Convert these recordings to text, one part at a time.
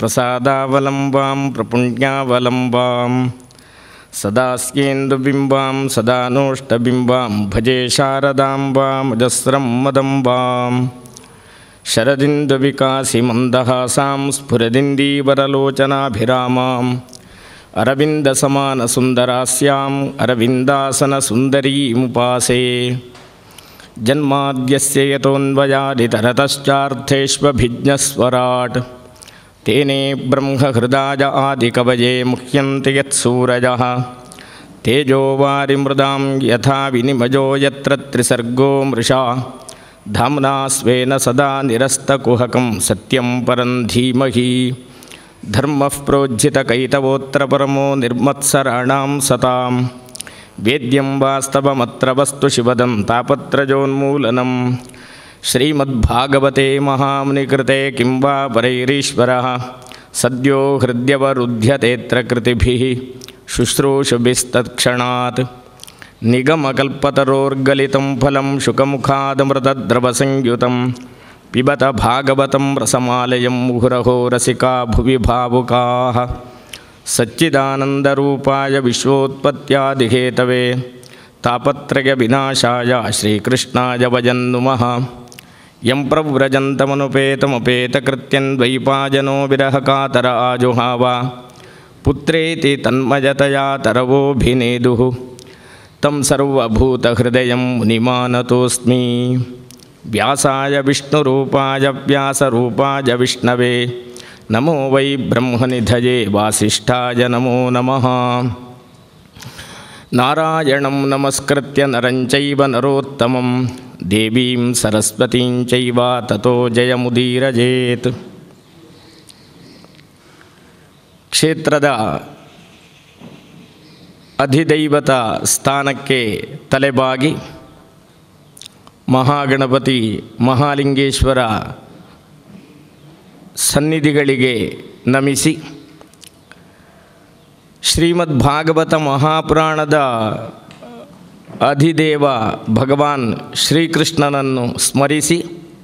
ಪ್ರಸಾದಾವಲಂಬಾಂ ಪ್ರಪುಣ್ಯಾವಲಂಬಾಂ ಸದಾಸ್ಯೇಂದುಬಿಂಬಾಂ ಸದಾನೋಷ್ಟಬಿಂಬಾಂ ಭಜೆ ಶಾರದಾಂಬಾಮಜಸ್ರಂ ಮದಂಬಾಂ ಶರದಿಂದುವಿಕಾಸಿ ಮಂದಹಾಸಾಂ ಸ್ಫುರದಿಂದೀವರಲೋಚನಾಭಿರಾಮಾಂ अरविन्दसमानसुन्दरास्याम् अरविन्दासनसुन्दरीमुपासे जन्माद्यस्य यतोऽन्वयादितरतश्चार्थेष्वभिज्ञस्वराट् तेने ब्रह्महृदाय आदिकवये मुह्यन्ति यत्सूरजः तेजोवारिमृदां यथा विनिमयो यत्र त्रिसर्गो मृषा धाम्ना स्वेन सदा निरस्तकुहकं सत्यं परं धीमहि धर्मः प्रोज्झितकैतवोऽत्र परमो निर्मत्सराणां सतां वेद्यं वास्तवमत्र वस्तु शिवदं तापत्रयोन्मूलनं श्रीमद्भागवते महामुनिकृते किं वा परैरीश्वरः सद्यो हृद्यवरुध्यतेऽत्र कृतिभिः शुश्रूषुभिस्तत्क्षणात् निगमकल्पतरोर्गलितं फलं शुकमुखादमृतद्रवसंयुतं पिबत भागवतं रसमालयं मुहुरहो रसिका भुवि भावुकाः सच्चिदानन्दरूपाय विश्वोत्पत्त्यादिहेतवे तापत्रयविनाशाय श्रीकृष्णाय वयन्नुमः यं प्रव्रजन्तमनुपेतमुपेतकृत्यन्वैपाजनो विरहकातर आजुहाव पुत्रेति तन्मयतया तरवोऽभिनेदुः तं सर्वभूतहृदयं मुनिमानतोऽस्मि व्यासाय विष्णुरूपाय व्यासरूपाय विष्णवे नमो वै ब्रह्मनिधये वासिष्ठाय नमो नमः नारायणं नमस्कृत्य नरं चैव नरोत्तमं देवीं सरस्वतीं चैव ततो जयमुदीरजेत् ಕ್ಷೇತ್ರದ ಅಧಿದೈವತ ಸ್ಥಾನಕ್ಕೆ ತಲೆಬಾಗಿ ಮಹಾಗಣಪತಿ ಮಹಾಲಿಂಗೇಶ್ವರ ಸನ್ನಿಧಿಗಳಿಗೆ ನಮಿಸಿ ಶ್ರೀಮದ್ ಭಾಗವತ ಮಹಾಪುರಾಣದ ಅಧಿದೇವ ಭಗವಾನ್ ಶ್ರೀಕೃಷ್ಣನನ್ನು ಸ್ಮರಿಸಿ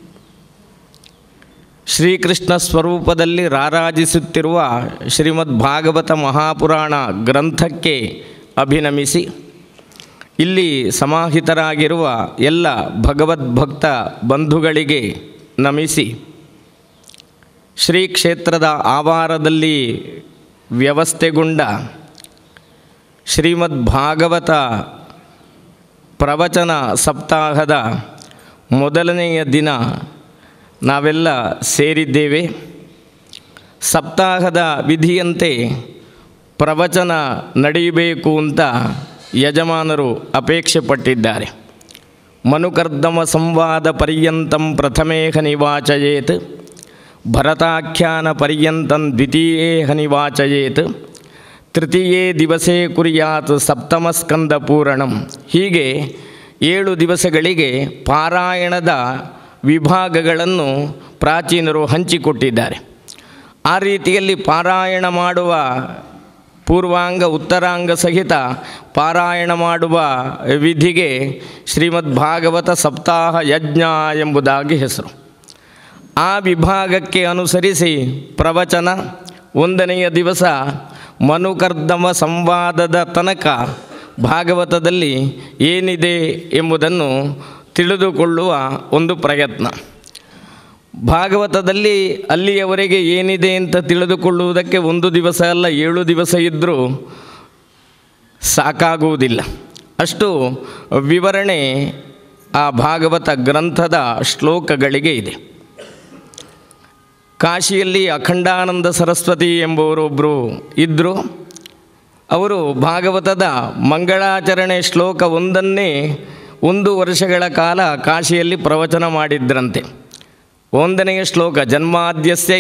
ಶ್ರೀಕೃಷ್ಣ ಸ್ವರೂಪದಲ್ಲಿ ರಾರಾಜಿಸುತ್ತಿರುವ ಶ್ರೀಮದ್ ಭಾಗವತ ಮಹಾಪುರಾಣ ಗ್ರಂಥಕ್ಕೆ ಅಭಿನಮಿಸಿ ಇಲ್ಲಿ ಸಮಾಹಿತರಾಗಿರುವ ಎಲ್ಲ ಭಗವದ್ಭಕ್ತ ಬಂಧುಗಳಿಗೆ ನಮಿಸಿ ಶ್ರೀ ಕ್ಷೇತ್ರದ ಆವಾರದಲ್ಲಿ ವ್ಯವಸ್ಥೆಗೊಂಡ ಶ್ರೀಮದ್ ಭಾಗವತ ಪ್ರವಚನ ಸಪ್ತಾಹದ ಮೊದಲನೆಯ ದಿನ ನಾವೆಲ್ಲ ಸೇರಿದ್ದೇವೆ ಸಪ್ತಾಹದ ವಿಧಿಯಂತೆ ಪ್ರವಚನ ನಡೆಯಬೇಕು ಅಂತ ಯಜಮಾನರು ಅಪೇಕ್ಷೆ ಪಟ್ಟಿದ್ದಾರೆ ಮನುಕರ್ದಮ ಸಂವಾದ ಪರ್ಯಂತಂ ಪ್ರಥಮೇ ಹನಿವಾಚಯೇತ್ ಭರತಾಖ್ಯಾನ ಪರ್ಯಂತಂ ದ್ವಿತೀಯೇ ಹನಿವಾಚಯೇತ್ ತೃತೀಯೇ ದಿವಸೇ ಕುರಿಯಾತ್ ಸಪ್ತಮ ಸ್ಕಂದ ಪೂರಣಂ ಹೀಗೆ ಏಳು ದಿವಸಗಳಿಗೆ ಪಾರಾಯಣದ ವಿಭಾಗಗಳನ್ನು ಪ್ರಾಚೀನರು ಹಂಚಿಕೊಟ್ಟಿದ್ದಾರೆ ಆ ರೀತಿಯಲ್ಲಿ ಪಾರಾಯಣ ಮಾಡುವ ಪೂರ್ವಾಂಗ ಉತ್ತರಾಂಗ ಸಹಿತ ಪಾರಾಯಣ ಮಾಡುವ ವಿಧಿಗೆ ಶ್ರೀಮದ್ ಭಾಗವತ ಸಪ್ತಾಹ ಯಜ್ಞ ಎಂಬುದಾಗಿ ಹೆಸರು ಆ ವಿಭಾಗಕ್ಕೆ ಅನುಸರಿಸಿ ಪ್ರವಚನ ಒಂದನೆಯ ದಿವಸ ಮನುಕರ್ದಮ ಸಂವಾದದ ತನಕ ಭಾಗವತದಲ್ಲಿ ಏನಿದೆ ಎಂಬುದನ್ನು ತಿಳಿದುಕೊಳ್ಳುವ ಒಂದು ಪ್ರಯತ್ನ ಭಾಗವತದಲ್ಲಿ ಅಲ್ಲಿಯವರೆಗೆ ಏನಿದೆ ಅಂತ ತಿಳಿದುಕೊಳ್ಳುವುದಕ್ಕೆ ಒಂದು ದಿವಸ ಅಲ್ಲ ಏಳು ದಿವಸ ಇದ್ದರೂ ಸಾಕಾಗುವುದಿಲ್ಲ ಅಷ್ಟು ವಿವರಣೆ ಆ ಭಾಗವತ ಗ್ರಂಥದ ಶ್ಲೋಕಗಳಿಗೆ ಇದೆ ಕಾಶಿಯಲ್ಲಿ ಅಖಂಡಾನಂದ ಸರಸ್ವತಿ ಎಂಬುವರೊಬ್ಬರು ಇದ್ದರು ಅವರು ಭಾಗವತದ ಮಂಗಳಾಚರಣೆ ಶ್ಲೋಕ ಒಂದನ್ನೇ ಒಂದು ವರ್ಷಗಳ ಕಾಲ ಕಾಶಿಯಲ್ಲಿ ಪ್ರವಚನ ಮಾಡಿದ್ರಂತೆ ಒಂದನೆಯ ಶ್ಲೋಕ ಜನ್ಮಾದ್ಯಸ್ಯ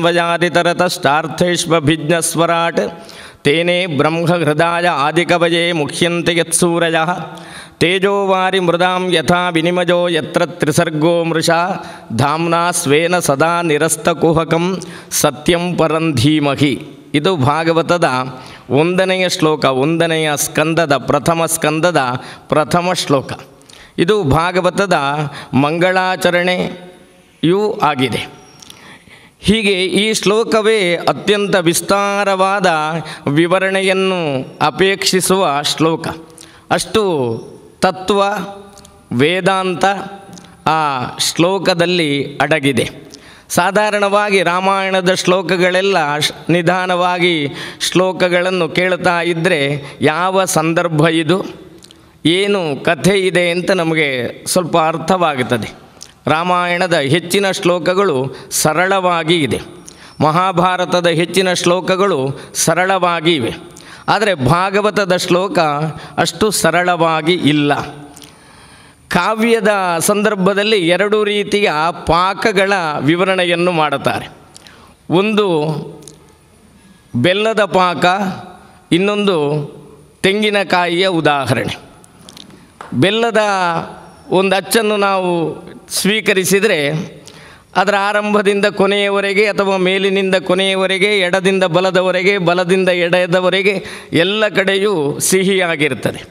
ಯಥೋನ್ವಯಾದಿತರತಶ್ಚಾರ್ಥೇಷ್ವಭಿಜ್ಞಸ್ವರಾಟ್ ತೇನೇ ಬ್ರಹ್ಮಹೃದಾಯ ಆದಿಕವಯೇ ಮುಖ್ಯಂತೆ ಯತ್ಸೂರಯ ತೇಜೋವಾರಿ ಮೃದಾಂ ಯಥಾ ವಿನಿಮಜೋ ಯತ್ರ ತ್ರಿಸರ್ಗೋ ಮೃಷಾ ಧಾಮ್ನಾ ಸ್ವೇನ ಸದಾ ನಿರಸ್ತಕುಹಕಂ ಸತ್ಯಂ ಪರಂ ಧೀಮಹಿ ಇದು ಭಾಗವತದ ಒಂದನೆಯ ಶ್ಲೋಕ ಒಂದನೆಯ ಸ್ಕಂದದ ಪ್ರಥಮ ಸ್ಕಂದದ ಪ್ರಥಮ ಶ್ಲೋಕ ಇದು ಭಾಗವತದ ಮಂಗಳಾಚರಣೆಯೂ ಆಗಿದೆ ಹೀಗೆ ಈ ಶ್ಲೋಕವೇ ಅತ್ಯಂತ ವಿಸ್ತಾರವಾದ ವಿವರಣೆಯನ್ನು ಅಪೇಕ್ಷಿಸುವ ಶ್ಲೋಕ ಅಷ್ಟು ತತ್ವ ವೇದಾಂತ ಆ ಶ್ಲೋಕದಲ್ಲಿ ಅಡಗಿದೆ ಸಾಧಾರಣವಾಗಿ ರಾಮಾಯಣದ ಶ್ಲೋಕಗಳೆಲ್ಲ ಶ್- ನಿಧಾನವಾಗಿ ಶ್ಲೋಕಗಳನ್ನು ಕೇಳ್ತಾ ಇದ್ದರೆ ಯಾವ ಸಂದರ್ಭ ಇದು ಏನು ಕಥೆ ಇದೆ ಅಂತ ನಮಗೆ ಸ್ವಲ್ಪ ಅರ್ಥವಾಗುತ್ತದೆ ರಾಮಾಯಣದ ಹೆಚ್ಚಿನ ಶ್ಲೋಕಗಳು ಸರಳವಾಗಿ ಇದೆ ಮಹಾಭಾರತದ ಹೆಚ್ಚಿನ ಶ್ಲೋಕಗಳು ಸರಳವಾಗಿ ಇವೆ ಆದರೆ ಭಾಗವತದ ಶ್ಲೋಕ ಅಷ್ಟು ಸರಳವಾಗಿ ಇಲ್ಲ ಕಾವ್ಯದ ಸಂದರ್ಭದಲ್ಲಿ ಎರಡು ರೀತಿಯ ಪಾಕಗಳ ವಿವರಣೆಯನ್ನು ಮಾಡುತ್ತಾರೆ ಒಂದು ಬೆಲ್ಲದ ಪಾಕ ಇನ್ನೊಂದು ತೆಂಗಿನಕಾಯಿಯ ಉದಾಹರಣೆ ಬೆಲ್ಲದ ಒಂದು ಅಚ್ಚನ್ನು ನಾವು ಸ್ವೀಕರಿಸಿದರೆ ಅದರ ಆರಂಭದಿಂದ ಕೊನೆಯವರೆಗೆ ಅಥವಾ ಮೇಲಿನಿಂದ ಕೊನೆಯವರೆಗೆ ಎಡದಿಂದ ಬಲದವರೆಗೆ ಬಲದಿಂದ ಎಡದವರೆಗೆ ಎಲ್ಲ ಕಡೆಯೂ ಸಿಹಿಯಾಗಿರ್ತದೆ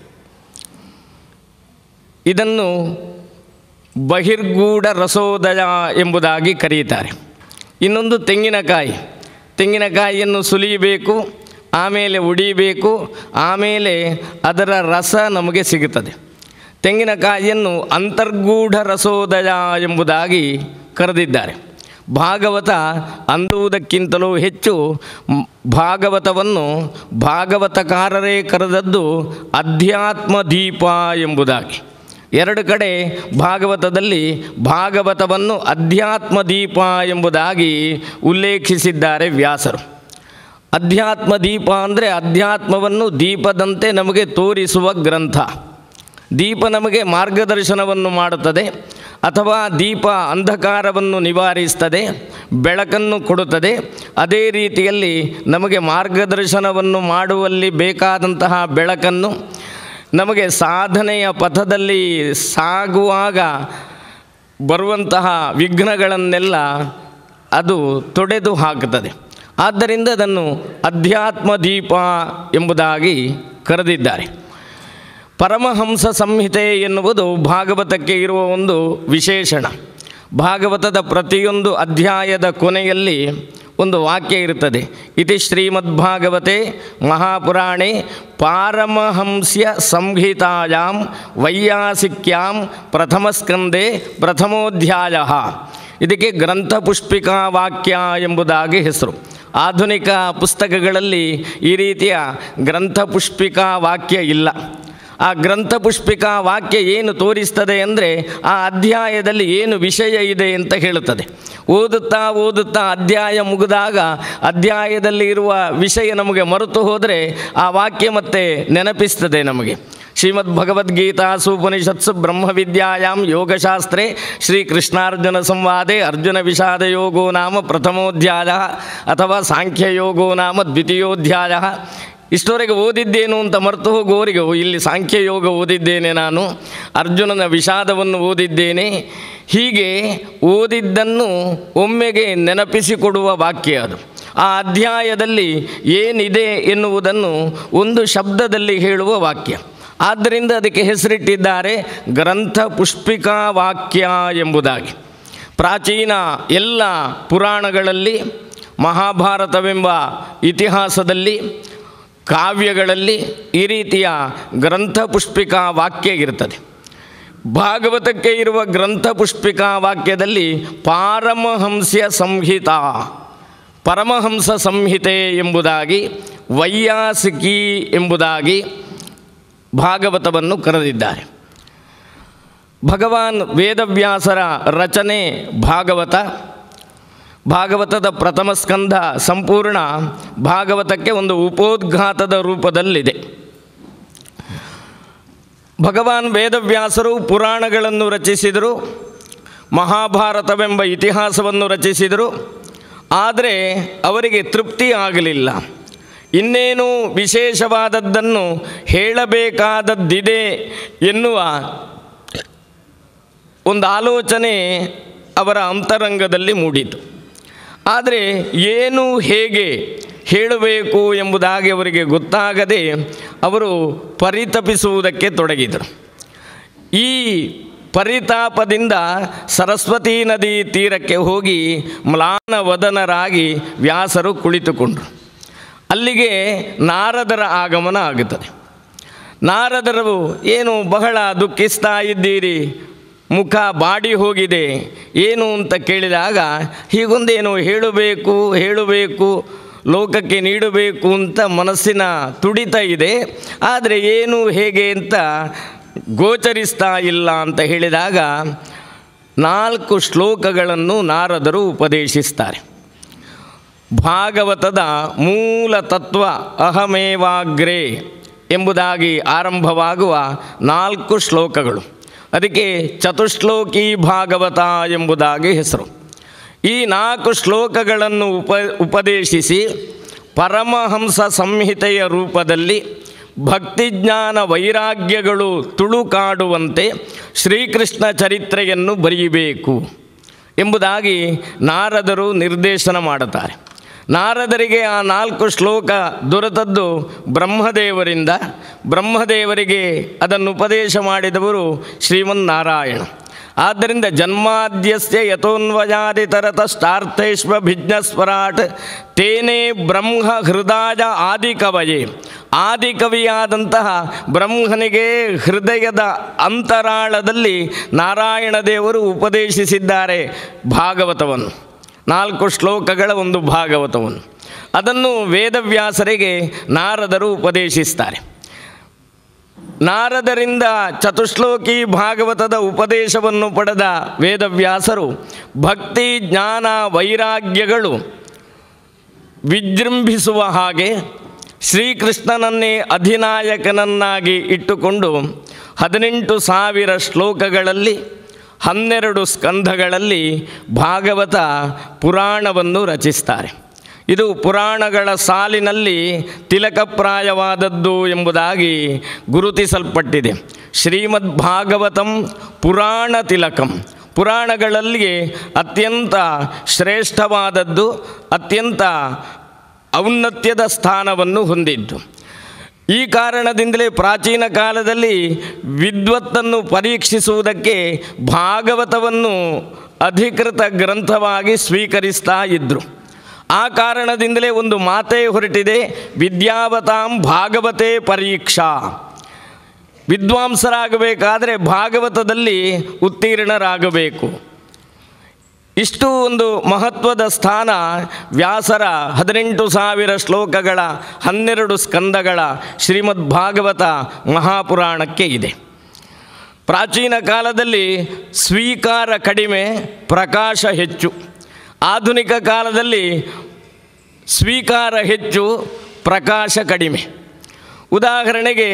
ಇದನ್ನು ಬಹಿರ್ಗೂಢ ರಸೋದಯ ಎಂಬುದಾಗಿ ಕರೆಯುತ್ತಾರೆ ಇನ್ನೊಂದು ತೆಂಗಿನಕಾಯಿ ತೆಂಗಿನಕಾಯಿಯನ್ನು ಸುಲಿಯಬೇಕು ಆಮೇಲೆ ಉಡಿಬೇಕು ಆಮೇಲೆ ಅದರ ರಸ ನಮಗೆ ಸಿಗುತ್ತದೆ ತೆಂಗಿನಕಾಯಿಯನ್ನು ಅಂತರ್ಗೂಢ ರಸೋದಯ ಎಂಬುದಾಗಿ ಕರೆದಿದ್ದಾರೆ ಭಾಗವತ ಅಂದುವುದಕ್ಕಿಂತಲೂ ಹೆಚ್ಚು ಮ್, ಭಾಗವತವನ್ನು ಭಾಗವತಕಾರರೇ ಕರೆದದ್ದು ಅಧ್ಯಾತ್ಮ ದೀಪ ಎಂಬುದಾಗಿ ಎರಡು ಕಡೆ ಭಾಗವತದಲ್ಲಿ ಭಾಗವತವನ್ನು ಅಧ್ಯಾತ್ಮ ದೀಪ ಎಂಬುದಾಗಿ ಉಲ್ಲೇಖಿಸಿದ್ದಾರೆ ವ್ಯಾಸರು ಅಧ್ಯಾತ್ಮ ದೀಪ ಅಂದರೆ ಅಧ್ಯಾತ್ಮವನ್ನು ದೀಪದಂತೆ ನಮಗೆ ತೋರಿಸುವ ಗ್ರಂಥ ದೀಪ ನಮಗೆ ಮಾರ್ಗದರ್ಶನವನ್ನು ಮಾಡುತ್ತದೆ ಅಥವಾ ದೀಪ ಅಂಧಕಾರವನ್ನು ನಿವಾರಿಸ್ತದೆ ಬೆಳಕನ್ನು ಕೊಡುತ್ತದೆ ಅದೇ ರೀತಿಯಲ್ಲಿ ನಮಗೆ ಮಾರ್ಗದರ್ಶನವನ್ನು ಮಾಡುವಲ್ಲಿ ಬೇಕಾದಂತಹ ಬೆಳಕನ್ನು ನಮಗೆ ಸಾಧನೆಯ ಪಥದಲ್ಲಿ ಸಾಗುವಾಗ ಬರುವಂತಹ ವಿಘ್ನಗಳನ್ನೆಲ್ಲ ಅದು ತೊಡೆದು ಹಾಕುತ್ತದೆ ಆದ್ದರಿಂದ ಅದನ್ನು ಅಧ್ಯಾತ್ಮ ದೀಪ ಎಂಬುದಾಗಿ ಕರೆದಿದ್ದಾರೆ ಪರಮಹಂಸ ಸಂಹಿತೆ ಎನ್ನುವುದು ಭಾಗವತಕ್ಕೆ ಇರುವ ಒಂದು ವಿಶೇಷಣ ಭಾಗವತದ ಪ್ರತಿಯೊಂದು ಅಧ್ಯಾಯದ ಕೊನೆಯಲ್ಲಿ ಒಂದು ವಾಕ್ಯ ಇರುತ್ತದೆ ಇತಿ ಶ್ರೀಮದ್ಭಾಗವತೆ ಮಹಾಪುರಾಣೆ ಪಾರಮಹಂಸ್ಯ ಸಂಹಿತಾಯಾಂ ವೈಯಾಸಿಕ್ಯಾಂ ಪ್ರಥಮಸ್ಕಂದೆ ಪ್ರಥಮೋಧ್ಯಾಯ ಇದಕ್ಕೆ ಗ್ರಂಥಪುಷ್ಪಿಕಾ ವಾಕ್ಯ ಎಂಬುದಾಗಿ ಹೆಸರು ಆಧುನಿಕ ಪುಸ್ತಕಗಳಲ್ಲಿ ಈ ರೀತಿಯ ಗ್ರಂಥಪುಷ್ಪಿಕಾ ವಾಕ್ಯ ಇಲ್ಲ ಆ ಗ್ರಂಥಪುಷ್ಪಿಕಾ ವಾಕ್ಯ ಏನು ತೋರಿಸ್ತದೆ ಅಂದರೆ ಆ ಅಧ್ಯಾಯದಲ್ಲಿ ಏನು ವಿಷಯ ಇದೆ ಅಂತ ಹೇಳುತ್ತದೆ ಓದುತ್ತಾ ಓದುತ್ತಾ ಅಧ್ಯಾಯ ಮುಗಿದಾಗ ಅಧ್ಯಾಯದಲ್ಲಿ ಇರುವ ವಿಷಯ ನಮಗೆ ಮರೆತು ಹೋದರೆ ಆ ವಾಕ್ಯ ಮತ್ತೆ ನೆನಪಿಸ್ತದೆ ನಮಗೆ ಶ್ರೀಮದ್ ಭಗವದ್ಗೀತಾಸು ಉಪನಿಷತ್ಸು ಬ್ರಹ್ಮವಿದ್ಯಾಯಾಂ ಯೋಗಶಾಸ್ತ್ರೇ ಶ್ರೀಕೃಷ್ಣಾರ್ಜುನ ಸಂವಾದೆ ಅರ್ಜುನ ವಿಷಾದ ಯೋಗೋ ನಾಮ ಪ್ರಥಮೋಧ್ಯಾಯ ಅಥವಾ ಸಾಂಖ್ಯಯೋಗೋ ನಾಮ ದ್ವಿತೀಯೋಧ್ಯಾಯ ಇಷ್ಟವರೆಗೆ ಓದಿದ್ದೇನು ಅಂತ ಮರೆತು ಹೋಗುವವರಿಗೆ ಓ, ಇಲ್ಲಿ ಸಾಂಖ್ಯಯೋಗ ಓದಿದ್ದೇನೆ ನಾನು ಅರ್ಜುನನ ವಿಷಾದವನ್ನು ಓದಿದ್ದೇನೆ ಹೀಗೆ ಓದಿದ್ದನ್ನು ಒಮ್ಮೆಗೆ ನೆನಪಿಸಿಕೊಡುವ ವಾಕ್ಯ ಅದು ಆ ಅಧ್ಯಾಯದಲ್ಲಿ ಏನಿದೆ ಎನ್ನುವುದನ್ನು ಒಂದು ಶಬ್ದದಲ್ಲಿ ಹೇಳುವ ವಾಕ್ಯ ಆದ್ದರಿಂದ ಅದಕ್ಕೆ ಹೆಸರಿಟ್ಟಿದ್ದಾರೆ ಗ್ರಂಥ ಪುಷ್ಪಿಕಾ ವಾಕ್ಯ ಎಂಬುದಾಗಿ ಪ್ರಾಚೀನ ಎಲ್ಲ ಪುರಾಣಗಳಲ್ಲಿ ಮಹಾಭಾರತವೆಂಬ ಇತಿಹಾಸದಲ್ಲಿ ಕಾವ್ಯಗಳಲ್ಲಿ ಈ ರೀತಿಯ ಗ್ರಂಥ ಪುಷ್ಪಿಕಾ ವಾಕ್ಯ ಇರ್ತದೆ ಭಾಗವತಕ್ಕೆ ಇರುವ ಗ್ರಂಥ ಪುಷ್ಪಿಕಾ ವಾಕ್ಯದಲ್ಲಿ ಪಾರಮಹಂಸ್ಯ ಸಂಹಿತ ಪರಮಹಂಸ ಸಂಹಿತೆ ಎಂಬುದಾಗಿ ವೈಯಾಸಿಕಿ ಎಂಬುದಾಗಿ ಭಾಗವತವನ್ನು ಕರೆದಿದ್ದಾರೆ ಭಗವಾನ್ ವೇದವ್ಯಾಸರ ರಚನೆ ಭಾಗವತ ಭಾಗವತದ ಪ್ರಥಮ ಸ್ಕಂಧ ಸಂಪೂರ್ಣ ಭಾಗವತಕ್ಕೆ ಒಂದು ಉಪೋದ್ಘಾತದ ರೂಪದಲ್ಲಿದೆ ಭಗವಾನ್ ವೇದವ್ಯಾಸರು ಪುರಾಣಗಳನ್ನು ರಚಿಸಿದರು ಮಹಾಭಾರತವೆಂಬ ಇತಿಹಾಸವನ್ನು ರಚಿಸಿದರು ಆದರೆ ಅವರಿಗೆ ತೃಪ್ತಿ ಆಗಲಿಲ್ಲ ಇನ್ನೇನು ವಿಶೇಷವಾದದ್ದನ್ನು ಹೇಳಬೇಕಾದದ್ದಿದೆ ಎನ್ನುವ ಒಂದು ಆಲೋಚನೆ ಅವರ ಅಂತರಂಗದಲ್ಲಿ ಮೂಡಿತು ಆದರೆ ಏನು ಹೇಗೆ ಹೇಳಬೇಕು ಎಂಬುದಾಗಿ ಅವರಿಗೆ ಗೊತ್ತಾಗದೆ ಅವರು ಪರಿತಪಿಸುವುದಕ್ಕೆ ತೊಡಗಿದರು ಈ ಪರಿತಾಪದಿಂದ ಸರಸ್ವತೀ ನದಿ ತೀರಕ್ಕೆ ಹೋಗಿ ಮ್ಲಾನವದನರಾಗಿ ವ್ಯಾಸರು ಕುಳಿತುಕೊಂಡರು ಅಲ್ಲಿಗೆ ನಾರದರ ಆಗಮನ ಆಗುತ್ತದೆ ನಾರದರು ಏನು ಬಹಳ ದುಃಖಿಸ್ತಾ ಇದ್ದೀರಿ ಮುಖ ಬಾಡಿ ಹೋಗಿದೆ ಏನು ಅಂತ ಕೇಳಿದಾಗ ಹೀಗೊಂದೇನು ಹೇಳಬೇಕು ಹೇಳಬೇಕು ಲೋಕಕ್ಕೆ ನೀಡಬೇಕು ಅಂತ ಮನಸ್ಸಿನ ತುಡಿತ ಇದೆ ಆದರೆ ಏನು ಹೇಗೆ ಅಂತ ಗೋಚರಿಸ್ತಾ ಇಲ್ಲ ಅಂತ ಹೇಳಿದಾಗ ನಾಲ್ಕು ಶ್ಲೋಕಗಳನ್ನು ನಾರದರು ಉಪದೇಶಿಸ್ತಾರೆ ಭಾಗವತದ ಮೂಲ ತತ್ವ ಅಹಮೇವಾಗ್ರೇ ಎಂಬುದಾಗಿ ಆರಂಭವಾಗುವ ನಾಲ್ಕು ಶ್ಲೋಕಗಳು ಅದಕ್ಕೆ ಚತುಶ್ಲೋಕಿ ಭಾಗವತ ಎಂಬುದಾಗಿ ಹೆಸರು ಈ ನಾಲ್ಕು ಶ್ಲೋಕಗಳನ್ನು ಉಪ ಉಪದೇಶಿಸಿ ಪರಮಹಂಸ ಸಂಹಿತೆಯ ರೂಪದಲ್ಲಿ ಭಕ್ತಿಜ್ಞಾನ ವೈರಾಗ್ಯಗಳು ತುಳುಕಾಡುವಂತೆ ಶ್ರೀಕೃಷ್ಣ ಚರಿತ್ರೆಯನ್ನು ಬರೆಯಬೇಕು ಎಂಬುದಾಗಿ ನಾರದರು ನಿರ್ದೇಶನ ಮಾಡುತ್ತಾರೆ ನಾರದರಿಗೆ ಆ ನಾಲ್ಕು ಶ್ಲೋಕ ದೊರೆತದ್ದು ಬ್ರಹ್ಮದೇವರಿಂದ ಬ್ರಹ್ಮದೇವರಿಗೆ ಅದನ್ನು ಉಪದೇಶ ಮಾಡಿದವರು ಶ್ರೀಮನ್ನಾರಾಯಣ ಆದ್ದರಿಂದ ಜನ್ಮಾದ್ಯಸ್ಯ ಯಥೋನ್ವಯಾದಿತರತಶ್ಚಾರ್ಥೇಶ್ವಭಿಜ್ಞಸ್ವರಾಟ್ ತೇನೇ ಬ್ರಹ್ಮ ಹೃದಯ ಆದಿಕವಯೇ ಆದಿಕವಿಯಾದಂತಹ ಬ್ರಹ್ಮನಿಗೆ ಹೃದಯದ ಅಂತರಾಳದಲ್ಲಿ ನಾರಾಯಣ ದೇವರು ಉಪದೇಶಿಸಿದ್ದಾರೆ ಭಾಗವತವನ್ನು ನಾಲ್ಕು ಶ್ಲೋಕಗಳ ಒಂದು ಭಾಗವತವನ್ನು ಅದನ್ನು ವೇದವ್ಯಾಸರಿಗೆ ನಾರದರು ಉಪದೇಶಿಸ್ತಾರೆ ನಾರದರಿಂದ ಚತುಶ್ಲೋಕಿ ಭಾಗವತದ ಉಪದೇಶವನ್ನು ಪಡೆದ ವೇದವ್ಯಾಸರು ಭಕ್ತಿ ಜ್ಞಾನ ವೈರಾಗ್ಯಗಳು ವಿಜೃಂಭಿಸುವ ಹಾಗೆ ಶ್ರೀಕೃಷ್ಣನನ್ನೇ ಅಧಿನಾಯಕನನ್ನಾಗಿ ಇಟ್ಟುಕೊಂಡು ಹದಿನೆಂಟು ಸಾವಿರ ಶ್ಲೋಕಗಳಲ್ಲಿ ಹನ್ನೆರಡು ಸ್ಕಂಧಗಳಲ್ಲಿ ಭಾಗವತ ಪುರಾಣವನ್ನು ರಚಿಸ್ತಾರೆ ಇದು ಪುರಾಣಗಳ ಸಾಲಿನಲ್ಲಿ ತಿಲಕಪ್ರಾಯವಾದದ್ದು ಎಂಬುದಾಗಿ ಗುರುತಿಸಲ್ಪಟ್ಟಿದೆ ಶ್ರೀಮದ್ ಭಾಗವತಂ ಪುರಾಣ ತಿಲಕಂ ಪುರಾಣಗಳಲ್ಲಿ ಅತ್ಯಂತ ಶ್ರೇಷ್ಠವಾದದ್ದು ಅತ್ಯಂತ ಔನ್ನತ್ಯದ ಸ್ಥಾನವನ್ನು ಹೊಂದಿದ್ದು ಈ ಕಾರಣದಿಂದಲೇ ಪ್ರಾಚೀನ ಕಾಲದಲ್ಲಿ ವಿದ್ವತ್ತನ್ನು ಪರೀಕ್ಷಿಸುವುದಕ್ಕೆ ಭಾಗವತವನ್ನು ಅಧಿಕೃತ ಗ್ರಂಥವಾಗಿ ಸ್ವೀಕರಿಸ್ತಾ ಇದ್ದರು ಆ ಕಾರಣದಿಂದಲೇ ಒಂದು ಮಾತೇ ಹೊರಟಿದೆ ವಿದ್ಯಾವತಾಂ ಭಾಗವತೆ ಪರೀಕ್ಷಾ ವಿದ್ವಾಂಸರಾಗಬೇಕಾದರೆ ಭಾಗವತದಲ್ಲಿ ಉತ್ತೀರ್ಣರಾಗಬೇಕು ಇಷ್ಟು ಒಂದು ಮಹತ್ವದ ಸ್ಥಾನ ವ್ಯಾಸರ ಹದಿನೆಂಟು ಸಾವಿರ ಶ್ಲೋಕಗಳ ಹನ್ನೆರಡು ಸ್ಕಂದಗಳ ಶ್ರೀಮದ್ ಭಾಗವತ ಮಹಾಪುರಾಣಕ್ಕೆ ಇದೆ ಪ್ರಾಚೀನ ಕಾಲದಲ್ಲಿ ಸ್ವೀಕಾರ ಕಡಿಮೆ ಪ್ರಕಾಶ ಹೆಚ್ಚು ಆಧುನಿಕ ಕಾಲದಲ್ಲಿ ಸ್ವೀಕಾರ ಹೆಚ್ಚು ಪ್ರಕಾಶ ಕಡಿಮೆ ಉದಾಹರಣೆಗೆ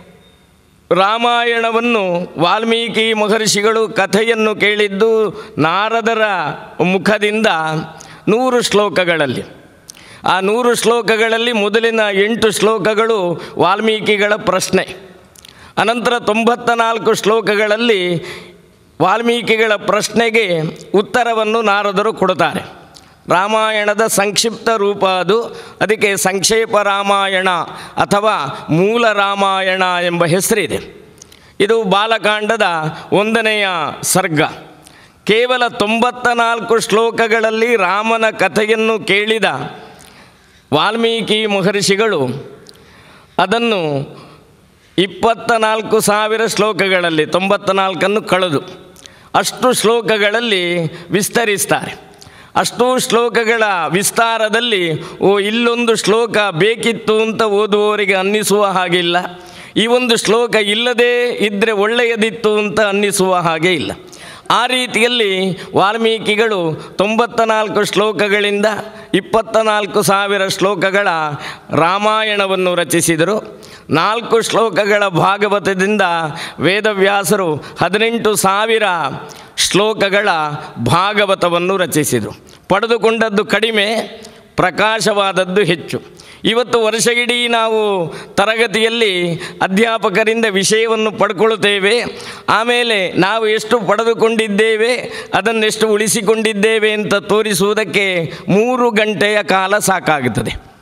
ರಾಮಾಯಣವನ್ನು ವಾಲ್ಮೀಕಿ ಮಹರ್ಷಿಗಳು ಕಥೆಯನ್ನು ಕೇಳಿದ್ದು ನಾರದರ ಮುಖದಿಂದ ನೂರು ಶ್ಲೋಕಗಳಲ್ಲಿ ಆ ನೂರು ಶ್ಲೋಕಗಳಲ್ಲಿ ಮೊದಲಿನ ಎಂಟು ಶ್ಲೋಕಗಳು ವಾಲ್ಮೀಕಿಗಳ ಪ್ರಶ್ನೆ ಅನಂತರ ತೊಂಬತ್ತ ನಾಲ್ಕು ಶ್ಲೋಕಗಳಲ್ಲಿ ವಾಲ್ಮೀಕಿಗಳ ಪ್ರಶ್ನೆಗೆ ಉತ್ತರವನ್ನು ನಾರದರು ಕೊಡುತ್ತಾರೆ ರಾಮಾಯಣದ ಸಂಕ್ಷಿಪ್ತ ರೂಪ ಅದು ಅದಕ್ಕೆ ಸಂಕ್ಷೇಪ ರಾಮಾಯಣ ಅಥವಾ ಮೂಲ ರಾಮಾಯಣ ಎಂಬ ಹೆಸರಿದೆ ಇದು ಬಾಲಕಾಂಡದ ಒಂದನೆಯ ಸರ್ಗ ಕೇವಲ ತೊಂಬತ್ತ ನಾಲ್ಕು ಶ್ಲೋಕಗಳಲ್ಲಿ ರಾಮನ ಕಥೆಯನ್ನು ಕೇಳಿದ ವಾಲ್ಮೀಕಿ ಮಹರ್ಷಿಗಳು ಅದನ್ನು ಇಪ್ಪತ್ತ ನಾಲ್ಕು ಸಾವಿರ ಶ್ಲೋಕಗಳಲ್ಲಿ ತೊಂಬತ್ತ ನಾಲ್ಕನ್ನು ಕಳೆದು ಅಷ್ಟು ಶ್ಲೋಕಗಳಲ್ಲಿ ವಿಸ್ತರಿಸ್ತಾರೆ ಅಷ್ಟೂ ಶ್ಲೋಕಗಳ ವಿಸ್ತಾರದಲ್ಲಿ ಓ ಇಲ್ಲೊಂದು ಶ್ಲೋಕ ಬೇಕಿತ್ತು ಅಂತ ಓದುವವರಿಗೆ ಅನ್ನಿಸುವ ಹಾಗಿಲ್ಲ ಈ ಒಂದು ಶ್ಲೋಕ ಇಲ್ಲದೇ ಇದ್ದರೆ ಒಳ್ಳೆಯದಿತ್ತು ಅಂತ ಅನ್ನಿಸುವ ಹಾಗೆ ಇಲ್ಲ ಆ ರೀತಿಯಲ್ಲಿ ವಾಲ್ಮೀಕಿಗಳು ತೊಂಬತ್ತ ನಾಲ್ಕು ಶ್ಲೋಕಗಳಿಂದ ಇಪ್ಪತ್ತ ನಾಲ್ಕು ಸಾವಿರ ಶ್ಲೋಕಗಳ ರಾಮಾಯಣವನ್ನು ರಚಿಸಿದರು ನಾಲ್ಕು ಶ್ಲೋಕಗಳ ಭಾಗವತದಿಂದ ವೇದವ್ಯಾಸರು ಹದಿನೆಂಟು ಸಾವಿರ ಶ್ಲೋಕಗಳ ಭಾಗವತವನ್ನು ರಚಿಸಿದರು ಪಡೆದುಕೊಂಡದ್ದು ಕಡಿಮೆ ಪ್ರಕಾಶವಾದದ್ದು ಹೆಚ್ಚು ಇವತ್ತು ವರ್ಷವಿಡೀ ನಾವು ತರಗತಿಯಲ್ಲಿ ಅಧ್ಯಾಪಕರಿಂದ ವಿಷಯವನ್ನು ಪಡ್ಕೊಳ್ತೇವೆ ಆಮೇಲೆ ನಾವು ಎಷ್ಟು ಪಡೆದುಕೊಂಡಿದ್ದೇವೆ ಅದನ್ನೆಷ್ಟು ಉಳಿಸಿಕೊಂಡಿದ್ದೇವೆ ಅಂತ ತೋರಿಸುವುದಕ್ಕೆ ಮೂರು ಗಂಟೆಯ ಕಾಲ ಸಾಕಾಗುತ್ತದೆ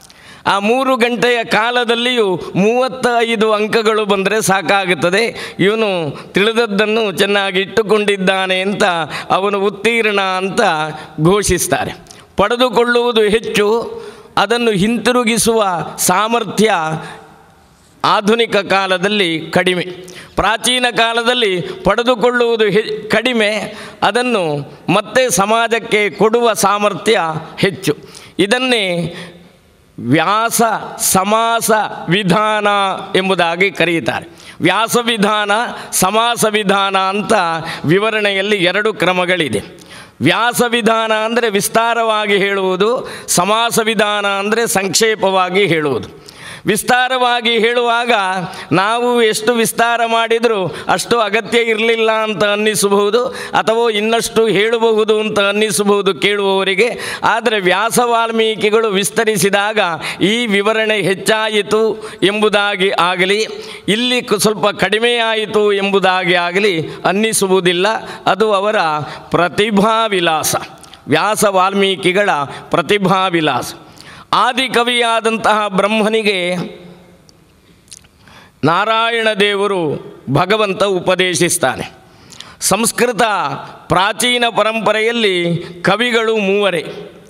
ಆ ಮೂರು ಗಂಟೆಯ ಕಾಲದಲ್ಲಿಯೂ ಮೂವತ್ತೈದು ಅಂಕಗಳು ಬಂದರೆ ಸಾಕಾಗುತ್ತದೆ ಇವನು ತಿಳಿದದ್ದನ್ನು ಚೆನ್ನಾಗಿ ಇಟ್ಟುಕೊಂಡಿದ್ದಾನೆ ಅಂತ ಅವನು ಉತ್ತೀರ್ಣ ಅಂತ ಘೋಷಿಸ್ತಾರೆ ಪಡೆದುಕೊಳ್ಳುವುದು ಹೆಚ್ಚು ಅದನ್ನು ಹಿಂತಿರುಗಿಸುವ ಸಾಮರ್ಥ್ಯ ಆಧುನಿಕ ಕಾಲದಲ್ಲಿ ಕಡಿಮೆ ಪ್ರಾಚೀನ ಕಾಲದಲ್ಲಿ ಪಡೆದುಕೊಳ್ಳುವುದು ಹೆ ಕಡಿಮೆ ಅದನ್ನು ಮತ್ತೆ ಸಮಾಜಕ್ಕೆ ಕೊಡುವ ಸಾಮರ್ಥ್ಯ ಹೆಚ್ಚು ಇದನ್ನೇ ವ್ಯಾಸ ಸಮಾಸ ವಿಧಾನ ಎಂಬುದಾಗಿ ಕರೆಯುತ್ತಾರೆ ವ್ಯಾಸ ವಿಧಾನ ಸಮಾಸ ವಿಧಾನ ಅಂತ ವಿವರಣೆಯಲ್ಲಿ ಎರಡು ಕ್ರಮಗಳಿದೆ ವ್ಯಾಸ ವಿಧಾನ ಅಂದರೆ ವಿಸ್ತಾರವಾಗಿ ಹೇಳುವುದು ಸಮಾಸ ವಿಧಾನ ಅಂದರೆ ಸಂಕ್ಷೇಪವಾಗಿ ಹೇಳುವುದು ವಿಸ್ತಾರವಾಗಿ ಹೇಳುವಾಗ ನಾವು ಎಷ್ಟು ವಿಸ್ತಾರ ಮಾಡಿದರೂ ಅಷ್ಟು ಅಗತ್ಯ ಇರಲಿಲ್ಲ ಅಂತ ಅನ್ನಿಸಬಹುದು ಅಥವಾ ಇನ್ನಷ್ಟು ಹೇಳಬಹುದು ಅಂತ ಅನ್ನಿಸಬಹುದು ಕೇಳುವವರಿಗೆ ಆದರೆ ವ್ಯಾಸ ವಾಲ್ಮೀಕಿಗಳು ವಿಸ್ತರಿಸಿದಾಗ ಈ ವಿವರಣೆ ಹೆಚ್ಚಾಯಿತು ಎಂಬುದಾಗಿ ಆಗಲಿ ಇಲ್ಲಿ ಕು- ಸ್ವಲ್ಪ ಕಡಿಮೆಯಾಯಿತು ಎಂಬುದಾಗಿ ಆಗಲಿ ಅನ್ನಿಸುವುದಿಲ್ಲ ಅದು ಅವರ ಪ್ರತಿಭಾ ವಿಲಾಸ ವ್ಯಾಸ ವಾಲ್ಮೀಕಿಗಳ ಪ್ರತಿಭಾ ವಿಲಾಸ ಆದಿಕವಿಯಾದಂತಹ ಬ್ರಹ್ಮನಿಗೆ ನಾರಾಯಣ ದೇವರು ಭಗವಂತ ಉಪದೇಶಿಸ್ತಾನೆ ಸಂಸ್ಕೃತ ಪ್ರಾಚೀನ ಪರಂಪರೆಯಲ್ಲಿ ಕವಿಗಳು ಮೂವರೇ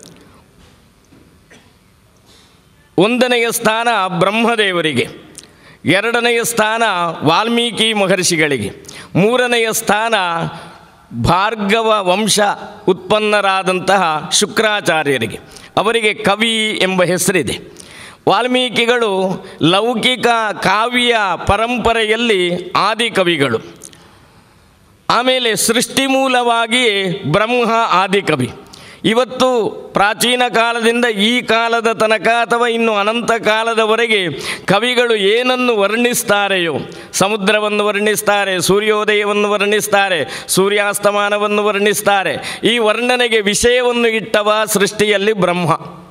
ಒಂದನೆಯ ಸ್ಥಾನ ಬ್ರಹ್ಮದೇವರಿಗೆ ಎರಡನೆಯ ಸ್ಥಾನ ವಾಲ್ಮೀಕಿ ಮಹರ್ಷಿಗಳಿಗೆ ಮೂರನೆಯ ಸ್ಥಾನ ಭಾರ್ಗವ ವಂಶ ಉತ್ಪನ್ನರಾದಂತಹ ಶುಕ್ರಾಚಾರ್ಯರಿಗೆ ಅವರಿಗೆ ಕವಿ ಎಂಬ ಹೆಸರಿದೆ ವಾಲ್ಮೀಕಿಗಳು ಲೌಕಿಕ ಕಾವ್ಯ ಪರಂಪರೆಯಲ್ಲಿ ಆದಿಕವಿಗಳು ಆಮೇಲೆ ಸೃಷ್ಟಿ ಮೂಲವಾಗಿಯೇ ಬ್ರಹ್ಮ ಆದಿಕವಿ ಇವತ್ತು ಪ್ರಾಚೀನ ಕಾಲದಿಂದ ಈ ಕಾಲದ ತನಕ ಅಥವಾ ಇನ್ನು ಅನಂತ ಕಾಲದವರೆಗೆ ಕವಿಗಳು ಏನನ್ನು ವರ್ಣಿಸ್ತಾರೆಯೋ ಸಮುದ್ರವನ್ನು ವರ್ಣಿಸ್ತಾರೆ ಸೂರ್ಯೋದಯವನ್ನು ವರ್ಣಿಸ್ತಾರೆ ಸೂರ್ಯಾಸ್ತಮಾನವನ್ನು ವರ್ಣಿಸ್ತಾರೆ ಈ ವರ್ಣನೆಗೆ ವಿಷಯವನ್ನು ಇಟ್ಟವ ಸೃಷ್ಟಿಯಲ್ಲಿ ಬ್ರಹ್ಮ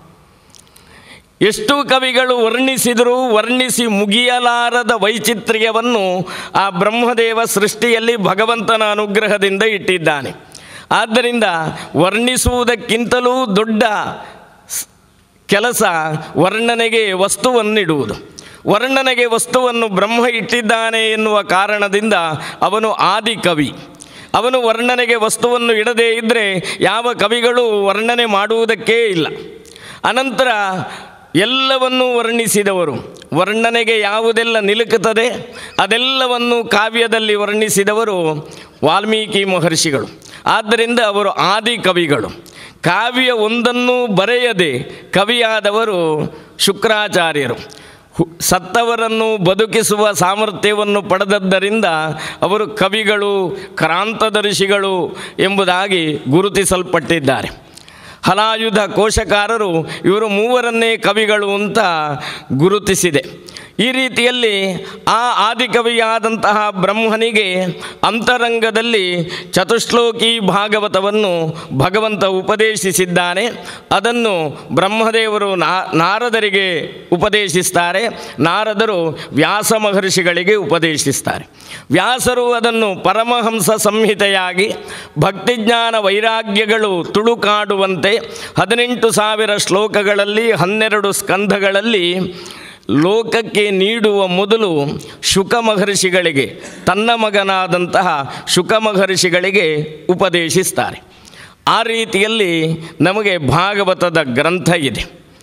ಎಷ್ಟು ಕವಿಗಳು ವರ್ಣಿಸಿದರೂ ವರ್ಣಿಸಿ ಮುಗಿಯಲಾರದ ವೈಚಿತ್ರ್ಯವನ್ನು ಆ ಬ್ರಹ್ಮದೇವ ಸೃಷ್ಟಿಯಲ್ಲಿ ಭಗವಂತನ ಅನುಗ್ರಹದಿಂದ ಇಟ್ಟಿದ್ದಾನೆ ಆದ್ದರಿಂದ ವರ್ಣಿಸುವುದಕ್ಕಿಂತಲೂ ದೊಡ್ಡ ಸ್- ಕೆಲಸ ವರ್ಣನೆಗೆ ವಸ್ತುವನ್ನಿಡುವುದು ವರ್ಣನೆಗೆ ವಸ್ತುವನ್ನು ಬ್ರಹ್ಮ ಇಟ್ಟಿದ್ದಾನೆ ಎನ್ನುವ ಕಾರಣದಿಂದ ಅವನು ಆದಿಕವಿ ಅವನು ವರ್ಣನೆಗೆ ವಸ್ತುವನ್ನು ಇಡದೇ ಇದ್ದರೆ ಯಾವ ಕವಿಗಳು ವರ್ಣನೆ ಮಾಡುವುದಕ್ಕೇ ಇಲ್ಲ ಅನಂತರ ಎಲ್ಲವನ್ನೂ ವರ್ಣಿಸಿದವರು ವರ್ಣನೆಗೆ ಯಾವುದೆಲ್ಲ ನಿಲುಕುತ್ತದೆ ಅದೆಲ್ಲವನ್ನು ಕಾವ್ಯದಲ್ಲಿ ವರ್ಣಿಸಿದವರು ವಾಲ್ಮೀಕಿ ಮಹರ್ಷಿಗಳು ಆದ್ದರಿಂದ ಅವರು ಆದಿ ಕವಿಗಳು ಕಾವ್ಯ ಒಂದನ್ನೂ ಬರೆಯದೆ ಕವಿಯಾದವರು ಶುಕ್ರಾಚಾರ್ಯರು ಹು- ಸತ್ತವರನ್ನು ಬದುಕಿಸುವ ಸಾಮರ್ಥ್ಯವನ್ನು ಪಡೆದದ್ದರಿಂದ ಅವರು ಕವಿಗಳು ಕ್ರಾಂತದರ್ಶಿಗಳು ಎಂಬುದಾಗಿ ಗುರುತಿಸಲ್ಪಟ್ಟಿದ್ದಾರೆ ಹಲಾಯುಧ ಕೋಶಕಾರರು ಇವರು ಮೂವರನ್ನೇ ಕವಿಗಳು ಅಂತ ಗುರುತಿಸಿದೆ ಈ ರೀತಿಯಲ್ಲಿ ಆ ಆದಿಕವಿಯಾದಂತಹ ಬ್ರಹ್ಮನಿಗೆ ಅಂತರಂಗದಲ್ಲಿ ಚತುಶ್ಲೋಕಿ ಭಾಗವತವನ್ನು ಭಗವಂತ ಉಪದೇಶಿಸಿದ್ದಾನೆ ಅದನ್ನು ಬ್ರಹ್ಮದೇವರು ನಾ ನಾರದರಿಗೆ ಉಪದೇಶಿಸ್ತಾರೆ ನಾರದರು ವ್ಯಾಸ ಮಹರ್ಷಿಗಳಿಗೆ ಉಪದೇಶಿಸ್ತಾರೆ ವ್ಯಾಸರು ಅದನ್ನು ಪರಮಹಂಸ ಸಂಹಿತೆಯಾಗಿ ಭಕ್ತಿಜ್ಞಾನ ವೈರಾಗ್ಯಗಳು ತುಳುಕಾಡುವಂತೆ ಹದಿನೆಂಟು ಸಾವಿರ ಶ್ಲೋಕಗಳಲ್ಲಿ ಹನ್ನೆರಡು ಸ್ಕಂಧಗಳಲ್ಲಿ ಲೋಕಕ್ಕೆ ನೀಡುವ ಮೊದಲು ಶುಕ ಮಹರ್ಷಿಗಳಿಗೆ ತನ್ನ ಮಗನಾದಂತಹ ಶುಕ ಮಹರ್ಷಿಗಳಿಗೆ ಉಪದೇಶಿಸ್ತಾರೆ ಆ ರೀತಿಯಲ್ಲಿ ನಮಗೆ ಭಾಗವತದ ಗ್ರಂಥ ಇದೆ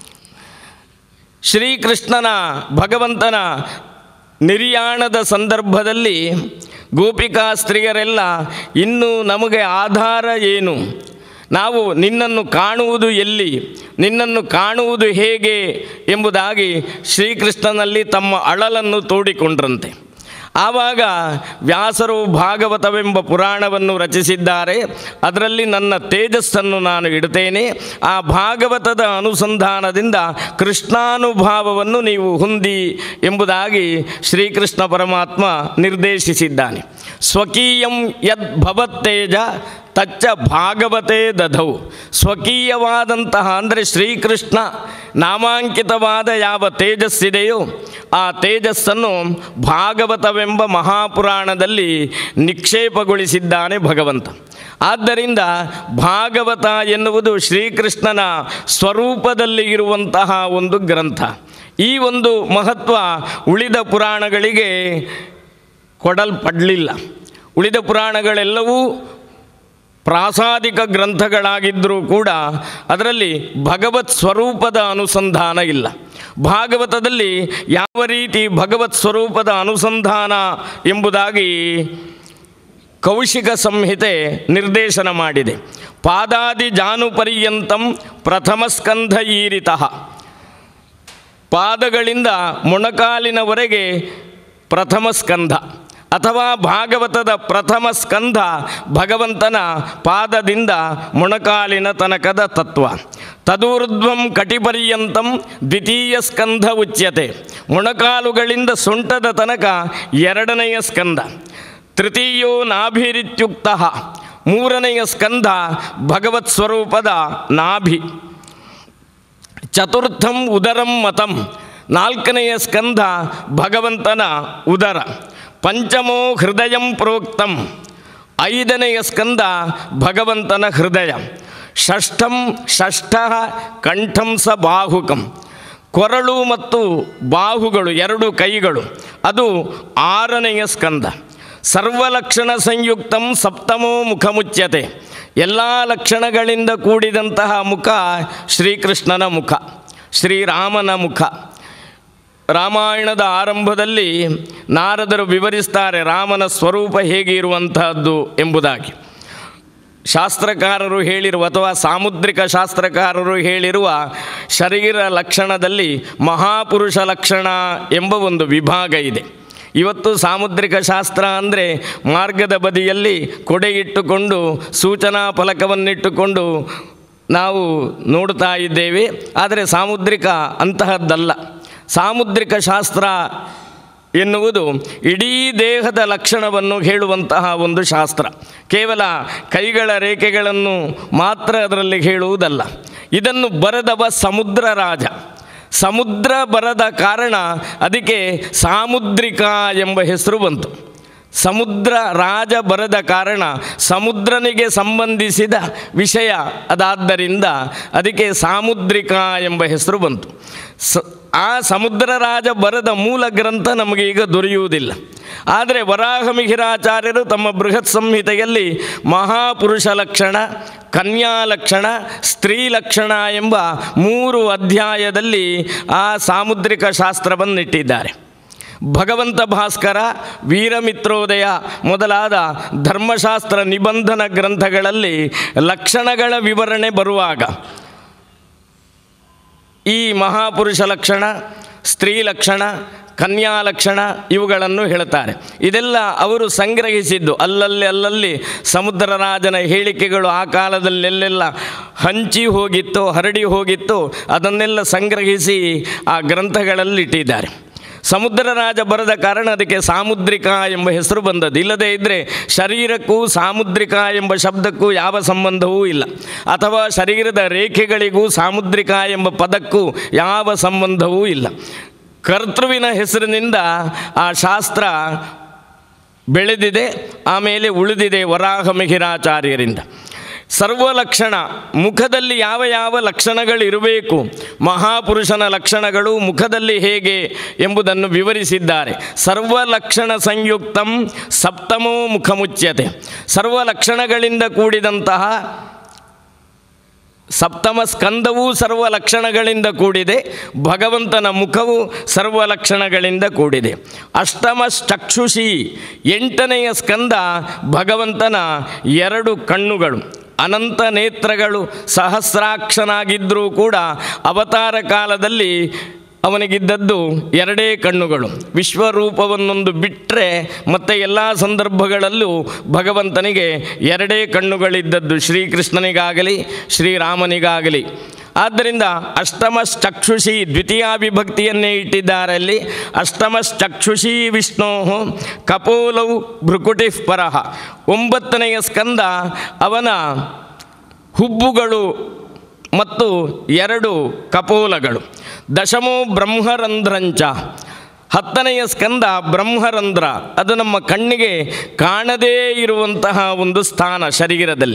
ಶ್ರೀಕೃಷ್ಣನ ಭಗವಂತನ ನಿರ್ಯಾಣದ ಸಂದರ್ಭದಲ್ಲಿ ಗೋಪಿಕಾ ಸ್ತ್ರೀಯರೆಲ್ಲ ಇನ್ನು ನಮಗೆ ಆಧಾರ ಏನು ನಾವು ನಿನ್ನನ್ನು ಕಾಣುವುದು ಎಲ್ಲಿ ನಿನ್ನನ್ನು ಕಾಣುವುದು ಹೇಗೆ ಎಂಬುದಾಗಿ ಶ್ರೀಕೃಷ್ಣನಲ್ಲಿ ತಮ್ಮ ಅಳಲನ್ನು ತೋಡಿಕೊಂಡ್ರಂತೆ ಆವಾಗ ವ್ಯಾಸರು ಭಾಗವತವೆಂಬ ಪುರಾಣವನ್ನು ರಚಿಸಿದ್ದಾರೆ ಅದರಲ್ಲಿ ನನ್ನ ತೇಜಸ್ಸನ್ನು ನಾನು ಇಡ್ತೇನೆ ಆ ಭಾಗವತದ ಅನುಸಂಧಾನದಿಂದ ಕೃಷ್ಣಾನುಭಾವವನ್ನು ನೀವು ಹೊಂದಿ ಎಂಬುದಾಗಿ ಶ್ರೀಕೃಷ್ಣ ಪರಮಾತ್ಮ ನಿರ್ದೇಶಿಸಿದ್ದಾನೆ ಸ್ವಕೀಯಂ ಯದ್ ಭವತ್ತೇಜ ತಚ್ಚ ಭಾಗವತೆ ದಧೌ ಸ್ವಕೀಯವಾದಂತಹ ಅಂದರೆ ಶ್ರೀಕೃಷ್ಣ ನಾಮಾಂಕಿತವಾದ ಯಾವ ತೇಜಸ್ಸಿದೆಯೋ ಆ ತೇಜಸ್ಸನ್ನು ಭಾಗವತವೆಂಬ ಮಹಾಪುರಾಣದಲ್ಲಿ ನಿಕ್ಷೇಪಗೊಳಿಸಿದ್ದಾನೆ ಭಗವಂತ ಆದ್ದರಿಂದ ಭಾಗವತ ಎನ್ನುವುದು ಶ್ರೀಕೃಷ್ಣನ ಸ್ವರೂಪದಲ್ಲಿ ಇರುವಂತಹ ಒಂದು ಗ್ರಂಥ ಈ ಒಂದು ಮಹತ್ವ ಉಳಿದ ಪುರಾಣಗಳಿಗೆ ಕೊಡಲ್ಪಡಲಿಲ್ಲ ಉಳಿದ ಪುರಾಣಗಳೆಲ್ಲವೂ ಪ್ರಾಸಾದಿಕ ಗ್ರಂಥಗಳಾಗಿದ್ದರೂ ಕೂಡ ಅದರಲ್ಲಿ ಭಗವತ್ ಸ್ವರೂಪದ ಅನುಸಂಧಾನ ಇಲ್ಲ ಭಾಗವತದಲ್ಲಿ ಯಾವ ರೀತಿ ಭಗವತ್ ಸ್ವರೂಪದ ಅನುಸಂಧಾನ ಎಂಬುದಾಗಿ ಕೌಶಿಕ ಸಂಹಿತೆ ನಿರ್ದೇಶನ ಮಾಡಿದೆ ಪಾದಾದಿ ಜಾನುಪರ್ಯಂತಂ ಪ್ರಥಮ ಸ್ಕಂಧ ಈರಿತಃ ಪಾದಗಳಿಂದ ಮೊಣಕಾಲಿನವರೆಗೆ ಪ್ರಥಮ ಸ್ಕಂಧ ಅಥವಾ ಭಾಗವತದ ಪ್ರಥಮ ಸ್ಕಂಧ ಭಗವಂತನ ಪಾದದಿಂದ ಮೊಣಕಾಲಿನ ತನಕದ ತತ್ವ ತದೂರ್ಧ್ವಂ ಕಟಿಪರ್ಯಂತಂ ದ್ವಿತೀಯ ಸ್ಕಂಧ ಉಚ್ಯತೆ ಮೊಣಕಾಲುಗಳಿಂದ ಸೊಂಟದ ತನಕ ಎರಡನೆಯ ಸ್ಕಂದ ತೃತೀಯೋ ನಾಭಿರಿತ್ಯುಕ್ತ ಮೂರನೆಯ ಸ್ಕಂಧ ಭಗವತ್ ಸ್ವರೂಪದ ನಾಭಿ ಚತುರ್ಥಂ ಉದರಂ ಮತಂ ನಾಲ್ಕನೆಯ ಸ್ಕಂಧ ಭಗವಂತನ ಉದರ ಪಂಚಮೋ ಹೃದಯಂ ಪ್ರೋಕ್ತಂ ಐದನೆಯ ಸ್ಕಂದ ಭಗವಂತನ ಹೃದಯ ಷಷ್ಠಂ ಷಷ್ಠ ಕಂಠಂ ಸ ಬಾಹುಕಂ ಕೊರಳು ಮತ್ತು ಬಾಹುಗಳು ಎರಡು ಕೈಗಳು ಅದು ಆರನೆಯ ಸ್ಕಂದ ಸರ್ವಲಕ್ಷಣ ಸಂಯುಕ್ತಂ ಸಪ್ತಮೋ ಮುಖಮುಚ್ಯತೆ ಎಲ್ಲ ಲಕ್ಷಣಗಳಿಂದ ಕೂಡಿದಂತಹ ಮುಖ ಶ್ರೀಕೃಷ್ಣನ ಮುಖ ಶ್ರೀರಾಮನ ಮುಖ ರಾಮಾಯಣದ ಆರಂಭದಲ್ಲಿ ನಾರದರು ವಿವರಿಸ್ತಾರೆ ರಾಮನ ಸ್ವರೂಪ ಹೇಗೆ ಇರುವಂತಹದ್ದು ಎಂಬುದಾಗಿ ಶಾಸ್ತ್ರಕಾರರು ಹೇಳಿರುವ ಅಥವಾ ಸಾಮುದ್ರಿಕ ಶಾಸ್ತ್ರಕಾರರು ಹೇಳಿರುವ ಶರೀರ ಲಕ್ಷಣದಲ್ಲಿ ಮಹಾಪುರುಷ ಲಕ್ಷಣ ಎಂಬ ಒಂದು ವಿಭಾಗ ಇದೆ ಇವತ್ತು ಸಾಮುದ್ರಿಕ ಶಾಸ್ತ್ರ ಅಂದರೆ ಮಾರ್ಗದ ಬದಿಯಲ್ಲಿ ಕೊಡೆ ಇಟ್ಟುಕೊಂಡು ಸೂಚನಾ ಫಲಕವನ್ನಿಟ್ಟುಕೊಂಡು ನಾವು ನೋಡ್ತಾ ಇದ್ದೇವೆ ಆದರೆ ಸಾಮುದ್ರಿಕ ಅಂತಹದ್ದಲ್ಲ ಸಾಮುದ್ರಿಕ ಶಾಸ್ತ್ರ ಎನ್ನುವುದು ಇಡೀ ದೇಹದ ಲಕ್ಷಣವನ್ನು ಹೇಳುವಂತಹ ಒಂದು ಶಾಸ್ತ್ರ ಕೇವಲ ಕೈಗಳ ರೇಖೆಗಳನ್ನು ಮಾತ್ರ ಅದರಲ್ಲಿ ಹೇಳುವುದಲ್ಲ ಇದನ್ನು ಬರೆದವ ಸಮುದ್ರ ರಾಜ ಸಮುದ್ರ ಬರದ ಕಾರಣ ಅದಕ್ಕೆ ಸಾಮುದ್ರಿಕ ಎಂಬ ಹೆಸರು ಬಂತು ಸಮುದ್ರ ರಾಜ ಬರದ ಕಾರಣ ಸಮುದ್ರನಿಗೆ ಸಂಬಂಧಿಸಿದ ವಿಷಯ ಅದಾದ್ದರಿಂದ ಅದಕ್ಕೆ ಸಾಮುದ್ರಿಕ ಎಂಬ ಹೆಸರು ಬಂತು ಸ ಆ ಸಮುದ್ರ ರಾಜ ಬರದ ಮೂಲ ಗ್ರಂಥ ನಮಗೆ ಈಗ ದೊರೆಯುವುದಿಲ್ಲ ಆದರೆ ವರಾಹಮಿಹಿರಾಚಾರ್ಯರು ತಮ್ಮ ಬೃಹತ್ ಸಂಹಿತೆಯಲ್ಲಿ ಮಹಾಪುರುಷ ಲಕ್ಷಣ ಕನ್ಯಾ ಲಕ್ಷಣ ಸ್ತ್ರೀ ಲಕ್ಷಣ ಎಂಬ ಮೂರು ಅಧ್ಯಾಯದಲ್ಲಿ ಆ ಸಾಮುದ್ರಿಕ ಶಾಸ್ತ್ರವನ್ನಿಟ್ಟಿದ್ದಾರೆ ಭಗವಂತ ಭಾಸ್ಕರ ವೀರಮಿತ್ರೋದಯ ಮೊದಲಾದ ಧರ್ಮಶಾಸ್ತ್ರ ನಿಬಂಧನ ಗ್ರಂಥಗಳಲ್ಲಿ ಲಕ್ಷಣಗಳ ವಿವರಣೆ ಬರುವಾಗ ಈ ಮಹಾಪುರುಷ ಲಕ್ಷಣ ಸ್ತ್ರೀ ಲಕ್ಷಣ ಕನ್ಯಾ ಲಕ್ಷಣ ಇವುಗಳನ್ನು ಹೇಳ್ತಾರೆ ಇದೆಲ್ಲ ಅವರು ಸಂಗ್ರಹಿಸಿದ್ದು ಅಲ್ಲಲ್ಲಿ ಅಲ್ಲಲ್ಲಿ ಸಮುದ್ರ ರಾಜನ ಹೇಳಿಕೆಗಳು ಆ ಕಾಲದಲ್ಲೆಲ್ಲೆಲ್ಲ ಹಂಚಿ ಹೋಗಿತ್ತು ಹರಡಿ ಹೋಗಿತ್ತು ಅದನ್ನೆಲ್ಲ ಸಂಗ್ರಹಿಸಿ ಆ ಗ್ರಂಥಗಳಲ್ಲಿ ಇಟ್ಟಿದ್ದಾರೆ ಸಮುದ್ರ ರಾಜ ಬರದ ಕಾರಣ ಅದಕ್ಕೆ ಸಾಮುದ್ರಿಕ ಎಂಬ ಹೆಸರು ಬಂದದ್ದು ಇಲ್ಲದೇ ಇದ್ದರೆ ಶರೀರಕ್ಕೂ ಸಾಮುದ್ರಿಕ ಎಂಬ ಶಬ್ದಕ್ಕೂ ಯಾವ ಸಂಬಂಧವೂ ಇಲ್ಲ ಅಥವಾ ಶರೀರದ ರೇಖೆಗಳಿಗೂ ಸಾಮುದ್ರಿಕ ಎಂಬ ಪದಕ್ಕೂ ಯಾವ ಸಂಬಂಧವೂ ಇಲ್ಲ ಕರ್ತೃವಿನ ಹೆಸರಿನಿಂದ ಆ ಶಾಸ್ತ್ರ ಬೆಳೆದಿದೆ ಆಮೇಲೆ ಉಳಿದಿದೆ ವರಾಹ ಮಿಹಿರಾಚಾರ್ಯರಿಂದ ಸರ್ವಲಕ್ಷಣ ಮುಖದಲ್ಲಿ ಯಾವ ಯಾವ ಲಕ್ಷಣಗಳಿರಬೇಕು ಮಹಾಪುರುಷನ ಲಕ್ಷಣಗಳು ಮುಖದಲ್ಲಿ ಹೇಗೆ ಎಂಬುದನ್ನು ವಿವರಿಸಿದ್ದಾರೆ ಸರ್ವಲಕ್ಷಣ ಸಂಯುಕ್ತಂ ಸಪ್ತಮೋ ಮುಖಮುಚ್ಯತೆ ಸರ್ವಲಕ್ಷಣಗಳಿಂದ ಕೂಡಿದಂತಹ ಸಪ್ತಮ ಸ್ಕಂದವೂ ಸರ್ವ ಲಕ್ಷಣಗಳಿಂದ ಕೂಡಿದೆ ಭಗವಂತನ ಮುಖವು ಸರ್ವ ಲಕ್ಷಣಗಳಿಂದ ಕೂಡಿದೆ ಅಷ್ಟಮ ಚಕ್ಷುಷಿ ಎಂಟನೆಯ ಸ್ಕಂದ ಭಗವಂತನ ಎರಡು ಕಣ್ಣುಗಳು ಅನಂತ ನೇತ್ರಗಳು ಸಹಸ್ರಾಕ್ಷನಾಗಿದ್ದರೂ ಕೂಡ ಅವತಾರ ಕಾಲದಲ್ಲಿ ಅವನಿಗಿದ್ದದ್ದು ಎರಡೇ ಕಣ್ಣುಗಳು ವಿಶ್ವರೂಪವನ್ನೊಂದು ಬಿಟ್ಟರೆ ಮತ್ತು ಎಲ್ಲ ಸಂದರ್ಭಗಳಲ್ಲೂ ಭಗವಂತನಿಗೆ ಎರಡೇ ಕಣ್ಣುಗಳಿದ್ದದ್ದು ಶ್ರೀಕೃಷ್ಣನಿಗಾಗಲಿ ಶ್ರೀರಾಮನಿಗಾಗಲಿ ಆದ್ದರಿಂದ ಅಷ್ಟಮಶ್ಚಕ್ಷುಷಿ ದ್ವಿತೀಯ ವಿಭಕ್ತಿಯನ್ನೇ ಇಟ್ಟಿದ್ದಾರೆ ಅಲ್ಲಿ ಅಷ್ಟಮಶ್ಚಕ್ಷುಷಿ ವಿಷ್ಣೋ ಕಪೋಲೌ ಭ್ರುಕುಟಿಃ ಪರಃ ಒಂಬತ್ತನೆಯ ಸ್ಕಂದ ಅವನ ಹುಬ್ಬುಗಳು ಮತ್ತು ಎರಡು ಕಪೋಲಗಳು ದಶಮೋ ಬ್ರಹ್ಮರಂಧ್ರಂಚ ಹತ್ತನೆಯ ಸ್ಕಂದ ಬ್ರಹ್ಮರಂಧ್ರ ಅದು ನಮ್ಮ ಕಣ್ಣಿಗೆ ಕಾಣದೇ ಇರುವಂತಹ ಒಂದು ಸ್ಥಾನ ಶರೀರದಲ್ಲಿ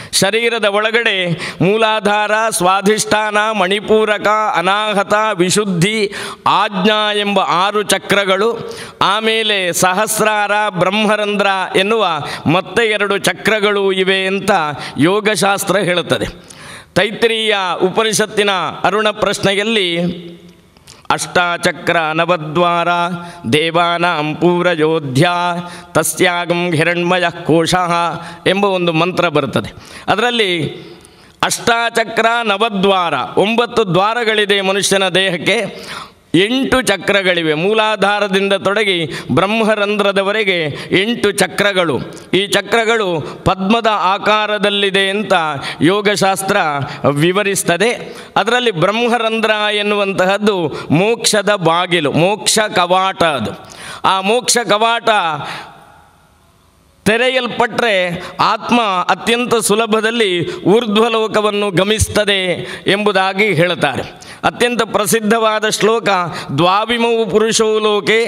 ಶರೀರದ ಒಳಗಡೆ ಮೂಲಾಧಾರ ಸ್ವಾಧಿಷ್ಠಾನ ಮಣಿಪೂರಕ ಅನಾಹತ ವಿಶುದ್ಧಿ ಆಜ್ಞಾ ಎಂಬ ಆರು ಚಕ್ರಗಳು ಆಮೇಲೆ ಸಹಸ್ರಾರ ಬ್ರಹ್ಮರಂಧ್ರ ಎನ್ನುವ ಮತ್ತೆ ಎರಡು ಚಕ್ರಗಳು ಇವೆ ಅಂತ ಯೋಗಶಾಸ್ತ್ರ ಹೇಳುತ್ತದೆ ತೈತ್ರೀಯ ಉಪನಿಷತ್ತಿನ ಅರುಣ ಪ್ರಶ್ನೆಯಲ್ಲಿ ಅಷ್ಟಾಚಕ್ರ ನವದ್ವಾರ ದೇವಾನಾಂ ಪೂರಯೋಧ್ಯ ತಸ್ಯಾಗಂ ಹಿರಣ್ಮಯ ಕೋಶ ಎಂಬ ಒಂದು ಮಂತ್ರ ಬರುತ್ತದೆ ಅದರಲ್ಲಿ ಅಷ್ಟಾಚಕ್ರ ನವದ್ವಾರ ಒಂಬತ್ತು ದ್ವಾರಗಳಿದೆ ಮನುಷ್ಯನ ದೇಹಕ್ಕೆ ಎಂಟು ಚಕ್ರಗಳಿವೆ ಮೂಲಾಧಾರದಿಂದ ತೊಡಗಿ ಬ್ರಹ್ಮರಂಧ್ರದವರೆಗೆ ಎಂಟು ಚಕ್ರಗಳು ಈ ಚಕ್ರಗಳು ಪದ್ಮದ ಆಕಾರದಲ್ಲಿದೆ ಅಂತ ಯೋಗಶಾಸ್ತ್ರ ವಿವರಿಸ್ತದೆ ಅದರಲ್ಲಿ ಬ್ರಹ್ಮರಂಧ್ರ ಎನ್ನುವಂತಹದ್ದು ಮೋಕ್ಷದ ಬಾಗಿಲು ಮೋಕ್ಷ ಕವಾಟ ಅದು ಆ ಮೋಕ್ಷ ಕವಾಟ ತೆರೆಯಲ್ಪಟ್ಟರೆ ಆತ್ಮ ಅತ್ಯಂತ ಸುಲಭದಲ್ಲಿ ಊರ್ಧ್ವಲೋಕವನ್ನು ಗಮಿಸ್ತದೆ ಎಂಬುದಾಗಿ ಹೇಳುತ್ತಾರೆ ಅತ್ಯಂತ ಪ್ರಸಿದ್ಧವಾದ ಶ್ಲೋಕ ದ್ವಾವಿಮವು ಪುರುಷೋ ಲೋಕೆ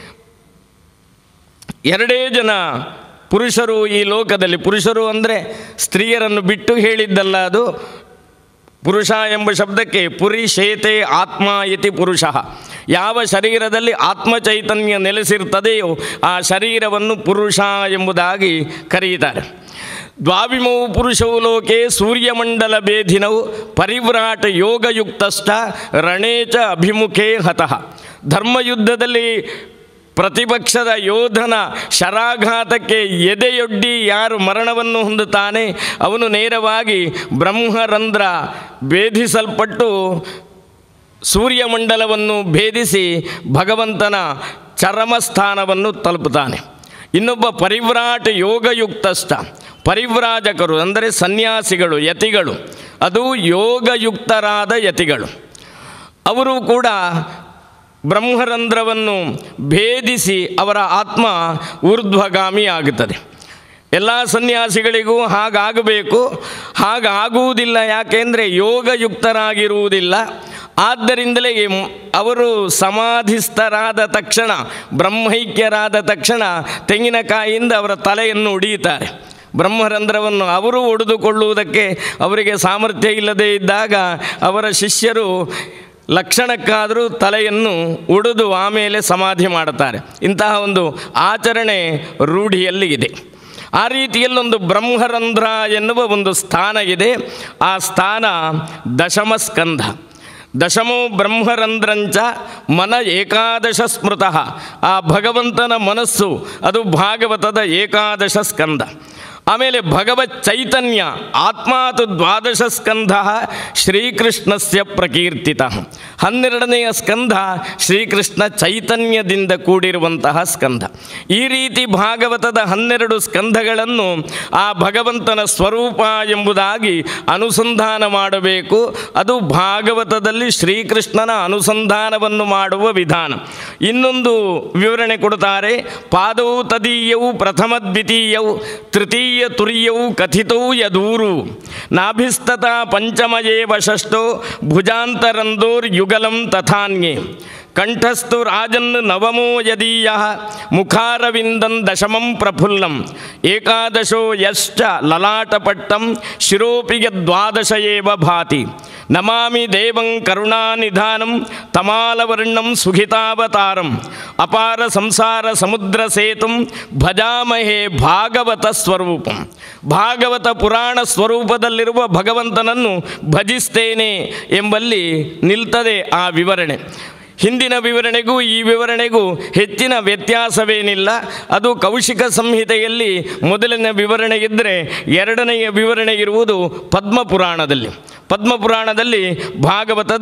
ಎರಡೇ ಜನ ಪುರುಷರು ಈ ಲೋಕದಲ್ಲಿ ಪುರುಷರು ಅಂದರೆ ಸ್ತ್ರೀಯರನ್ನು ಬಿಟ್ಟು ಹೇಳಿದ್ದಲ್ಲ ಅದು ಪುರುಷ ಎಂಬ ಶಬ್ದಕ್ಕೆ ಪುರಿಶೇತೆ ಆತ್ಮ ಇತಿ ಪುರುಷ ಯಾವ ಶರೀರದಲ್ಲಿ ಆತ್ಮ ಚೈತನ್ಯ ನೆಲೆಸಿರ್ತದೆಯೋ ಆ ಶರೀರವನ್ನು ಪುರುಷ ಎಂಬುದಾಗಿ ಕರೆಯುತ್ತಾರೆ ದ್ವಾವಿಮೌ ಪುರುಷೌ ಲೋಕೆ ಸೂರ್ಯಮಂಡಲ ಭೇದಿನವು ಪರಿವ್ರಾಟ ಯೋಗಯುಕ್ತಶ್ಚ ರಣೇಚ ಅಭಿಮುಖೇ ಹತಃ ಧರ್ಮಯುದ್ಧದಲ್ಲಿ ಪ್ರತಿಪಕ್ಷದ ಯೋಧನ ಶರಾಘಾತಕ್ಕೆ ಎದೆಯೊಡ್ಡಿ ಯಾರು ಮರಣವನ್ನು ಹೊಂದುತ್ತಾನೆ ಅವನು ನೇರವಾಗಿ ಬ್ರಹ್ಮರಂಧ್ರ ಭೇದಿಸಲ್ಪಟ್ಟು ಸೂರ್ಯಮಂಡಲವನ್ನು ಭೇದಿಸಿ ಭಗವಂತನ ಚರಮಸ್ಥಾನವನ್ನು ತಲುಪುತ್ತಾನೆ ಇನ್ನೊಬ್ಬ ಪರಿವ್ರಾಟ ಯೋಗಯುಕ್ತಸ್ಥ ಪರಿವ್ರಾಜಕರು ಅಂದರೆ ಸನ್ಯಾಸಿಗಳು ಯತಿಗಳು ಅದು ಯೋಗಯುಕ್ತರಾದ ಯತಿಗಳು ಅವರು ಕೂಡ ಬ್ರಹ್ಮರಂಧ್ರವನ್ನು ಭೇದಿಸಿ ಅವರ ಆತ್ಮ ಊರ್ಧ್ವಗಾಮಿ ಆಗುತ್ತದೆ ಎಲ್ಲ ಸನ್ಯಾಸಿಗಳಿಗೂ ಹಾಗಾಗಬೇಕು ಹಾಗಾಗುವುದಿಲ್ಲ ಯಾಕೆಂದರೆ ಯೋಗಯುಕ್ತರಾಗಿರುವುದಿಲ್ಲ ಆದ್ದರಿಂದಲೇ ಮ್- ಅವರು ಸಮಾಧಿಸ್ಥರಾದ ತಕ್ಷಣ ಬ್ರಹ್ಮೈಕ್ಯರಾದ ತಕ್ಷಣ ತೆಂಗಿನಕಾಯಿಯಿಂದ ಅವರ ತಲೆಯನ್ನು ಒಡೆಯುತ್ತಾರೆ ಬ್ರಹ್ಮರಂಧ್ರವನ್ನು ಅವರು ಒಡೆದುಕೊಳ್ಳುವುದಕ್ಕೆ ಅವರಿಗೆ ಸಾಮರ್ಥ್ಯ ಇಲ್ಲದೇ ಇದ್ದಾಗ ಅವರ ಶಿಷ್ಯರು ಲಕ್ಷಣಕ್ಕಾದರೂ ತಲೆಯನ್ನು ಒಡೆದು ಆಮೇಲೆ ಸಮಾಧಿ ಮಾಡುತ್ತಾರೆ ಇಂತಹ ಒಂದು ಆಚರಣೆ ರೂಢಿಯಲ್ಲಿ ಇದೆ ಆ ರೀತಿಯಲ್ಲೊಂದು ಬ್ರಹ್ಮರಂಧ್ರ ಎನ್ನುವ ಒಂದು ಸ್ಥಾನ ಇದೆ ಆ ಸ್ಥಾನ ದಶಮ ಸ್ಕಂಧ ದಶಮೋ ಬ್ರಹ್ಮರಂಧ್ರಂಚ ಮನ ಏಕಾದಶ ಸ್ಮೃತಃ ಆ ಭಗವಂತನ ಮನಸ್ಸು ಅದು ಭಾಗವತದ ಏಕಾದಶ ಸ್ಕಂದ ಆಮೇಲೆ ಭಗವತ್ ಚೈತನ್ಯ ಆತ್ಮಾತು ದ್ವಾದಶ ಸ್ಕಂಧ ಶ್ರೀಕೃಷ್ಣಸ್ಯ ಪ್ರಕೀರ್ತಿತ ಹನ್ನೆರಡನೆಯ ಸ್ಕಂಧ ಶ್ರೀಕೃಷ್ಣ ಚೈತನ್ಯದಿಂದ ಕೂಡಿರುವಂತಹ ಸ್ಕಂಧ ಈ ರೀತಿ ಭಾಗವತದ ಹನ್ನೆರಡು ಸ್ಕಂಧಗಳನ್ನು ಆ ಭಗವಂತನ ಸ್ವರೂಪ ಎಂಬುದಾಗಿ ಅನುಸಂಧಾನ ಮಾಡಬೇಕು ಅದು ಭಾಗವತದಲ್ಲಿ ಶ್ರೀಕೃಷ್ಣನ ಅನುಸಂಧಾನವನ್ನು ಮಾಡುವ ವಿಧಾನ ಇನ್ನೊಂದು ವಿವರಣೆ ಕೊಡುತ್ತಾರೆ ಪಾದೌ ತದೀಯವು ಪ್ರಥಮ ದ್ವಿತೀಯವು ತೃತೀಯ ತುರ್ಯವು ಕಥಿತೌ ಯದೂರು ನಾಭಿಸ್ತತ ಪಂಚಮಯೇವ ಷಷ್ಟೋ ಭುಜಾಂತರಂದೋರ್ಯುಗಲಂ ತಥಾನ್ಯೇ ಕಂಠಸ್ಥು ರಾಜನ್ ನವಮೋ ಯದೀಯ ಮುಖಾರವಿಂದಂ ದಶಮಂ ಪ್ರಫುಲ್ಲಂ ಏಕಾದಶೋ ಯಶ್ಚ ಲಲಾಟಪಟ್ಟಂ ಶಿರೋಪಿ ಯದ್ವಾದಶ ಏವ ಭಾತಿ ನಮಾಮಿ ದೇವಂ ಕರುಣಾನಿಧಾನಂ ತಮಾಲವರ್ಣಂ ಸುಖಿತಾವತಾರಂ ಅಪಾರ ಸಂಸಾರ ಸಮುದ್ರ ಸೇತುಂ ಭಜಾಮಹೇ ಭಾಗವತ ಸ್ವರೂಪಂ ಭಾಗವತ ಪುರಾಣ ಸ್ವರೂಪದಲ್ಲಿರುವ ಭಗವಂತನನ್ನು ಭಜಿಸ್ತೇನೆ ಎಂಬಲ್ಲಿ ನಿಲ್ತದೆ ಆ ವಿವರಣೆ ಹಿಂದಿನ ವಿವರಣೆಗೂ ಈ ವಿವರಣೆಗೂ ಹೆಚ್ಚಿನ ವ್ಯತ್ಯಾಸವೇನಿಲ್ಲ ಅದು ಕೌಶಿಕ ಸಂಹಿತೆಯಲ್ಲಿ ಮೊದಲನೇ ವಿವರಣೆ ಇದ್ದರೆ ಎರಡನೆಯ ವಿವರಣೆ ಇರುವುದು ಪದ್ಮಪುರಾಣದಲ್ಲಿ ಪದ್ಮಪುರಾಣದಲ್ಲಿ ಭಾಗವತದ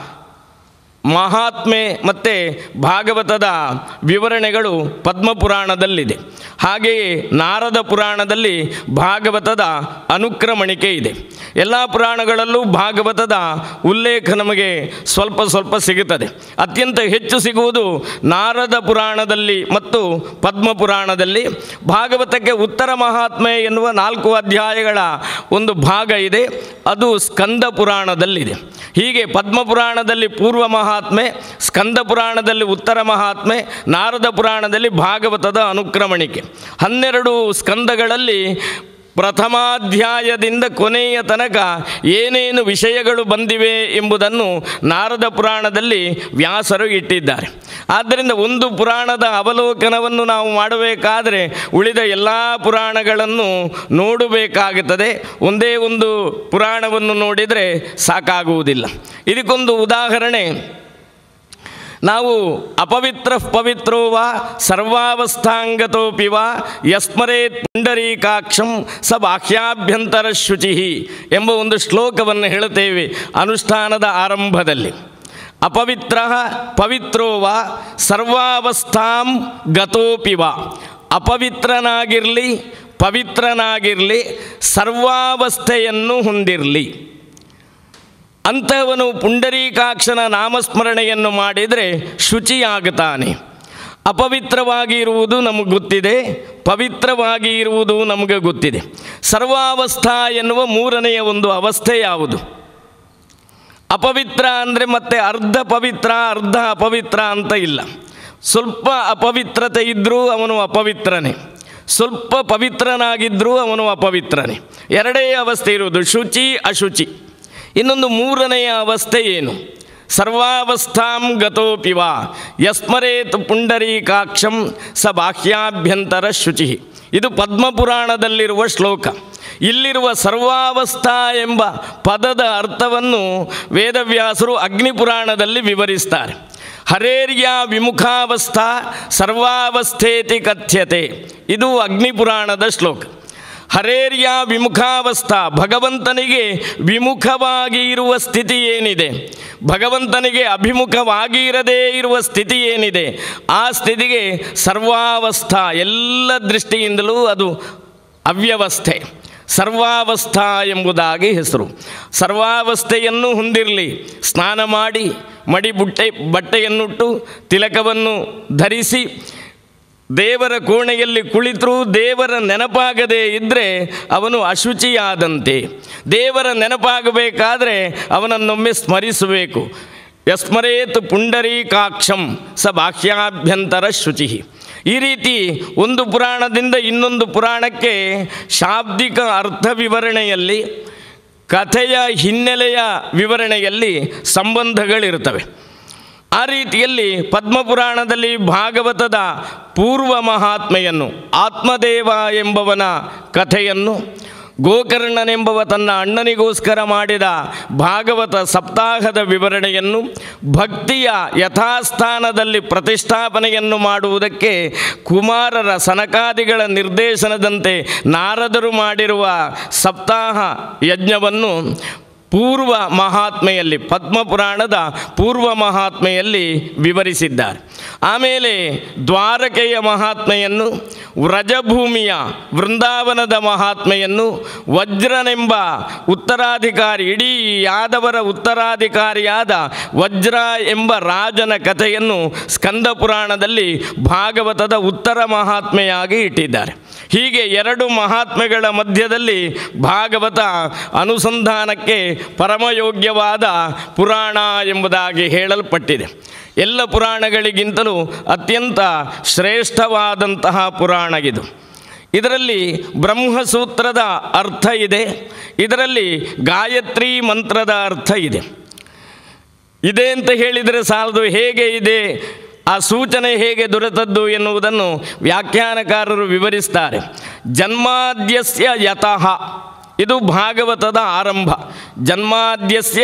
ಮಹಾತ್ಮೆ ಮತ್ತು ಭಾಗವತದ ವಿವರಣೆಗಳು ಪದ್ಮಪುರಾಣದಲ್ಲಿದೆ ಹಾಗೆಯೇ ನಾರದ ಪುರಾಣದಲ್ಲಿ ಭಾಗವತದ ಅನುಕ್ರಮಣಿಕೆ ಇದೆ ಎಲ್ಲ ಪುರಾಣಗಳಲ್ಲೂ ಭಾಗವತದ ಉಲ್ಲೇಖ ನಮಗೆ ಸ್ವಲ್ಪ ಸ್ವಲ್ಪ ಸಿಗುತ್ತದೆ ಅತ್ಯಂತ ಹೆಚ್ಚು ಸಿಗುವುದು ನಾರದ ಪುರಾಣದಲ್ಲಿ ಮತ್ತು ಪದ್ಮಪುರಾಣದಲ್ಲಿ ಭಾಗವತಕ್ಕೆ ಉತ್ತರ ಮಹಾತ್ಮೆ ಎನ್ನುವ ನಾಲ್ಕು ಅಧ್ಯಾಯಗಳ ಒಂದು ಭಾಗ ಇದೆ ಅದು ಸ್ಕಂದ ಪುರಾಣದಲ್ಲಿದೆ ಹೀಗೆ ಪದ್ಮಪುರಾಣದಲ್ಲಿ ಪೂರ್ವ ಮಹಾತ್ಮೆ ಸ್ಕಂದ ಪುರಾಣದಲ್ಲಿ ಉತ್ತರ ಮಹಾತ್ಮೆ ನಾರದ ಪುರಾಣದಲ್ಲಿ ಭಾಗವತದ ಅನುಕ್ರಮಣಿಕೆ ಹನ್ನೆರಡು ಸ್ಕಂದಗಳಲ್ಲಿ ಪ್ರಥಮಾಧ್ಯಾಯದಿಂದ ಕೊನೆಯ ತನಕ ಏನೇನು ವಿಷಯಗಳು ಬಂದಿವೆ ಎಂಬುದನ್ನು ನಾರದ ಪುರಾಣದಲ್ಲಿ ವ್ಯಾಸರು ಇಟ್ಟಿದ್ದಾರೆ ಆದ್ದರಿಂದ ಒಂದು ಪುರಾಣದ ಅವಲೋಕನವನ್ನು ನಾವು ಮಾಡಬೇಕಾದರೆ ಉಳಿದ ಎಲ್ಲ ಪುರಾಣಗಳನ್ನು ನೋಡಬೇಕಾಗುತ್ತದೆ ಒಂದೇ ಒಂದು ಪುರಾಣವನ್ನು ನೋಡಿದರೆ ಸಾಕಾಗುವುದಿಲ್ಲ ಇದಕ್ಕೊಂದು ಉದಾಹರಣೆ ನಾವು ಅಪವಿತ್ರ ಪವಿತ್ರೋ ವಾ ಸರ್ವಾವಸ್ಥಾಂಗತೋಪಿ ವಾ ಯಸ್ಮರೇತ್ ಪುಂಡರೀಕಾಕ್ಷಂ ಸ ಬಾಹ್ಯಾಭ್ಯಂತರ ಶುಚಿ ಎಂಬ ಒಂದು ಶ್ಲೋಕವನ್ನು ಹೇಳುತ್ತೇವೆ ಅನುಷ್ಠಾನದ ಆರಂಭದಲ್ಲಿ ಅಪವಿತ್ರ ಪವಿತ್ರೋ ವಾ ಸರ್ವಾವಸ್ಥಾಂ ಗತೋಪಿ ವಾ ಅಪವಿತ್ರನಾಗಿರಲಿ ಪವಿತ್ರನಾಗಿರಲಿ ಸರ್ವಾವಸ್ಥೆಯನ್ನು ಹೊಂದಿರಲಿ ಅಂಥವನು ಪುಂಡರೀಕಾಕ್ಷನ ನಾಮಸ್ಮರಣೆಯನ್ನು ಮಾಡಿದರೆ ಶುಚಿಯಾಗುತ್ತಾನೆ ಅಪವಿತ್ರವಾಗಿ ಇರುವುದು ನಮಗೆ ಗೊತ್ತಿದೆ ಪವಿತ್ರವಾಗಿ ಇರುವುದು ನಮಗೆ ಗೊತ್ತಿದೆ ಸರ್ವಾವಸ್ಥಾ ಎನ್ನುವ ಮೂರನೆಯ ಒಂದು ಅವಸ್ಥೆ ಯಾವುದು ಅಪವಿತ್ರ ಅಂದರೆ ಮತ್ತೆ ಅರ್ಧ ಪವಿತ್ರ ಅರ್ಧ ಅಪವಿತ್ರ ಅಂತ ಇಲ್ಲ ಸ್ವಲ್ಪ ಅಪವಿತ್ರತೆ ಇದ್ದರೂ ಅವನು ಅಪವಿತ್ರನೇ ಸ್ವಲ್ಪ ಪವಿತ್ರನಾಗಿದ್ದರೂ ಅವನು ಅಪವಿತ್ರನೇ ಎರಡೇ ಅವಸ್ಥೆ ಇರುವುದು ಶುಚಿ ಅಶುಚಿ ಇನ್ನೊಂದು ಮೂರನೆಯ ಅವಸ್ಥೆ ಏನು ಸರ್ವಾವಸ್ಥಾಂ ಗತೋಪಿ ವಾ ಯಸ್ಮರೇತ್ ಪುಂಡರೀಕಾಕ್ಷಂ ಸ ಬಾಹ್ಯಾಭ್ಯಂತರ ಶುಚಿ ಇದು ಪದ್ಮಪುರಾಣದಲ್ಲಿರುವ ಶ್ಲೋಕ ಇಲ್ಲಿರುವ ಸರ್ವಾವಸ್ಥಾ ಎಂಬ ಪದದ ಅರ್ಥವನ್ನು ವೇದವ್ಯಾಸರು ಅಗ್ನಿಪುರಾಣದಲ್ಲಿ ವಿವರಿಸ್ತಾರೆ ಹರೇರ್ಯ ವಿಮುಖಾವಸ್ಥಾ ಸರ್ವಾವಸ್ಥೇತಿ ಕಥ್ಯತೆ ಇದು ಅಗ್ನಿಪುರಾಣದ ಶ್ಲೋಕ ಹರೇರ್ಯ ವಿಮುಖಾವಸ್ಥಾ ಭಗವಂತನಿಗೆ ವಿಮುಖವಾಗಿ ಇರುವ ಸ್ಥಿತಿ ಏನಿದೆ ಭಗವಂತನಿಗೆ ಅಭಿಮುಖವಾಗಿ ಇರದೇ ಇರುವ ಸ್ಥಿತಿ ಏನಿದೆ ಆ ಸ್ಥಿತಿಗೆ ಸರ್ವಾವಸ್ಥಾ ಎಲ್ಲ ದೃಷ್ಟಿಯಿಂದಲೂ ಅದು ಅವ್ಯವಸ್ಥೆ ಸರ್ವಾವಸ್ಥಾ ಎಂಬುದಾಗಿ ಹೆಸರು ಸರ್ವಾವಸ್ಥೆಯನ್ನು ಹೊಂದಿರಲಿ ಸ್ನಾನ ಮಾಡಿ ಮಡಿ ಬುಟ್ಟೆ ಬಟ್ಟೆಯನ್ನುಟ್ಟು ತಿಲಕವನ್ನು ಧರಿಸಿ ದೇವರ ಕೋಣೆಯಲ್ಲಿ ಕುಳಿತರೂ ದೇವರ ನೆನಪಾಗದೇ ಇದ್ದರೆ ಅವನು ಅಶುಚಿಯಾದಂತೆ ದೇವರ ನೆನಪಾಗಬೇಕಾದ್ರೆ ಅವನನ್ನೊಮ್ಮೆ ಸ್ಮರಿಸಬೇಕು ಯಸ್ಮರೇತ್ ಪುಂಡರೀಕಾಕ್ಷಂ ಸ ಬಾಹ್ಯಾಭ್ಯಂತರ ಶುಚಿ ಈ ರೀತಿ ಒಂದು ಪುರಾಣದಿಂದ ಇನ್ನೊಂದು ಪುರಾಣಕ್ಕೆ ಶಾಬ್ದಿಕ ಅರ್ಥ ವಿವರಣೆಯಲ್ಲಿ ಕಥೆಯ ಹಿನ್ನೆಲೆಯ ವಿವರಣೆಯಲ್ಲಿ ಸಂಬಂಧಗಳಿರ್ತವೆ ಆ ರೀತಿಯಲ್ಲಿ ಪದ್ಮಪುರಾಣದಲ್ಲಿ ಭಾಗವತದ ಪೂರ್ವ ಮಹಾತ್ಮೆಯನ್ನು ಆತ್ಮದೇವ ಎಂಬವನ ಕಥೆಯನ್ನು ಗೋಕರ್ಣನೆಂಬವ ತನ್ನ ಅಣ್ಣನಿಗೋಸ್ಕರ ಮಾಡಿದ ಭಾಗವತ ಸಪ್ತಾಹದ ವಿವರಣೆಯನ್ನು ಭಕ್ತಿಯ ಯಥಾಸ್ಥಾನದಲ್ಲಿ ಪ್ರತಿಷ್ಠಾಪನೆಯನ್ನು ಮಾಡುವುದಕ್ಕೆ ಕುಮಾರರ ಸನಕಾದಿಗಳ ನಿರ್ದೇಶನದಂತೆ ನಾರದರು ಮಾಡಿರುವ ಸಪ್ತಾಹ ಯಜ್ಞವನ್ನು ಪೂರ್ವ ಮಹಾತ್ಮೆಯಲ್ಲಿ ಪದ್ಮಪುರಾಣದ ಪೂರ್ವ ಮಹಾತ್ಮೆಯಲ್ಲಿ ವಿವರಿಸಿದ್ದಾರೆ ಆಮೇಲೆ ದ್ವಾರಕೆಯ ಮಹಾತ್ಮೆಯನ್ನು ವ್ರಜಭೂಮಿಯ ವೃಂದಾವನದ ಮಹಾತ್ಮೆಯನ್ನು ವಜ್ರನೆಂಬ ಉತ್ತರಾಧಿಕಾರಿ ಇಡೀ ಯಾದವರ ಉತ್ತರಾಧಿಕಾರಿಯಾದ ವಜ್ರ ಎಂಬ ರಾಜನ ಕಥೆಯನ್ನು ಸ್ಕಂದ ಪುರಾಣದಲ್ಲಿ ಭಾಗವತದ ಉತ್ತರ ಮಹಾತ್ಮೆಯಾಗಿ ಇಟ್ಟಿದ್ದಾರೆ ಹೀಗೆ ಎರಡು ಮಹಾತ್ಮೆಗಳ ಮಧ್ಯದಲ್ಲಿ ಭಾಗವತ ಅನುಸಂಧಾನಕ್ಕೆ ಪರಮಯೋಗ್ಯವಾದ ಪುರಾಣ ಎಂಬುದಾಗಿ ಹೇಳಲ್ಪಟ್ಟಿದೆ ಎಲ್ಲ ಪುರಾಣಗಳಿಗಿಂತಲೂ ಅತ್ಯಂತ ಶ್ರೇಷ್ಠವಾದಂತಹ ಪುರಾಣ ಇದು ಇದರಲ್ಲಿ ಬ್ರಹ್ಮಸೂತ್ರದ ಅರ್ಥ ಇದೆ ಇದರಲ್ಲಿ ಗಾಯತ್ರಿ ಮಂತ್ರದ ಅರ್ಥ ಇದೆ ಇದೆ ಅಂತ ಹೇಳಿದರೆ ಸಾಲದು ಹೇಗೆ ಇದೆ ಆ ಸೂಚನೆ ಹೇಗೆ ದೊರೆತದ್ದು ಎನ್ನುವುದನ್ನು ವ್ಯಾಖ್ಯಾನಕಾರರು ವಿವರಿಸ್ತಾರೆ ಜನ್ಮಾದ್ಯಸ್ಯ ಯತಃ ಇದು ಭಾಗವತದ ಆರಂಭ ಜನ್ಮಾದ್ಯಸ್ಯ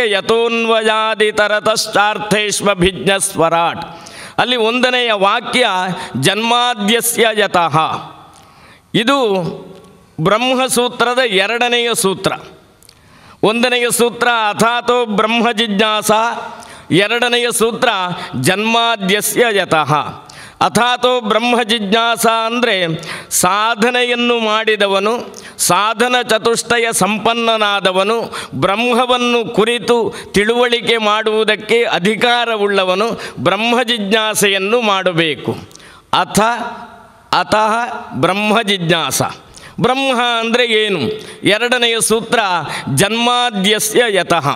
ಯಥೋನ್ವಯಾದಿತರತಶ್ಚಾರ್ಥೇಶ್ವಭಿಜ್ಞ ಸ್ವರಾಟ್ ಅಲ್ಲಿ ಒಂದನೆಯ ವಾಕ್ಯ ಜನ್ಮಾದ್ಯಸ್ಯ ಯತಃ ಇದು ಬ್ರಹ್ಮಸೂತ್ರದ ಎರಡನೆಯ ಸೂತ್ರ ಒಂದನೆಯ ಸೂತ್ರ ಅಥಾತೋ ಬ್ರಹ್ಮ ಜಿಜ್ಞಾಸ ಎರಡನೆಯ ಸೂತ್ರ ಜನ್ಮಾದ್ಯಸ್ಯ ಯತಃ ಅಥಾತೋ ಬ್ರಹ್ಮ ಜಿಜ್ಞಾಸ ಅಂದರೆ ಸಾಧನೆಯನ್ನು ಮಾಡಿದವನು ಸಾಧನ ಚತುಷ್ಟಯ ಸಂಪನ್ನನಾದವನು ಬ್ರಹ್ಮವನ್ನು ಕುರಿತು ತಿಳುವಳಿಕೆ ಮಾಡುವುದಕ್ಕೆ ಅಧಿಕಾರವುಳ್ಳವನು ಬ್ರಹ್ಮ ಜಿಜ್ಞಾಸೆಯನ್ನು ಮಾಡಬೇಕು ಅಥ ಅತಃ ಬ್ರಹ್ಮ ಜಿಜ್ಞಾಸ ಬ್ರಹ್ಮ ಅಂದರೆ ಏನು ಎರಡನೆಯ ಸೂತ್ರ ಜನ್ಮಾದ್ಯಸ್ಯ ಯತಃ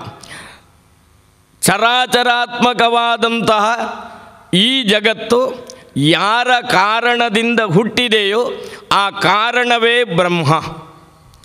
ಚರಾಚರಾತ್ಮಕವಾದಂತಹ ಈ ಜಗತ್ತು ಯಾರ ಕಾರಣದಿಂದ ಹುಟ್ಟಿದೆಯೋ ಆ ಕಾರಣವೇ ಬ್ರಹ್ಮ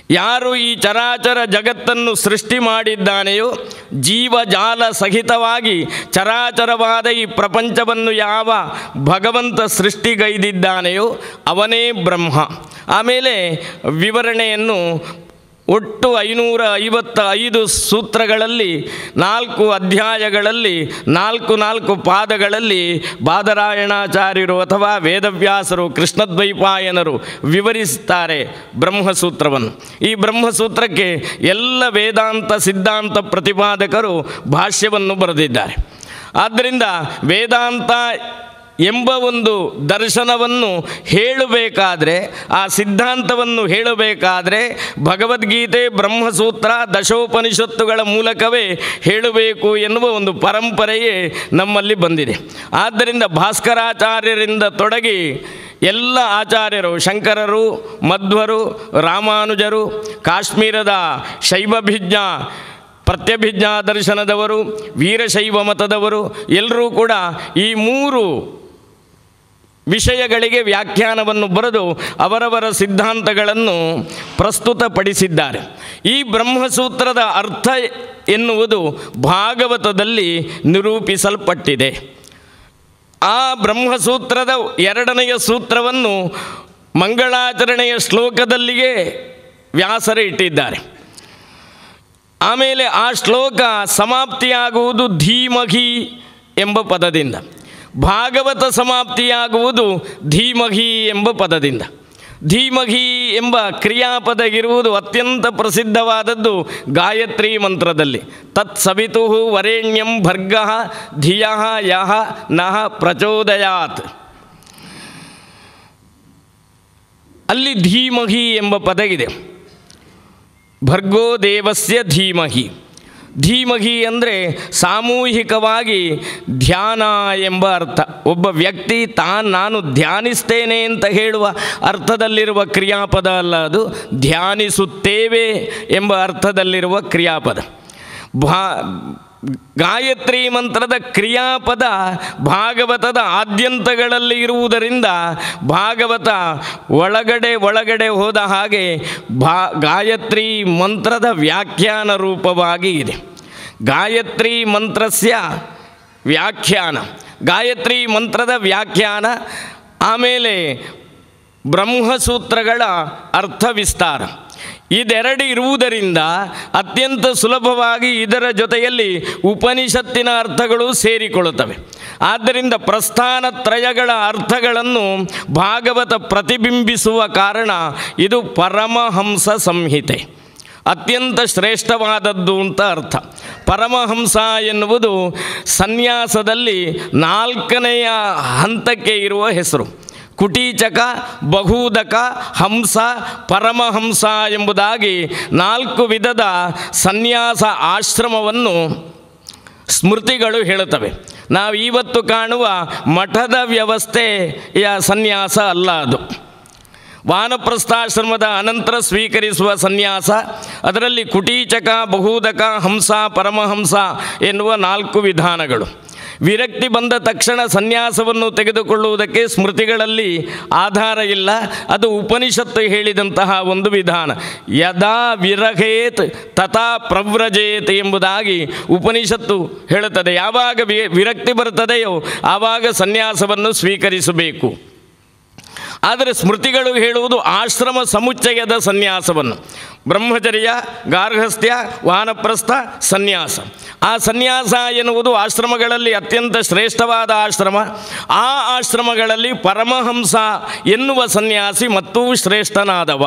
ಯಾರು ಈ ಚರಾಚರ ಜಗತ್ತನ್ನು ಸೃಷ್ಟಿ ಮಾಡಿದ್ದಾನೆಯೋ ಜೀವಜಾಲ ಸಹಿತವಾಗಿ ಚರಾಚರವಾದ ಈ ಪ್ರಪಂಚವನ್ನು ಯಾವ ಭಗವಂತ ಸೃಷ್ಟಿಗೈದಿದ್ದಾನೆಯೋ ಅವನೇ ಬ್ರಹ್ಮ ಆಮೇಲೆ ವಿವರಣೆಯನ್ನು ಒಟ್ಟು ಐನೂರ ಐವತ್ತ ಐದು ಸೂತ್ರಗಳಲ್ಲಿ ನಾಲ್ಕು ಅಧ್ಯಾಯಗಳಲ್ಲಿ ನಾಲ್ಕು ನಾಲ್ಕು ಪಾದಗಳಲ್ಲಿ ಬಾದರಾಯಣಾಚಾರ್ಯರು ಅಥವಾ ವೇದವ್ಯಾಸರು ಕೃಷ್ಣದ್ವೈಪಾಯನರು ವಿವರಿಸ್ತಾರೆ ಬ್ರಹ್ಮಸೂತ್ರವನ್ನು ಈ ಬ್ರಹ್ಮಸೂತ್ರಕ್ಕೆ ಎಲ್ಲ ವೇದಾಂತ ಸಿದ್ಧಾಂತ ಪ್ರತಿಪಾದಕರು ಭಾಷ್ಯವನ್ನು ಬರೆದಿದ್ದಾರೆ ಆದ್ದರಿಂದ ವೇದಾಂತ ಎಂಬ ಒಂದು ದರ್ಶನವನ್ನು ಹೇಳಬೇಕಾದ್ರೆ ಆ ಸಿದ್ಧಾಂತವನ್ನು ಹೇಳಬೇಕಾದ್ರೆ ಭಗವದ್ಗೀತೆ ಬ್ರಹ್ಮಸೂತ್ರ ದಶೋಪನಿಷತ್ತುಗಳ ಮೂಲಕವೇ ಹೇಳಬೇಕು ಎನ್ನುವ ಒಂದು ಪರಂಪರೆಯೇ ನಮ್ಮಲ್ಲಿ ಬಂದಿದೆ ಆದ್ದರಿಂದ ಭಾಸ್ಕರಾಚಾರ್ಯರಿಂದ ತೊಡಗಿ ಎಲ್ಲ ಆಚಾರ್ಯರು ಶಂಕರರು ಮಧ್ವರು ರಾಮಾನುಜರು ಕಾಶ್ಮೀರದ ಶೈವಭಿಜ್ಞ ಪ್ರತ್ಯಭಿಜ್ಞಾ ದರ್ಶನದವರು ವೀರಶೈವ ಮತದವರು ಎಲ್ಲರೂ ಕೂಡ ಈ ಮೂರು ವಿಷಯಗಳಿಗೆ ವ್ಯಾಖ್ಯಾನವನ್ನು ಬರೆದು ಅವರವರ ಸಿದ್ಧಾಂತಗಳನ್ನು ಪ್ರಸ್ತುತಪಡಿಸಿದ್ದಾರೆ ಈ ಬ್ರಹ್ಮಸೂತ್ರದ ಅರ್ಥ ಎನ್ನುವುದು ಭಾಗವತದಲ್ಲಿ ನಿರೂಪಿಸಲ್ಪಟ್ಟಿದೆ ಆ ಬ್ರಹ್ಮಸೂತ್ರದ ಎರಡನೆಯ ಸೂತ್ರವನ್ನು ಮಂಗಳಾಚರಣೆಯ ಶ್ಲೋಕದಲ್ಲಿಯೇ ವ್ಯಾಸರೇ ಇಟ್ಟಿದ್ದಾರೆ ಆಮೇಲೆ ಆ ಶ್ಲೋಕ ಸಮಾಪ್ತಿಯಾಗುವುದು ಧೀಮಹಿ ಎಂಬ ಪದದಿಂದ ಭಾಗವತ ಸಮಾಪ್ತಿಯಾಗುವುದು ಧೀಮಹಿ ಎಂಬ ಪದದಿಂದ ಧೀಮಹಿ ಎಂಬ ಕ್ರಿಯಾಪದ ಇರುವುದು ಅತ್ಯಂತ ಪ್ರಸಿದ್ಧವಾದದ್ದು ಗಾಯತ್ರಿ ಮಂತ್ರದಲ್ಲಿ ತತ್ ಸವಿತು ವರೇಣ್ಯಂ ಭರ್ಗ ಧಿಯ ಯಹ ನಹ ಪ್ರಚೋದಯಾತ್ ಅಲ್ಲಿ ಧೀಮಹಿ ಎಂಬ ಪದ ಇದೆ ಭರ್ಗೋ ದೇವಸ್ಯ ಧೀಮಹಿ ಧೀಮಹಿ ಅಂದರೆ ಸಾಮೂಹಿಕವಾಗಿ ಧ್ಯಾನ ಎಂಬ ಅರ್ಥ ಒಬ್ಬ ವ್ಯಕ್ತಿ ತಾನು ನಾನು ಧ್ಯಾನಿಸ್ತೇನೆ ಅಂತ ಹೇಳುವ ಅರ್ಥದಲ್ಲಿರುವ ಕ್ರಿಯಾಪದ ಅಲ್ಲ ಅದು ಧ್ಯಾನಿಸುತ್ತೇವೆ ಎಂಬ ಅರ್ಥದಲ್ಲಿರುವ ಕ್ರಿಯಾಪದ ಭಾ ಗಾಯತ್ರಿ ಮಂತ್ರದ ಕ್ರಿಯಾಪದ ಭಾಗವತದ ಆದ್ಯಂತಗಳಲ್ಲಿ ಇರುವುದರಿಂದ ಭಾಗವತ ಒಳಗಡೆ ಒಳಗಡೆ ಹೋದ ಹಾಗೆ ಭಾ ಗಾಯತ್ರಿ ಮಂತ್ರದ ವ್ಯಾಖ್ಯಾನ ರೂಪವಾಗಿ ಇದೆ ಗಾಯತ್ರಿ ಮಂತ್ರಸ್ಯ ವ್ಯಾಖ್ಯಾನ ಗಾಯತ್ರಿ ಮಂತ್ರದ ವ್ಯಾಖ್ಯಾನ ಆಮೇಲೆ ಬ್ರಹ್ಮಸೂತ್ರಗಳ ಅರ್ಥ ವಿಸ್ತಾರ ಇದೆರಡು ಇರುವುದರಿಂದ ಅತ್ಯಂತ ಸುಲಭವಾಗಿ ಇದರ ಜೊತೆಯಲ್ಲಿ ಉಪನಿಷತ್ತಿನ ಅರ್ಥಗಳು ಸೇರಿಕೊಳ್ಳುತ್ತವೆ ಆದ್ದರಿಂದ ಪ್ರಸ್ಥಾನತ್ರಯಗಳ ಅರ್ಥಗಳನ್ನು ಭಾಗವತ ಪ್ರತಿಬಿಂಬಿಸುವ ಕಾರಣ ಇದು ಪರಮಹಂಸ ಸಂಹಿತೆ ಅತ್ಯಂತ ಶ್ರೇಷ್ಠವಾದದ್ದು ಅಂತ ಅರ್ಥ ಪರಮಹಂಸ ಎನ್ನುವುದು ಸನ್ಯಾಸದಲ್ಲಿ ನಾಲ್ಕನೆಯ ಹಂತಕ್ಕೆ ಇರುವ ಹೆಸರು ಕುಟೀಚಕ ಬಹುದಕ ಹಂಸ ಪರಮಹಂಸ ಎಂಬುದಾಗಿ ನಾಲ್ಕು ವಿಧದ ಸನ್ಯಾಸ ಆಶ್ರಮವನ್ನು ಸ್ಮೃತಿಗಳು ಹೇಳುತ್ತವೆ ನಾವು ಇವತ್ತು ಕಾಣುವ ಮಠದ ವ್ಯವಸ್ಥೆಯ ಸನ್ಯಾಸ ಅಲ್ಲ ಅದು ವಾನಪ್ರಸ್ಥಾಶ್ರಮದ ಅನಂತರ ಸ್ವೀಕರಿಸುವ ಸನ್ಯಾಸ ಅದರಲ್ಲಿ ಕುಟೀಚಕ ಬಹುದಕ ಹಂಸ ಪರಮಹಂಸ ಎನ್ನುವ ನಾಲ್ಕು ವಿಧಾನಗಳು ವಿರಕ್ತಿ ಬಂದ ತಕ್ಷಣ ಸನ್ಯಾಸವನ್ನು ತೆಗೆದುಕೊಳ್ಳುವುದಕ್ಕೆ ಸ್ಮೃತಿಗಳಲ್ಲಿ ಆಧಾರ ಇಲ್ಲ ಅದು ಉಪನಿಷತ್ತು ಹೇಳಿದಂತಹ ಒಂದು ವಿಧಾನ ಯದಾ ವಿರಹೇತ್ ತಥಾ ಪ್ರವ್ರಜೇತ್ ಎಂಬುದಾಗಿ ಉಪನಿಷತ್ತು ಹೇಳುತ್ತದೆ ಯಾವಾಗ ವಿ- ವಿರಕ್ತಿ ಬರುತ್ತದೆಯೋ ಆವಾಗ ಸನ್ಯಾಸವನ್ನು ಸ್ವೀಕರಿಸಬೇಕು ಆದರೆ ಸ್ಮೃತಿಗಳು ಹೇಳುವುದು ಆಶ್ರಮ ಸಮುಚ್ಚಯದ ಸನ್ಯಾಸವನ್ನು ಬ್ರಹ್ಮಚರ್ಯ ಗಾರ್ಹಸ್ಥ್ಯ ವಾನಪ್ರಸ್ಥ ಸನ್ಯಾಸ ಆ ಸನ್ಯಾಸ ಎನ್ನುವುದು ಆಶ್ರಮಗಳಲ್ಲಿ ಅತ್ಯಂತ ಶ್ರೇಷ್ಠವಾದ ಆಶ್ರಮ ಆ ಆಶ್ರಮಗಳಲ್ಲಿ ಪರಮಹಂಸ ಎನ್ನುವ ಸನ್ಯಾಸಿ ಮತ್ತೂ ಶ್ರೇಷ್ಠನಾದವ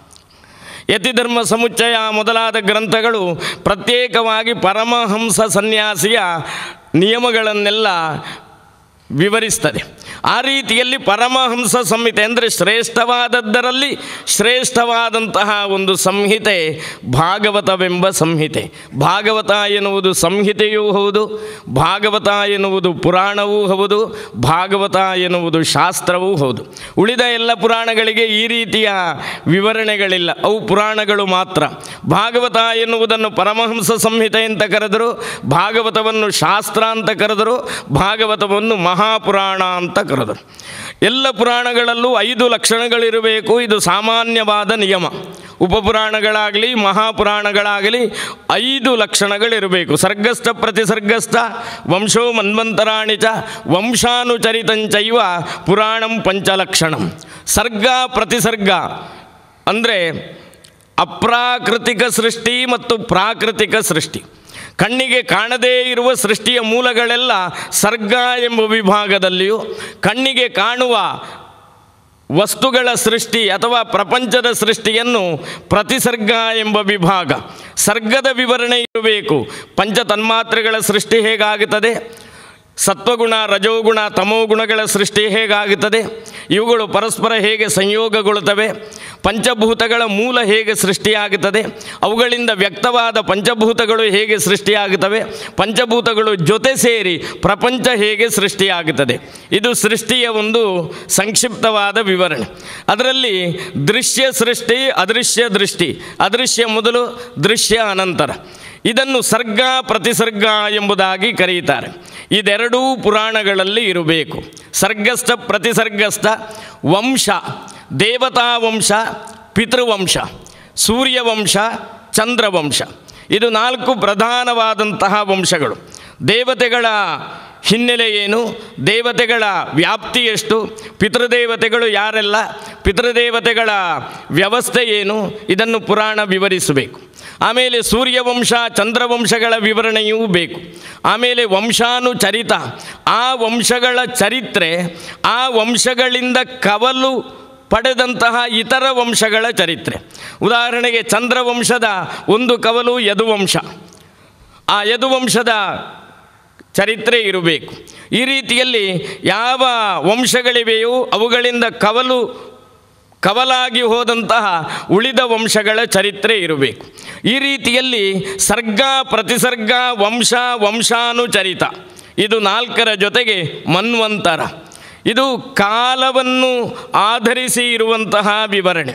ಯತಿಧರ್ಮ ಸಮುಚ್ಚಯ ಮೊದಲಾದ ಗ್ರಂಥಗಳು ಪ್ರತ್ಯೇಕವಾಗಿ ಪರಮಹಂಸ ಸನ್ಯಾಸಿಯ ನಿಯಮಗಳನ್ನೆಲ್ಲ ವಿವರಿಸ್ತದೆ ಆ ರೀತಿಯಲ್ಲಿ ಪರಮಹಂಸ ಸಂಹಿತೆ ಅಂದರೆ ಶ್ರೇಷ್ಠವಾದದ್ದರಲ್ಲಿ ಶ್ರೇಷ್ಠವಾದಂತಹ ಒಂದು ಸಂಹಿತೆ ಭಾಗವತವೆಂಬ ಸಂಹಿತೆ ಭಾಗವತ ಎನ್ನುವುದು ಸಂಹಿತೆಯೂ ಹೌದು ಭಾಗವತ ಎನ್ನುವುದು ಪುರಾಣವೂ ಹೌದು ಭಾಗವತ ಎನ್ನುವುದು ಶಾಸ್ತ್ರವೂ ಹೌದು ಉಳಿದ ಎಲ್ಲ ಪುರಾಣಗಳಿಗೆ ಈ ರೀತಿಯ ವಿವರಣೆಗಳಿಲ್ಲ ಅವು ಪುರಾಣಗಳು ಮಾತ್ರ ಭಾಗವತ ಎನ್ನುವುದನ್ನು ಪರಮಹಂಸ ಸಂಹಿತೆ ಅಂತ ಕರೆದರು ಭಾಗವತವನ್ನು ಶಾಸ್ತ್ರ ಅಂತ ಕರೆದರು ಭಾಗವತವನ್ನು ಮಹಾಪುರಾಣ ಅಂತ ಕರೆದರು ಎಲ್ಲ ಪುರಾಣಗಳಲ್ಲೂ ಐದು ಲಕ್ಷಣಗಳಿರಬೇಕು ಇದು ಸಾಮಾನ್ಯವಾದ ನಿಯಮ ಉಪಪುರಾಣಗಳಾಗಲಿ ಮಹಾಪುರಾಣಗಳಾಗಲಿ ಐದು ಲಕ್ಷಣಗಳಿರಬೇಕು ಸರ್ಗಸ್ಥ ಪ್ರತಿಸರ್ಗಸ್ಥ ವಂಶೋ ಮನ್ವಂತರಾಣಿ ಚ ವಂಶಾನುಚರಿತಂಚೈವ ಪುರಾಣಂ ಪಂಚಲಕ್ಷಣಂ ಸರ್ಗ ಪ್ರತಿಸರ್ಗ ಅಂದರೆ ಅಪ್ರಾಕೃತಿಕ ಸೃಷ್ಟಿ ಮತ್ತು ಪ್ರಾಕೃತಿಕ ಸೃಷ್ಟಿ ಕಣ್ಣಿಗೆ ಕಾಣದೇ ಇರುವ ಸೃಷ್ಟಿಯ ಮೂಲಗಳೆಲ್ಲ ಸರ್ಗ ಎಂಬ ವಿಭಾಗದಲ್ಲಿಯೂ ಕಣ್ಣಿಗೆ ಕಾಣುವ ವಸ್ತುಗಳ ಸೃಷ್ಟಿ ಅಥವಾ ಪ್ರಪಂಚದ ಸೃಷ್ಟಿಯನ್ನು ಪ್ರತಿಸರ್ಗ ಎಂಬ ವಿಭಾಗ ಸರ್ಗದ ವಿವರಣೆ ಇರಬೇಕು ಪಂಚ ತನ್ಮಾತ್ರೆಗಳ ಸೃಷ್ಟಿ ಹೇಗಾಗುತ್ತದೆ ಸತ್ವಗುಣ ರಜೋಗುಣ ತಮೋಗುಣಗಳ ಸೃಷ್ಟಿ ಹೇಗಾಗುತ್ತದೆ ಇವುಗಳು ಪರಸ್ಪರ ಹೇಗೆ ಸಂಯೋಗಗೊಳ್ಳುತ್ತವೆ ಪಂಚಭೂತಗಳ ಮೂಲ ಹೇಗೆ ಸೃಷ್ಟಿಯಾಗುತ್ತದೆ ಅವುಗಳಿಂದ ವ್ಯಕ್ತವಾದ ಪಂಚಭೂತಗಳು ಹೇಗೆ ಸೃಷ್ಟಿಯಾಗುತ್ತವೆ ಪಂಚಭೂತಗಳು ಜೊತೆ ಸೇರಿ ಪ್ರಪಂಚ ಹೇಗೆ ಸೃಷ್ಟಿಯಾಗುತ್ತದೆ ಇದು ಸೃಷ್ಟಿಯ ಒಂದು ಸಂಕ್ಷಿಪ್ತವಾದ ವಿವರಣೆ ಅದರಲ್ಲಿ ದೃಶ್ಯ ಸೃಷ್ಟಿ ಅದೃಶ್ಯ ದೃಷ್ಟಿ ಅದೃಶ್ಯ ಮೊದಲು ದೃಶ್ಯ ಅನಂತರ ಇದನ್ನು ಸರ್ಗ ಪ್ರತಿಸರ್ಗ ಎಂಬುದಾಗಿ ಕರೆಯುತ್ತಾರೆ ಇದೆರಡೂ ಪುರಾಣಗಳಲ್ಲಿ ಇರಬೇಕು ಸರ್ಗಸ್ಥ ಪ್ರತಿಸರ್ಗಸ್ಥ ವಂಶ ದೇವತಾ ವಂಶ ಪಿತೃವಂಶ ಸೂರ್ಯವಂಶ ಚಂದ್ರವಂಶ ಇದು ನಾಲ್ಕು ಪ್ರಧಾನವಾದಂತಹ ವಂಶಗಳು ದೇವತೆಗಳ ಹಿನ್ನೆಲೆ ಏನು ದೇವತೆಗಳ ವ್ಯಾಪ್ತಿ ಎಷ್ಟು ಪಿತೃದೇವತೆಗಳು ಯಾರೆಲ್ಲ ಪಿತೃದೇವತೆಗಳ ವ್ಯವಸ್ಥೆ ಏನು ಇದನ್ನು ಪುರಾಣ ವಿವರಿಸಬೇಕು ಆಮೇಲೆ ಸೂರ್ಯವಂಶ ಚಂದ್ರವಂಶಗಳ ವಿವರಣೆಯೂ ಬೇಕು ಆಮೇಲೆ ವಂಶಾನುಚರಿತ ಆ ವಂಶಗಳ ಚರಿತ್ರೆ ಆ ವಂಶಗಳಿಂದ ಕವಲು ಪಡೆದಂತಹ ಇತರ ವಂಶಗಳ ಚರಿತ್ರೆ ಉದಾಹರಣೆಗೆ ಚಂದ್ರವಂಶದ ಒಂದು ಕವಲು ಯದುವಂಶ ಆ ಯದುವಂಶದ ಚರಿತ್ರೆ ಇರಬೇಕು ಈ ರೀತಿಯಲ್ಲಿ ಯಾವ ವಂಶಗಳಿವೆಯೋ ಅವುಗಳಿಂದ ಕವಲು ಕವಲಾಗಿ ಹೋದಂತಹ ಉಳಿದ ವಂಶಗಳ ಚರಿತ್ರೆ ಇರಬೇಕು ಈ ರೀತಿಯಲ್ಲಿ ಸರ್ಗ ಪ್ರತಿಸರ್ಗ ವಂಶ ವಂಶಾನುಚರಿತ ಇದು ನಾಲ್ಕರ ಜೊತೆಗೆ ಮನ್ವಂತರ ಇದು ಕಾಲವನ್ನು ಆಧರಿಸಿ ಇರುವಂತಹ ವಿವರಣೆ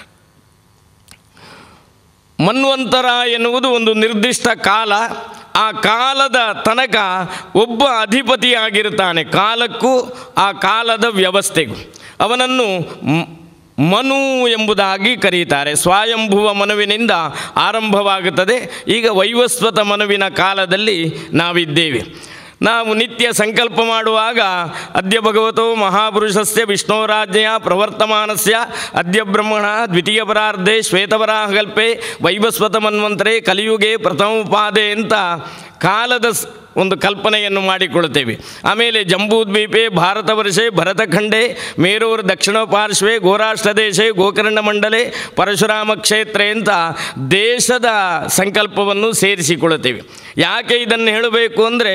ಮನ್ವಂತರ ಎನ್ನುವುದು ಒಂದು ನಿರ್ದಿಷ್ಟ ಕಾಲ ಆ ಕಾಲದ ತನಕ ಒಬ್ಬ ಅಧಿಪತಿಯಾಗಿರ್ತಾನೆ ಕಾಲಕ್ಕೂ ಆ ಕಾಲದ ವ್ಯವಸ್ಥೆಗೂ ಅವನನ್ನು ಮ್- ಮನು ಎಂಬುದಾಗಿ ಕರೀತಾರೆ ಸ್ವಯಂಭುವ ಮನುವಿನಿಂದ ಆರಂಭವಾಗುತ್ತದೆ ಈಗ ವೈವಸ್ವತ ಮನುವಿನ ಕಾಲದಲ್ಲಿ ನಾವಿದ್ದೇವೆ ನಾವು ನಿತ್ಯ ಸಂಕಲ್ಪ ಮಾಡುವಾಗ ಅದ್ಯ ಭಗವತೋ ಮಹಾಪುರುಷಸ್ಯ ವಿಷ್ಣೋರಾಜ್ಞೆಯ ಪ್ರವರ್ತಮಾನಸ್ಯ ಅದ್ಯ ಬ್ರಹ್ಮಣ ದ್ವಿತೀಯ ಪರಾರ್ಧೆ ಶ್ವೇತವರಾಹಕಲ್ಪೆ ವೈವಸ್ವತ ಮನ್ವಂತರೆ ಕಲಿಯುಗೆ ಪ್ರಥಮೋಪಾದೆ ಅಂತ ಕಾಲದ ಸ್- ಒಂದು ಕಲ್ಪನೆಯನ್ನು ಮಾಡಿಕೊಳ್ಳುತ್ತೇವೆ ಆಮೇಲೆ ಜಂಬೂದ್ವೀಪೆ ಭಾರತ ವರ್ಷೆ ಭರತಖಂಡೆ ಮೇರೂರು ದಕ್ಷಿಣ ಪಾರ್ಶ್ವೆ ಗೋರಾಷ್ಟ್ರ ದೇಶೆ ಗೋಕರ್ಣ ಮಂಡಲೆ ಪರಶುರಾಮ ಕ್ಷೇತ್ರ ಅಂತ ದೇಶದ ಸಂಕಲ್ಪವನ್ನು ಸೇರಿಸಿಕೊಳ್ಳುತ್ತೇವೆ ಯಾಕೆ ಇದನ್ನು ಹೇಳಬೇಕು ಅಂದರೆ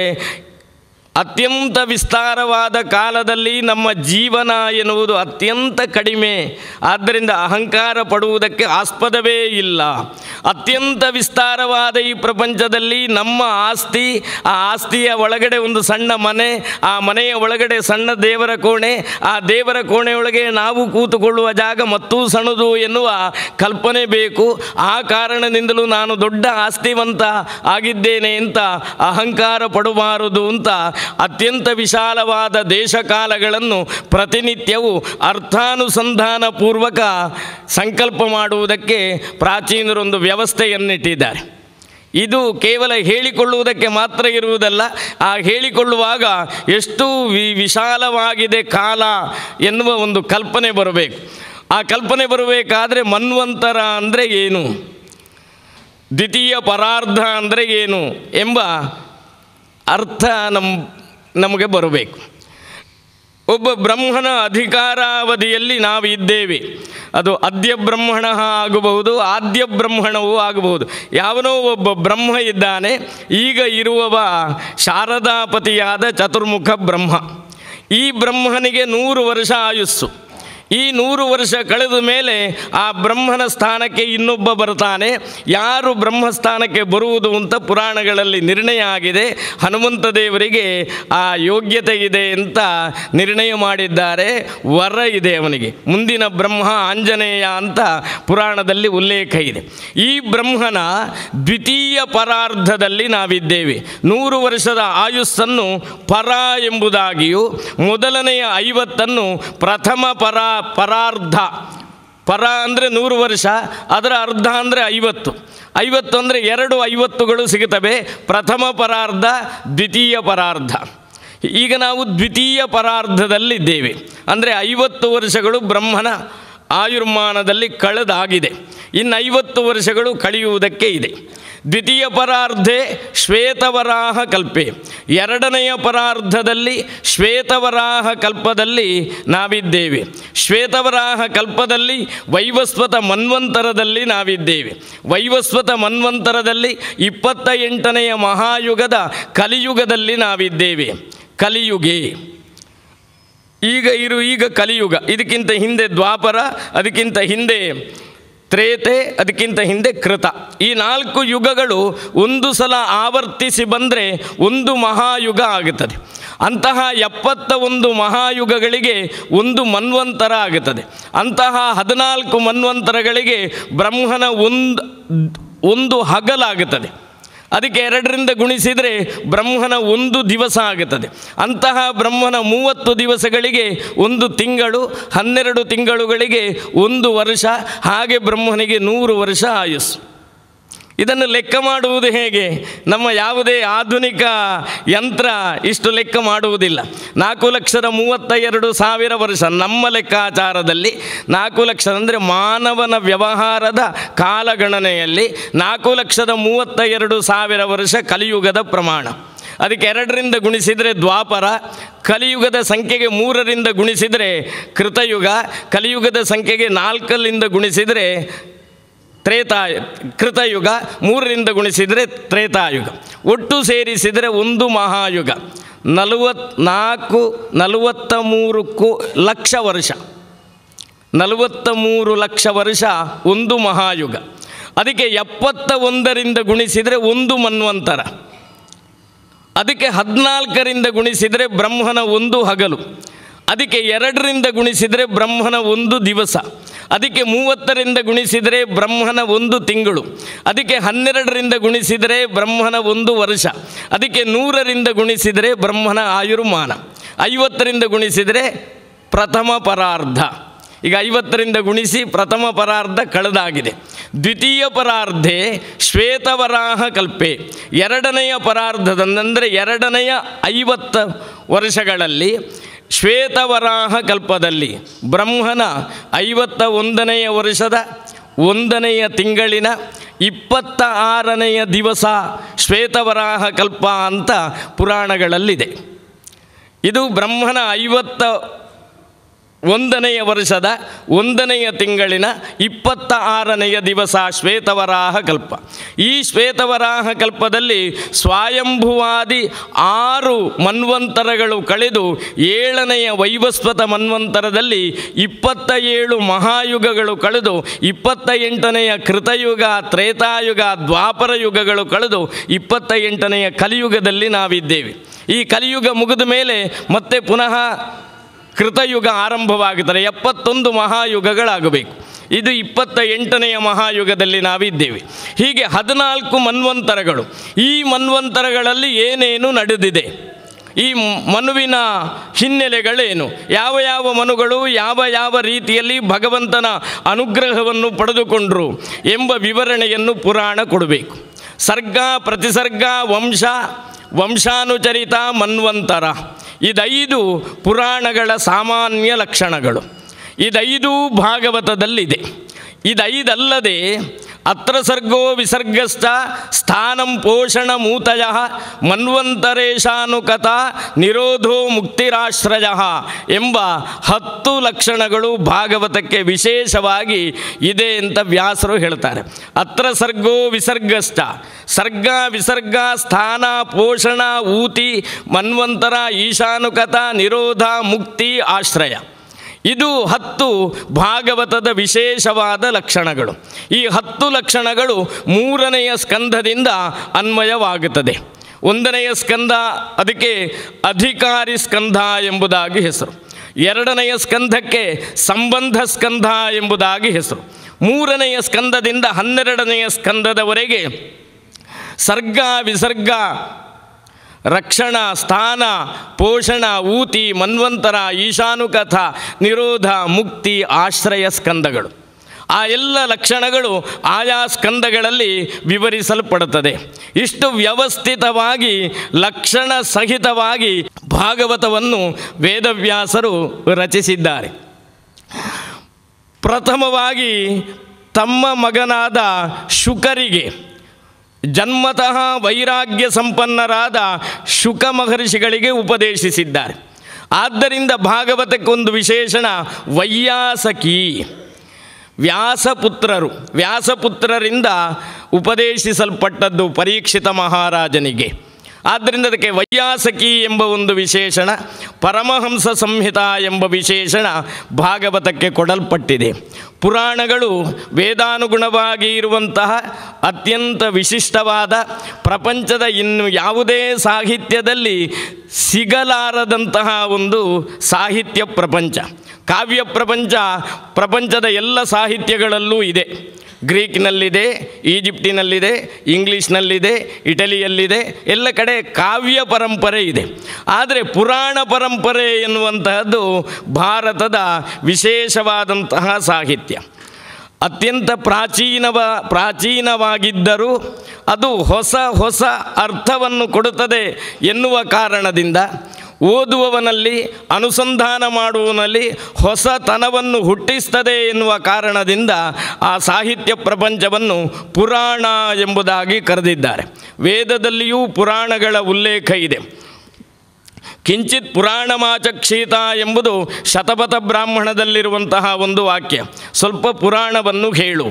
ಅತ್ಯಂತ ವಿಸ್ತಾರವಾದ ಕಾಲದಲ್ಲಿ ನಮ್ಮ ಜೀವನ ಎನ್ನುವುದು ಅತ್ಯಂತ ಕಡಿಮೆ ಆದ್ದರಿಂದ ಅಹಂಕಾರ ಪಡುವುದಕ್ಕೆ ಆಸ್ಪದವೇ ಇಲ್ಲ ಅತ್ಯಂತ ವಿಸ್ತಾರವಾದ ಈ ಪ್ರಪಂಚದಲ್ಲಿ ನಮ್ಮ ಆಸ್ತಿ ಆ ಆಸ್ತಿಯ ಒಳಗಡೆ ಒಂದು ಸಣ್ಣ ಮನೆ ಆ ಮನೆಯ ಒಳಗಡೆ ಸಣ್ಣ ದೇವರ ಕೋಣೆ ಆ ದೇವರ ಕೋಣೆಯೊಳಗೆ ನಾವು ಕೂತುಕೊಳ್ಳುವ ಜಾಗ ಮತ್ತೂ ಸಣ್ಣದು ಎನ್ನುವ ಕಲ್ಪನೆ ಬೇಕು ಆ ಕಾರಣದಿಂದಲೂ ನಾನು ದೊಡ್ಡ ಆಸ್ತಿವಂತ ಆಗಿದ್ದೇನೆ ಅಂತ ಅಹಂಕಾರ ಪಡಬಾರದು ಅಂತ ಅತ್ಯಂತ ವಿಶಾಲವಾದ ದೇಶಕಾಲಗಳನ್ನು ಪ್ರತಿನಿತ್ಯವೂ ಅರ್ಥಾನುಸಂಧಾನ ಪೂರ್ವಕ ಸಂಕಲ್ಪ ಮಾಡುವುದಕ್ಕೆ ಪ್ರಾಚೀನರೊಂದು ವ್ಯವಸ್ಥೆಯನ್ನಿಟ್ಟಿದ್ದಾರೆ ಇದು ಕೇವಲ ಹೇಳಿಕೊಳ್ಳುವುದಕ್ಕೆ ಮಾತ್ರ ಇರುವುದಲ್ಲ ಆ ಹೇಳಿಕೊಳ್ಳುವಾಗ ಎಷ್ಟು ವಿ ವಿಶಾಲವಾಗಿದೆ ಕಾಲ ಎನ್ನುವ ಒಂದು ಕಲ್ಪನೆ ಬರಬೇಕು ಆ ಕಲ್ಪನೆ ಬರಬೇಕಾದ್ರೆ ಮನ್ವಂತರ ಅಂದರೆ ಏನು ದ್ವಿತೀಯ ಪರಾರ್ಧ ಅಂದರೆ ಏನು ಎಂಬ ಅರ್ಥ ನಮ್ಮ ನಮಗೆ ಬರಬೇಕು ಒಬ್ಬ ಬ್ರಹ್ಮನ ಅಧಿಕಾರಾವಧಿಯಲ್ಲಿ ನಾವು ಇದ್ದೇವೆ ಅದು ಅದ್ಯ ಬ್ರಹ್ಮಣ ಆಗಬಹುದು ಆದ್ಯ ಬ್ರಹ್ಮಣವೂ ಆಗಬಹುದು ಯಾವನೋ ಒಬ್ಬ ಬ್ರಹ್ಮ ಇದ್ದಾನೆ ಈಗ ಇರುವವ ಶಾರದಾಪತಿಯಾದ ಚತುರ್ಮುಖ ಬ್ರಹ್ಮ ಈ ಬ್ರಹ್ಮನಿಗೆ ನೂರು ವರ್ಷ ಆಯುಸ್ಸು ಈ ನೂರು ವರ್ಷ ಕಳೆದ ಮೇಲೆ ಆ ಬ್ರಹ್ಮನ ಸ್ಥಾನಕ್ಕೆ ಇನ್ನೊಬ್ಬ ಬರ್ತಾನೆ ಯಾರು ಬ್ರಹ್ಮಸ್ಥಾನಕ್ಕೆ ಬರುವುದು ಅಂತ ಪುರಾಣಗಳಲ್ಲಿ ನಿರ್ಣಯ ಆಗಿದೆ ಹನುಮಂತ ದೇವರಿಗೆ ಆ ಯೋಗ್ಯತೆ ಇದೆ ಅಂತ ನಿರ್ಣಯ ಮಾಡಿದ್ದಾರೆ ವರ ಇದೆ ಅವನಿಗೆ ಮುಂದಿನ ಬ್ರಹ್ಮ ಆಂಜನೇಯ ಅಂತ ಪುರಾಣದಲ್ಲಿ ಉಲ್ಲೇಖ ಇದೆ ಈ ಬ್ರಹ್ಮನ ದ್ವಿತೀಯ ಪರಾರ್ಧದಲ್ಲಿ ನಾವಿದ್ದೇವೆ ನೂರು ವರ್ಷದ ಆಯುಸ್ಸನ್ನು ಪರ ಎಂಬುದಾಗಿಯೂ ಮೊದಲನೆಯ ಐವತ್ತನ್ನು ಪ್ರಥಮ ಪರ ಪರಾರ್ಧ ಪರ ಅಂದರೆ ನೂರು ವರ್ಷ ಅದರ ಅರ್ಧ ಅಂದರೆ ಐವತ್ತು ಐವತ್ತು ಅಂದರೆ ಎರಡು ಐವತ್ತುಗಳು ಸಿಗುತ್ತವೆ ಪ್ರಥಮ ಪರಾರ್ಧ ದ್ವಿತೀಯ ಪರಾರ್ಧ ಈಗ ನಾವು ದ್ವಿತೀಯ ಪರಾರ್ಧದಲ್ಲಿದ್ದೇವೆ ಅಂದರೆ ಐವತ್ತು ವರ್ಷಗಳು ಬ್ರಹ್ಮನ ಆಯುರ್ಮಾನದಲ್ಲಿ ಕಳೆದಾಗಿದೆ ಇನ್ನು ಐವತ್ತು ವರ್ಷಗಳು ಕಳೆಯುವುದಕ್ಕೆ ಇದೆ ದ್ವಿತೀಯ ಪರಾರ್ಧೆ ಶ್ವೇತವರಾಹ ಕಲ್ಪೆ ಎರಡನೆಯ ಪರಾರ್ಧದಲ್ಲಿ ಶ್ವೇತವರಾಹ ಕಲ್ಪದಲ್ಲಿ ನಾವಿದ್ದೇವೆ ಶ್ವೇತವರಾಹ ಕಲ್ಪದಲ್ಲಿ ವೈವಸ್ವತ ಮನ್ವಂತರದಲ್ಲಿ ನಾವಿದ್ದೇವೆ ವೈವಸ್ವತ ಮನ್ವಂತರದಲ್ಲಿ ಇಪ್ಪತ್ತ ಎಂಟನೆಯ ಮಹಾಯುಗದ ಕಲಿಯುಗದಲ್ಲಿ ನಾವಿದ್ದೇವೆ ಕಲಿಯುಗೆ ಈಗ ಇರು ಈಗ ಕಲಿಯುಗ ಇದಕ್ಕಿಂತ ಹಿಂದೆ ದ್ವಾಪರ ಅದಕ್ಕಿಂತ ಹಿಂದೆ ತ್ರೇತೆ ಅದಕ್ಕಿಂತ ಹಿಂದೆ ಕೃತ ಈ ನಾಲ್ಕು ಯುಗಗಳು ಒಂದು ಸಲ ಆವರ್ತಿಸಿ ಬಂದರೆ ಒಂದು ಮಹಾಯುಗ ಆಗುತ್ತದೆ ಅಂತಹ ಎಪ್ಪತ್ತ ಒಂದು ಮಹಾಯುಗಗಳಿಗೆ ಒಂದು ಮನ್ವಂತರ ಆಗುತ್ತದೆ ಅಂತಹ ಹದಿನಾಲ್ಕು ಮನ್ವಂತರಗಳಿಗೆ ಬ್ರಹ್ಮನ ಒಂದು ಒಂದು ಹಗಲಾಗುತ್ತದೆ ಅದಕ್ಕೆ ಎರಡರಿಂದ ಗುಣಿಸಿದರೆ ಬ್ರಹ್ಮನ ಒಂದು ದಿವಸ ಆಗುತ್ತದೆ ಅಂತಹ ಬ್ರಹ್ಮನ ಮೂವತ್ತು ದಿವಸಗಳಿಗೆ ಒಂದು ತಿಂಗಳು ಹನ್ನೆರಡು ತಿಂಗಳುಗಳಿಗೆ ಒಂದು ವರ್ಷ ಹಾಗೆ ಬ್ರಹ್ಮನಿಗೆ ನೂರು ವರ್ಷ ಆಯುಸ್ಸು ಇದನ್ನು ಲೆಕ್ಕ ಮಾಡುವುದು ಹೇಗೆ ನಮ್ಮ ಯಾವುದೇ ಆಧುನಿಕ ಯಂತ್ರ ಇಷ್ಟು ಲೆಕ್ಕ ಮಾಡುವುದಿಲ್ಲ ನಾಲ್ಕು ಲಕ್ಷದ ಮೂವತ್ತ ಎರಡು ಸಾವಿರ ವರ್ಷ ನಮ್ಮ ಲೆಕ್ಕಾಚಾರದಲ್ಲಿ ನಾಲ್ಕು ಲಕ್ಷ ಅಂದರೆ ಮಾನವನ ವ್ಯವಹಾರದ ಕಾಲಗಣನೆಯಲ್ಲಿ ನಾಲ್ಕು ಲಕ್ಷದ ಮೂವತ್ತ ಎರಡು ಸಾವಿರ ವರ್ಷ ಕಲಿಯುಗದ ಪ್ರಮಾಣ ಅದಕ್ಕೆ ಎರಡರಿಂದ ಗುಣಿಸಿದರೆ ದ್ವಾಪರ ಕಲಿಯುಗದ ಸಂಖ್ಯೆಗೆ ಮೂರರಿಂದ ಗುಣಿಸಿದರೆ ಕೃತಯುಗ ಕಲಿಯುಗದ ಸಂಖ್ಯೆಗೆ ನಾಲ್ಕರಿಂದ ಗುಣಿಸಿದರೆ ತ್ರೇತಾಯ ಕೃತಯುಗ ಮೂರರಿಂದ ಗುಣಿಸಿದರೆ ತ್ರೇತಾಯುಗ ಒಟ್ಟು ಸೇರಿಸಿದರೆ ಒಂದು ಮಹಾಯುಗ ನಲವತ್ನಾಲ್ಕು ನಲವತ್ತ ಮೂರು ಕೋ ಲಕ್ಷ ವರ್ಷ ನಲವತ್ತ ಮೂರು ಲಕ್ಷ ವರ್ಷ ಒಂದು ಮಹಾಯುಗ ಅದಕ್ಕೆ ಎಪ್ಪತ್ತ ಒಂದರಿಂದ ಗುಣಿಸಿದರೆ ಒಂದು ಮನ್ವಂತರ ಅದಕ್ಕೆ ಹದಿನಾಲ್ಕರಿಂದ ಗುಣಿಸಿದರೆ ಬ್ರಹ್ಮನ ಒಂದು ಹಗಲು ಅದಕ್ಕೆ ಎರಡರಿಂದ ಗುಣಿಸಿದರೆ ಬ್ರಹ್ಮನ ಒಂದು ದಿವಸ ಅದಕ್ಕೆ ಮೂವತ್ತರಿಂದ ಗುಣಿಸಿದರೆ ಬ್ರಹ್ಮನ ಒಂದು ತಿಂಗಳು ಅದಕ್ಕೆ ಹನ್ನೆರಡರಿಂದ ಗುಣಿಸಿದರೆ ಬ್ರಹ್ಮನ ಒಂದು ವರ್ಷ ಅದಕ್ಕೆ ನೂರರಿಂದ ಗುಣಿಸಿದರೆ ಬ್ರಹ್ಮನ ಆಯುರ್ಮಾನ ಐವತ್ತರಿಂದ ಗುಣಿಸಿದರೆ ಪ್ರಥಮ ಪರಾರ್ಧ ಈಗ ಐವತ್ತರಿಂದ ಗುಣಿಸಿ ಪ್ರಥಮ ಪರಾರ್ಧ ಕಳೆದಾಗಿದೆ ದ್ವಿತೀಯ ಪರಾರ್ಧೆ ಶ್ವೇತವರಾಹ ಕಲ್ಪೆ ಎರಡನೆಯ ಪರಾರ್ಧದಂದರೆ ಎರಡನೆಯ ಐವತ್ತು ವರ್ಷಗಳಲ್ಲಿ ಶ್ವೇತವರಾಹ ಕಲ್ಪದಲ್ಲಿ ಬ್ರಹ್ಮನ ಐವತ್ತ ಒಂದನೆಯ ವರ್ಷದ ಒಂದನೆಯ ತಿಂಗಳಿನ ಇಪ್ಪತ್ತ ಆರನೆಯ ದಿವಸ ಶ್ವೇತವರಾಹ ಕಲ್ಪ ಅಂತ ಪುರಾಣಗಳಲ್ಲಿದೆ ಇದು ಬ್ರಹ್ಮನ ಐವತ್ತ ಒಂದನೆಯ ವರ್ಷದ ಒಂದನೆಯ ತಿಂಗಳಿನ ಇಪ್ಪತ್ತ ಆರನೆಯ ದಿವಸ ಶ್ವೇತವರಾಹ ಕಲ್ಪ ಈ ಶ್ವೇತವರಾಹ ಕಲ್ಪದಲ್ಲಿ ಸ್ವಯಂಭುವಾದಿ ಆರು ಮನ್ವಂತರಗಳು ಕಳೆದು ಏಳನೆಯ ವೈವಸ್ವತ ಮನ್ವಂತರದಲ್ಲಿ ಇಪ್ಪತ್ತ ಏಳು ಮಹಾಯುಗಗಳು ಕಳೆದು ಇಪ್ಪತ್ತ ಎಂಟನೆಯ ಕೃತಯುಗ ತ್ರೇತಾಯುಗ ದ್ವಾಪರ ಯುಗಗಳು ಕಳೆದು ಇಪ್ಪತ್ತ ಎಂಟನೆಯ ಕಲಿಯುಗದಲ್ಲಿ ನಾವಿದ್ದೇವೆ ಈ ಕಲಿಯುಗ ಮುಗಿದ ಮೇಲೆ ಮತ್ತೆ ಪುನಃ ಕೃತಯುಗ ಆರಂಭವಾಗುತ್ತದೆ ಎಪ್ಪತ್ತೊಂದು ಮಹಾಯುಗಗಳಾಗಬೇಕು ಇದು ಇಪ್ಪತ್ತ ಎಂಟನೆಯ ಮಹಾಯುಗದಲ್ಲಿ ನಾವಿದ್ದೇವೆ ಹೀಗೆ ಹದಿನಾಲ್ಕು ಮನ್ವಂತರಗಳು ಈ ಮನ್ವಂತರಗಳಲ್ಲಿ ಏನೇನು ನಡೆದಿದೆ ಈ ಮನುವಿನ ಹಿನ್ನೆಲೆಗಳೇನು ಯಾವ ಯಾವ ಮನುಗಳು ಯಾವ ಯಾವ ರೀತಿಯಲ್ಲಿ ಭಗವಂತನ ಅನುಗ್ರಹವನ್ನು ಪಡೆದುಕೊಂಡರು ಎಂಬ ವಿವರಣೆಯನ್ನು ಪುರಾಣ ಕೊಡಬೇಕು ಸರ್ಗ ಪ್ರತಿಸರ್ಗ ವಂಶ ವಂಶಾನುಚರಿತ ಮನ್ವಂತರ ಇದೈದು ಪುರಾಣಗಳ ಸಾಮಾನ್ಯ ಲಕ್ಷಣಗಳು ಇದೈದು ಭಾಗವತದಲ್ಲಿದೆ ಇದೈದಲ್ಲದೆ ಅತ್ರ ಸರ್ಗೋ ವಿಸರ್ಗಸ್ಥ ಸ್ಥಾನಂ ಪೋಷಣ ಮೂತಯ ಮನ್ವಂತರೇಶಾನುಕತ ನಿರೋಧೋ ಮುಕ್ತಿರಾಶ್ರಯ ಎಂಬ ಹತ್ತು ಲಕ್ಷಣಗಳು ಭಾಗವತಕ್ಕೆ ವಿಶೇಷವಾಗಿ ಇದೆ ಅಂತ ವ್ಯಾಸರು ಹೇಳ್ತಾರೆ ಅತ್ರ ಸರ್ಗೋ ವಿಸರ್ಗಸ್ಥ ಸರ್ಗ ವಿಸರ್ಗ ಸ್ಥಾನ ಪೋಷಣ ಊತಿ ಮನ್ವಂತರ ಈಶಾನುಕತ ನಿರೋಧ ಮುಕ್ತಿ ಆಶ್ರಯ ಇದು ಹತ್ತು ಭಾಗವತದ ವಿಶೇಷವಾದ ಲಕ್ಷಣಗಳು ಈ ಹತ್ತು ಲಕ್ಷಣಗಳು ಮೂರನೆಯ ಸ್ಕಂಧದಿಂದ ಅನ್ವಯವಾಗುತ್ತದೆ ಒಂದನೆಯ ಸ್ಕಂದ ಅದಕ್ಕೆ ಅಧಿಕಾರಿ ಸ್ಕಂಧ ಎಂಬುದಾಗಿ ಹೆಸರು ಎರಡನೆಯ ಸ್ಕಂಧಕ್ಕೆ ಸಂಬಂಧ ಸ್ಕಂಧ ಎಂಬುದಾಗಿ ಹೆಸರು ಮೂರನೆಯ ಸ್ಕಂದದಿಂದ ಹನ್ನೆರಡನೆಯ ಸ್ಕಂದದವರೆಗೆ ಸರ್ಗ ವಿಸರ್ಗ ರಕ್ಷಣ ಸ್ಥಾನ ಪೋಷಣ ಊತಿ ಮನ್ವಂತರ ಈಶಾನುಕಥ ನಿರೋಧ ಮುಕ್ತಿ ಆಶ್ರಯ ಸ್ಕಂದಗಳು ಆ ಎಲ್ಲ ಲಕ್ಷಣಗಳು ಆಯಾ ಸ್ಕಂದಗಳಲ್ಲಿ ವಿವರಿಸಲ್ಪಡುತ್ತದೆ ಇಷ್ಟು ವ್ಯವಸ್ಥಿತವಾಗಿ ಲಕ್ಷಣ ಸಹಿತವಾಗಿ ಭಾಗವತವನ್ನು ವೇದವ್ಯಾಸರು ರಚಿಸಿದ್ದಾರೆ ಪ್ರಥಮವಾಗಿ ತಮ್ಮ ಮಗನಾದ ಶುಕರಿಗೆ ಜನ್ಮತಃ ವೈರಾಗ್ಯ ಸಂಪನ್ನರಾದ ಶುಕ ಮಹರ್ಷಿಗಳಿಗೆ ಉಪದೇಶಿಸಿದ್ದಾರೆ ಆದ್ದರಿಂದ ಭಾಗವತಕ್ಕೊಂದು ವಿಶೇಷಣ ವೈಯಾಸಕಿ ವ್ಯಾಸಪುತ್ರರು ವ್ಯಾಸಪುತ್ರರಿಂದ ಉಪದೇಶಿಸಲ್ಪಟ್ಟದ್ದು ಪರೀಕ್ಷಿತ ಮಹಾರಾಜನಿಗೆ ಆದ್ದರಿಂದ ಅದಕ್ಕೆ ವೈಯಾಸಕಿ ಎಂಬ ಒಂದು ವಿಶೇಷಣ ಪರಮಹಂಸ ಸಂಹಿತ ಎಂಬ ವಿಶೇಷಣ ಭಾಗವತಕ್ಕೆ ಕೊಡಲ್ಪಟ್ಟಿದೆ ಪುರಾಣಗಳು ವೇದಾನುಗುಣವಾಗಿ ಇರುವಂತಹ ಅತ್ಯಂತ ವಿಶಿಷ್ಟವಾದ ಪ್ರಪಂಚದ ಇನ್ನು ಯಾವುದೇ ಸಾಹಿತ್ಯದಲ್ಲಿ ಸಿಗಲಾರದಂತಹ ಒಂದು ಸಾಹಿತ್ಯ ಪ್ರಪಂಚ ಕಾವ್ಯ ಪ್ರಪಂಚ ಪ್ರಪಂಚದ ಎಲ್ಲ ಸಾಹಿತ್ಯಗಳಲ್ಲೂ ಇದೆ ಗ್ರೀಕ್ನಲ್ಲಿದೆ ಈಜಿಪ್ಟಿನಲ್ಲಿದೆ ಇಂಗ್ಲೀಷ್ನಲ್ಲಿದೆ ಇಟಲಿಯಲ್ಲಿದೆ ಎಲ್ಲ ಕಡೆ ಕಾವ್ಯ ಪರಂಪರೆ ಇದೆ ಆದರೆ ಪುರಾಣ ಪರಂಪರೆ ಎನ್ನುವಂತಹದ್ದು ಭಾರತದ ವಿಶೇಷವಾದಂತಹ ಸಾಹಿತ್ಯ ಅತ್ಯಂತ ಪ್ರಾಚೀನವ ಪ್ರಾಚೀನವಾಗಿದ್ದರೂ ಅದು ಹೊಸ ಹೊಸ ಅರ್ಥವನ್ನು ಕೊಡುತ್ತದೆ ಎನ್ನುವ ಕಾರಣದಿಂದ ಓದುವವನಲ್ಲಿ ಅನುಸಂಧಾನ ಮಾಡುವವನಲ್ಲಿ ಹೊಸತನವನ್ನು ಹುಟ್ಟಿಸ್ತದೆ ಎನ್ನುವ ಕಾರಣದಿಂದ ಆ ಸಾಹಿತ್ಯ ಪ್ರಪಂಚವನ್ನು ಪುರಾಣ ಎಂಬುದಾಗಿ ಕರೆದಿದ್ದಾರೆ ವೇದದಲ್ಲಿಯೂ ಪುರಾಣಗಳ ಉಲ್ಲೇಖ ಇದೆ ಕಿಂಚಿತ್ ಪುರಾಣಮಾಚಕ್ಷೀತ ಎಂಬುದು ಶತಪಥ ಬ್ರಾಹ್ಮಣದಲ್ಲಿರುವಂತಹ ಒಂದು ವಾಕ್ಯ ಸ್ವಲ್ಪ ಪುರಾಣವನ್ನು ಹೇಳು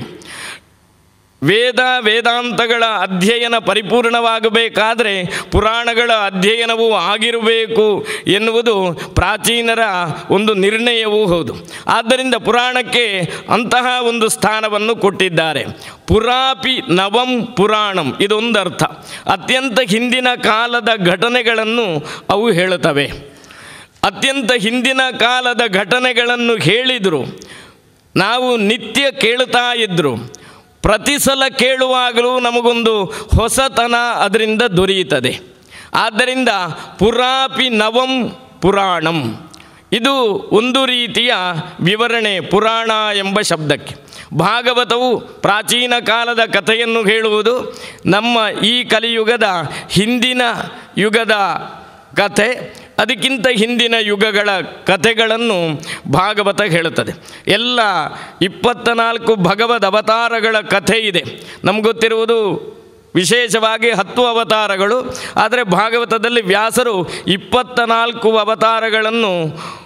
ವೇದ ವೇದಾಂತಗಳ ಅಧ್ಯಯನ ಪರಿಪೂರ್ಣವಾಗಬೇಕಾದರೆ ಪುರಾಣಗಳ ಅಧ್ಯಯನವೂ ಆಗಿರಬೇಕು ಎನ್ನುವುದು ಪ್ರಾಚೀನರ ಒಂದು ನಿರ್ಣಯವೂ ಹೌದು ಆದ್ದರಿಂದ ಪುರಾಣಕ್ಕೆ ಅಂತಹ ಒಂದು ಸ್ಥಾನವನ್ನು ಕೊಟ್ಟಿದ್ದಾರೆ ಪುರಾಪಿ ನವಂ ಪುರಾಣಂ ಇದೊಂದು ಅರ್ಥ ಅತ್ಯಂತ ಹಿಂದಿನ ಕಾಲದ ಘಟನೆಗಳನ್ನು ಅವು ಹೇಳುತ್ತವೆ ಅತ್ಯಂತ ಹಿಂದಿನ ಕಾಲದ ಘಟನೆಗಳನ್ನು ಹೇಳಿದರು ನಾವು ನಿತ್ಯ ಕೇಳುತ್ತಾ ಇದ್ದರು ಪ್ರತಿ ಸಲ ಕೇಳುವಾಗಲೂ ನಮಗೊಂದು ಹೊಸತನ ಅದರಿಂದ ದೊರೆಯುತ್ತದೆ ಆದ್ದರಿಂದ ಪುರಾಪಿ ನವಂ ಪುರಾಣಂ ಇದು ಒಂದು ರೀತಿಯ ವಿವರಣೆ ಪುರಾಣ ಎಂಬ ಶಬ್ದಕ್ಕೆ ಭಾಗವತವು ಪ್ರಾಚೀನ ಕಾಲದ ಕಥೆಯನ್ನು ಹೇಳುವುದು ನಮ್ಮ ಈ ಕಲಿಯುಗದ ಹಿಂದಿನ ಯುಗದ ಕಥೆ ಅದಕ್ಕಿಂತ ಹಿಂದಿನ ಯುಗಗಳ ಕಥೆಗಳನ್ನು ಭಾಗವತ ಹೇಳುತ್ತದೆ ಎಲ್ಲ ಇಪ್ಪತ್ತ ನಾಲ್ಕು ಭಗವದ್ ಅವತಾರಗಳ ಕಥೆ ಇದೆ ನಮ್ಗೆ ಗೊತ್ತಿರುವುದು ವಿಶೇಷವಾಗಿ ಹತ್ತು ಅವತಾರಗಳು ಆದರೆ ಭಾಗವತದಲ್ಲಿ ವ್ಯಾಸರು ಇಪ್ಪತ್ತ ನಾಲ್ಕು ಅವತಾರಗಳನ್ನು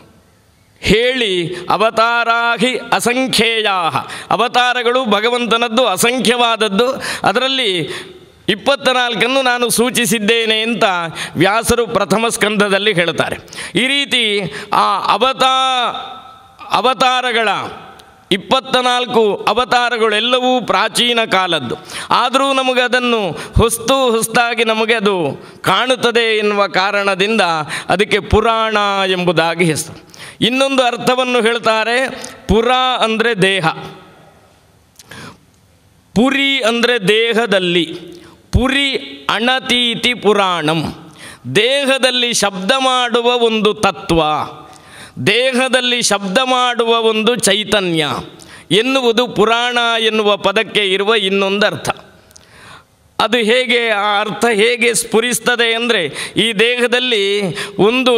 ಹೇಳಿ ಅವತಾರಾಹಿ ಅಸಂಖ್ಯೇಯ ಅವತಾರಗಳು ಭಗವಂತನದ್ದು ಅಸಂಖ್ಯವಾದದ್ದು ಅದರಲ್ಲಿ ಇಪ್ಪತ್ತ ನಾಲ್ಕನ್ನು ನಾನು ಸೂಚಿಸಿದ್ದೇನೆ ಅಂತ ವ್ಯಾಸರು ಪ್ರಥಮ ಸ್ಕಂದದಲ್ಲಿ ಹೇಳ್ತಾರೆ ಈ ರೀತಿ ಆ ಅವತಾ ಅವತಾರಗಳ ಇಪ್ಪತ್ತ ನಾಲ್ಕು ಅವತಾರಗಳೆಲ್ಲವೂ ಪ್ರಾಚೀನ ಕಾಲದ್ದು ಆದರೂ ನಮಗೆ ಅದನ್ನು ಹೊಸ್ತು ಹೊಸ್ತಾಗಿ ನಮಗೆ ಅದು ಕಾಣುತ್ತದೆ ಎನ್ನುವ ಕಾರಣದಿಂದ ಅದಕ್ಕೆ ಪುರಾಣ ಎಂಬುದಾಗಿ ಹೆಸರು ಇನ್ನೊಂದು ಅರ್ಥವನ್ನು ಹೇಳ್ತಾರೆ ಪುರ ಅಂದರೆ ದೇಹ ಪುರಿ ಅಂದರೆ ದೇಹದಲ್ಲಿ ಪುರಿ ಅಣತೀತಿ ಪುರಾಣಂ ದೇಹದಲ್ಲಿ ಶಬ್ದ ಮಾಡುವ ಒಂದು ತತ್ವ ದೇಹದಲ್ಲಿ ಶಬ್ದ ಮಾಡುವ ಒಂದು ಚೈತನ್ಯ ಎನ್ನುವುದು ಪುರಾಣ ಎನ್ನುವ ಪದಕ್ಕೆ ಇರುವ ಇನ್ನೊಂದು ಅರ್ಥ ಅದು ಹೇಗೆ ಆ ಅರ್ಥ ಹೇಗೆ ಸ್ಫುರಿಸ್ತದೆ ಅಂದರೆ ಈ ದೇಹದಲ್ಲಿ ಒಂದು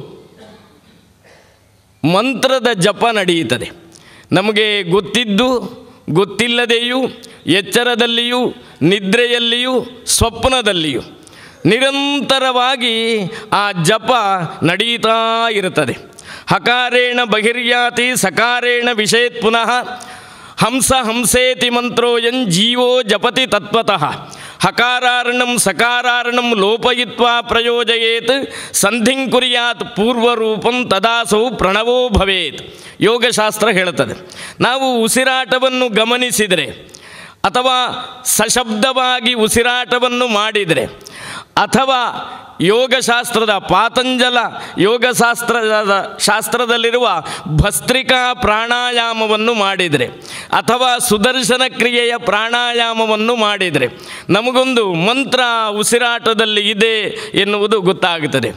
ಮಂತ್ರದ ಜಪ ನಡೆಯುತ್ತದೆ ನಮಗೆ ಗೊತ್ತಿದ್ದು ಗೊತ್ತಿಲ್ಲದೆಯೂ ಎಚ್ಚರದಲ್ಲಿಯೂ ನಿದ್ರೆಯಲ್ಲಿಯೂ ಸ್ವಪ್ನದಲ್ಲಿಯೂ ನಿರಂತರವಾಗಿ ಆ ಜಪ ನಡೀತಾ ಇರುತ್ತದೆ ಹಕಾರೇಣ ಬಹಿರ್ಯಾತಿ ಸಕಾರೇಣ ವಿಷೇತ್ ಪುನಃ ಹಂಸ ಹಂಸೇತಿ ಮಂತ್ರೋಯನ್ ಜೀವೋ ಜಪತಿ ತತ್ವತಃ ಹಕಾರಾರ್ಣಂ ಸಕಾರಾರ್ಣಂ ಲೋಪಯಿತ್ವಾ ಪ್ರಯೋಜಯೇತ್ ಸಂಧಿಂ ಕುರ್ಯಾತ್ ಪೂರ್ವರೂಪಂ ತದಾಸೌ ಪ್ರಣವೋ ಭವೇತ್ ಯೋಗಶಾಸ್ತ್ರ ಹೇಳುತ್ತದೆ ನಾವು ಉಸಿರಾಟವನ್ನು ಗಮನಿಸಿದರೆ ಅಥವಾ ಸಶಬ್ದವಾಗಿ ಉಸಿರಾಟವನ್ನು ಮಾಡಿದರೆ ಅಥವಾ ಯೋಗಶಾಸ್ತ್ರದ ಪಾತಂಜಲ ಯೋಗಶಾಸ್ತ್ರದ ಶಾಸ್ತ್ರದಲ್ಲಿರುವ ಭಸ್ತ್ರಿಕಾ ಪ್ರಾಣಾಯಾಮವನ್ನು ಮಾಡಿದರೆ ಅಥವಾ ಸುದರ್ಶನ ಕ್ರಿಯೆಯ ಪ್ರಾಣಾಯಾಮವನ್ನು ಮಾಡಿದರೆ ನಮಗೊಂದು ಮಂತ್ರ ಉಸಿರಾಟದಲ್ಲಿ ಇದೆ ಎನ್ನುವುದು ಗೊತ್ತಾಗುತ್ತದೆ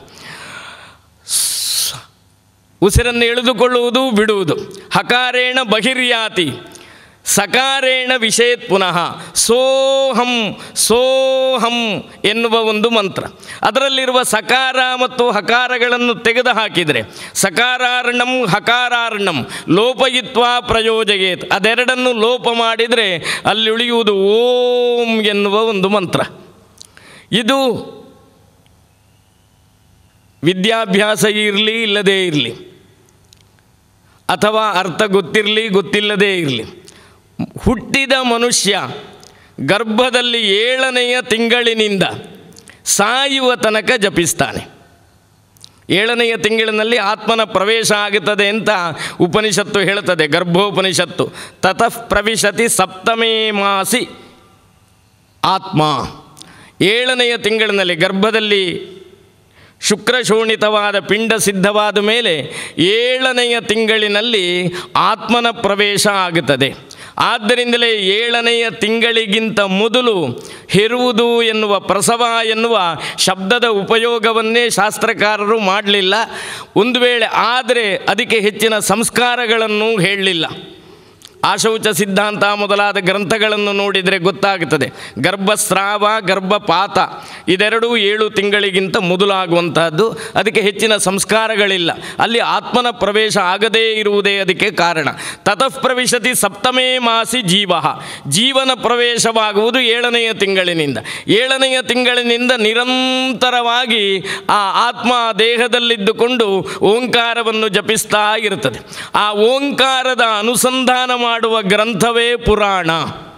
ಉಸಿರನ್ನು ಎಳೆದುಕೊಳ್ಳುವುದು ಬಿಡುವುದು ಹಕಾರೇಣ ಬಹಿರ್ಯಾತಿ ಸಕಾರೇಣ ವಿಷೇತ್ ಪುನಃ ಸೋಹಂ ಸೋಹಂ ಎನ್ನುವ ಒಂದು ಮಂತ್ರ ಅದರಲ್ಲಿರುವ ಸಕಾರ ಮತ್ತು ಹಕಾರಗಳನ್ನು ತೆಗೆದು ಹಾಕಿದರೆ ಸಕಾರಾರ್ಣಂ ಹಕಾರಾರ್ಣಂ ಲೋಪಯಿತ್ವ ಪ್ರಯೋಜಯೇತ್ ಅದೆರಡನ್ನು ಲೋಪ ಮಾಡಿದರೆ ಅಲ್ಲಿ ಉಳಿಯುವುದು ಓಂ ಎನ್ನುವ ಒಂದು ಮಂತ್ರ ಇದು ವಿದ್ಯಾಭ್ಯಾಸ ಇರಲಿ ಇಲ್ಲದೇ ಇರಲಿ ಅಥವಾ ಅರ್ಥ ಗೊತ್ತಿರಲಿ ಗೊತ್ತಿಲ್ಲದೇ ಇರಲಿ ಹುಟ್ಟಿದ ಮನುಷ್ಯ ಗರ್ಭದಲ್ಲಿ ಏಳನೆಯ ತಿಂಗಳಿನಿಂದ ಸಾಯುವ ತನಕ ಜಪಿಸ್ತಾನೆ ಏಳನೆಯ ತಿಂಗಳಿನಲ್ಲಿ ಆತ್ಮನ ಪ್ರವೇಶ ಆಗುತ್ತದೆ ಅಂತ ಉಪನಿಷತ್ತು ಹೇಳುತ್ತದೆ ಗರ್ಭೋಪನಿಷತ್ತು ತತಃ ಪ್ರವಿಶತಿ ಸಪ್ತಮೇ ಮಾಸಿ ಆತ್ಮ ಏಳನೆಯ ತಿಂಗಳಿನಲ್ಲಿ ಗರ್ಭದಲ್ಲಿ ಶುಕ್ರಶೋಣಿತವಾದ ಪಿಂಡ ಸಿದ್ಧವಾದ ಮೇಲೆ ಏಳನೆಯ ತಿಂಗಳಿನಲ್ಲಿ ಆತ್ಮನ ಪ್ರವೇಶ ಆಗುತ್ತದೆ ಆದ್ದರಿಂದಲೇ ಏಳನೆಯ ತಿಂಗಳಿಗಿಂತ ಮೊದಲು ಹೆರುವುದು ಎನ್ನುವ ಪ್ರಸವ ಎನ್ನುವ ಶಬ್ದದ ಉಪಯೋಗವನ್ನೇ ಶಾಸ್ತ್ರಕಾರರು ಮಾಡಲಿಲ್ಲ ಒಂದು ವೇಳೆ ಆದರೆ ಅದಕ್ಕೆ ಹೆಚ್ಚಿನ ಸಂಸ್ಕಾರಗಳನ್ನು ಹೇಳಲಿಲ್ಲ ಆಶೌಚ ಸಿದ್ಧಾಂತ ಮೊದಲಾದ ಗ್ರಂಥಗಳನ್ನು ನೋಡಿದರೆ ಗೊತ್ತಾಗುತ್ತದೆ ಗರ್ಭಸ್ರಾವ ಗರ್ಭಪಾತ ಇದೆರಡೂ ಏಳು ತಿಂಗಳಿಗಿಂತ ಮೊದಲಾಗುವಂತಹದ್ದು ಅದಕ್ಕೆ ಹೆಚ್ಚಿನ ಸಂಸ್ಕಾರಗಳಿಲ್ಲ ಅಲ್ಲಿ ಆತ್ಮನ ಪ್ರವೇಶ ಆಗದೇ ಇರುವುದೇ ಅದಕ್ಕೆ ಕಾರಣ ತತಃ ಪ್ರವಿಶತಿ ಸಪ್ತಮೇ ಮಾಸಿ ಜೀವ ಜೀವನ ಪ್ರವೇಶವಾಗುವುದು ಏಳನೆಯ ತಿಂಗಳಿನಿಂದ ಏಳನೆಯ ತಿಂಗಳಿನಿಂದ ನಿರಂತರವಾಗಿ ಆ ಆತ್ಮ ದೇಹದಲ್ಲಿದ್ದುಕೊಂಡು ಓಂಕಾರವನ್ನು ಜಪಿಸ್ತಾ ಇರುತ್ತದೆ ಆ ಓಂಕಾರದ ಅನುಸಂಧಾನ ಮಾಡುವ ಗ್ರಂಥವೇ ಪುರಾಣ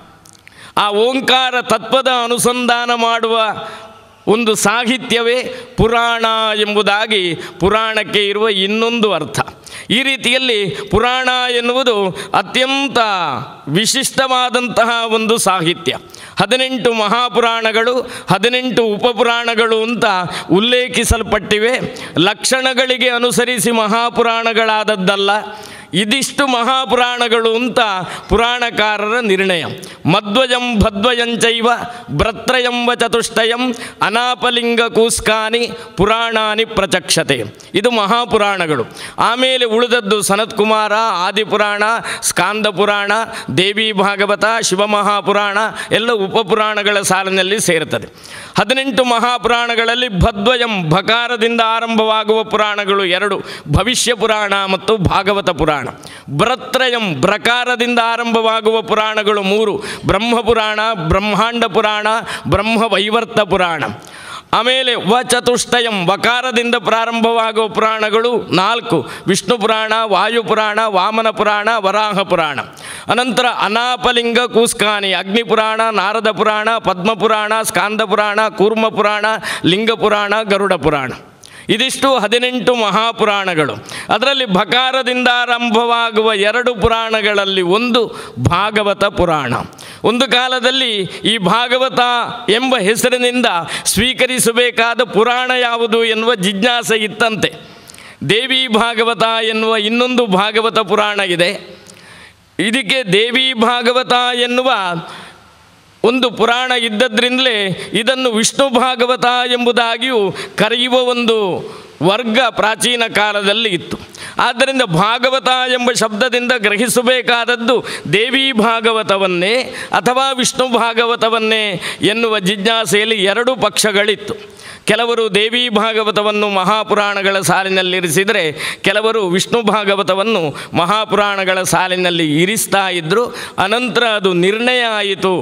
ಆ ಓಂಕಾರ ತತ್ವದ ಅನುಸಂಧಾನ ಮಾಡುವ ಒಂದು ಸಾಹಿತ್ಯವೇ ಪುರಾಣ ಎಂಬುದಾಗಿ ಪುರಾಣಕ್ಕೆ ಇರುವ ಇನ್ನೊಂದು ಅರ್ಥ ಈ ರೀತಿಯಲ್ಲಿ ಪುರಾಣ ಎನ್ನುವುದು ಅತ್ಯಂತ ವಿಶಿಷ್ಟವಾದಂತಹ ಒಂದು ಸಾಹಿತ್ಯ ಹದಿನೆಂಟು ಮಹಾಪುರಾಣಗಳು ಹದಿನೆಂಟು ಉಪಪುರಾಣಗಳು ಅಂತ ಉಲ್ಲೇಖಿಸಲ್ಪಟ್ಟಿವೆ ಲಕ್ಷಣಗಳಿಗೆ ಅನುಸರಿಸಿ ಮಹಾಪುರಾಣಗಳಾದದ್ದಲ್ಲ ಇದಿಷ್ಟು ಮಹಾಪುರಾಣಗಳು ಅಂತ ಪುರಾಣಕಾರರ ನಿರ್ಣಯ ಮಧ್ವಜಂ ಭದ್ವಯಂಚೈವ ಭ್ರತ್ರಯಂವ ಚತುಷ್ಟಯಂ ಅನಾಪಲಿಂಗ ಕೂಸ್ಕಾನಿ ಪುರಾಣಾನಿ ಪ್ರಚಕ್ಷತೆ ಇದು ಮಹಾಪುರಾಣಗಳು ಆಮೇಲೆ ಉಳಿದದ್ದು ಸನತ್ಕುಮಾರ ಆದಿಪುರಾಣ ಸ್ಕಾಂದ ಪುರಾಣ ದೇವಿ ಭಾಗವತ ಶಿವಮಹಾಪುರಾಣ ಎಲ್ಲ ಉಪಪುರಾಣಗಳ ಸಾಲಿನಲ್ಲಿ ಸೇರುತ್ತದೆ ಹದಿನೆಂಟು ಮಹಾಪುರಾಣಗಳಲ್ಲಿ ಭದ್ವಯಂ ಭಕಾರದಿಂದ ಆರಂಭವಾಗುವ ಪುರಾಣಗಳು ಎರಡು ಭವಿಷ್ಯ ಪುರಾಣ ಮತ್ತು ಭಾಗವತ ಪುರಾಣ ಭ್ರತ್ರಯಂ ಭ್ರಕಾರದಿಂದ ಆರಂಭವಾಗುವ ಪುರಾಣಗಳು ಮೂರು ಬ್ರಹ್ಮಪುರಾಣ ಬ್ರಹ್ಮಾಂಡ ಪುರಾಣ ಬ್ರಹ್ಮವೈವರ್ತ ಪುರಾಣ ಆಮೇಲೆ ವ ಚತುಷ್ಟಯಂ ವಕಾರದಿಂದ ಪ್ರಾರಂಭವಾಗುವ ಪುರಾಣಗಳು ನಾಲ್ಕು ವಿಷ್ಣು ಪುರಾಣ ವಾಯುಪುರಾಣ ವಾಮನ ಪುರಾಣ ವರಾಹ ಪುರಾಣ ಅನಂತರ ಅನಾಪಲಿಂಗ ಕೂಸ್ಕಾನಿ ಅಗ್ನಿಪುರಾಣ ನಾರದ ಪುರಾಣ ಪದ್ಮಪುರಾಣ ಸ್ಕಾಂದ ಪುರಾಣ ಕೂರ್ಮ ಪುರಾಣ ಲಿಂಗ ಪುರಾಣ ಗರುಡ ಪುರಾಣ ಇದಿಷ್ಟು ಹದಿನೆಂಟು ಮಹಾಪುರಾಣಗಳು ಅದರಲ್ಲಿ ಭಕಾರದಿಂದ ಆರಂಭವಾಗುವ ಎರಡು ಪುರಾಣಗಳಲ್ಲಿ ಒಂದು ಭಾಗವತ ಪುರಾಣ ಒಂದು ಕಾಲದಲ್ಲಿ ಈ ಭಾಗವತ ಎಂಬ ಹೆಸರಿನಿಂದ ಸ್ವೀಕರಿಸಬೇಕಾದ ಪುರಾಣ ಯಾವುದು ಎನ್ನುವ ಜಿಜ್ಞಾಸೆ ಇತ್ತಂತೆ ದೇವಿ ಭಾಗವತ ಎನ್ನುವ ಇನ್ನೊಂದು ಭಾಗವತ ಪುರಾಣ ಇದೆ ಇದಕ್ಕೆ ದೇವಿ ಭಾಗವತ ಎನ್ನುವ ಒಂದು ಪುರಾಣ ಇದ್ದದ್ರಿಂದಲೇ ಇದನ್ನು ವಿಷ್ಣು ಭಾಗವತ ಎಂಬುದಾಗಿಯೂ ಕರೆಯುವ ಒಂದು ವರ್ಗ ಪ್ರಾಚೀನ ಕಾಲದಲ್ಲಿ ಇತ್ತು ಆದ್ದರಿಂದ ಭಾಗವತ ಎಂಬ ಶಬ್ದದಿಂದ ಗ್ರಹಿಸಬೇಕಾದದ್ದು ದೇವಿ ಭಾಗವತವನ್ನೇ ಅಥವಾ ವಿಷ್ಣು ಭಾಗವತವನ್ನೇ ಎನ್ನುವ ಜಿಜ್ಞಾಸೆಯಲ್ಲಿ ಎರಡು ಪಕ್ಷಗಳಿತ್ತು ಕೆಲವರು ದೇವಿ ಭಾಗವತವನ್ನು ಮಹಾಪುರಾಣಗಳ ಸಾಲಿನಲ್ಲಿರಿಸಿದರೆ ಕೆಲವರು ವಿಷ್ಣು ಭಾಗವತವನ್ನು ಮಹಾಪುರಾಣಗಳ ಸಾಲಿನಲ್ಲಿ ಇರಿಸ್ತಾ ಇದ್ದರು ಅನಂತರ ಅದು ನಿರ್ಣಯ ಆಯಿತು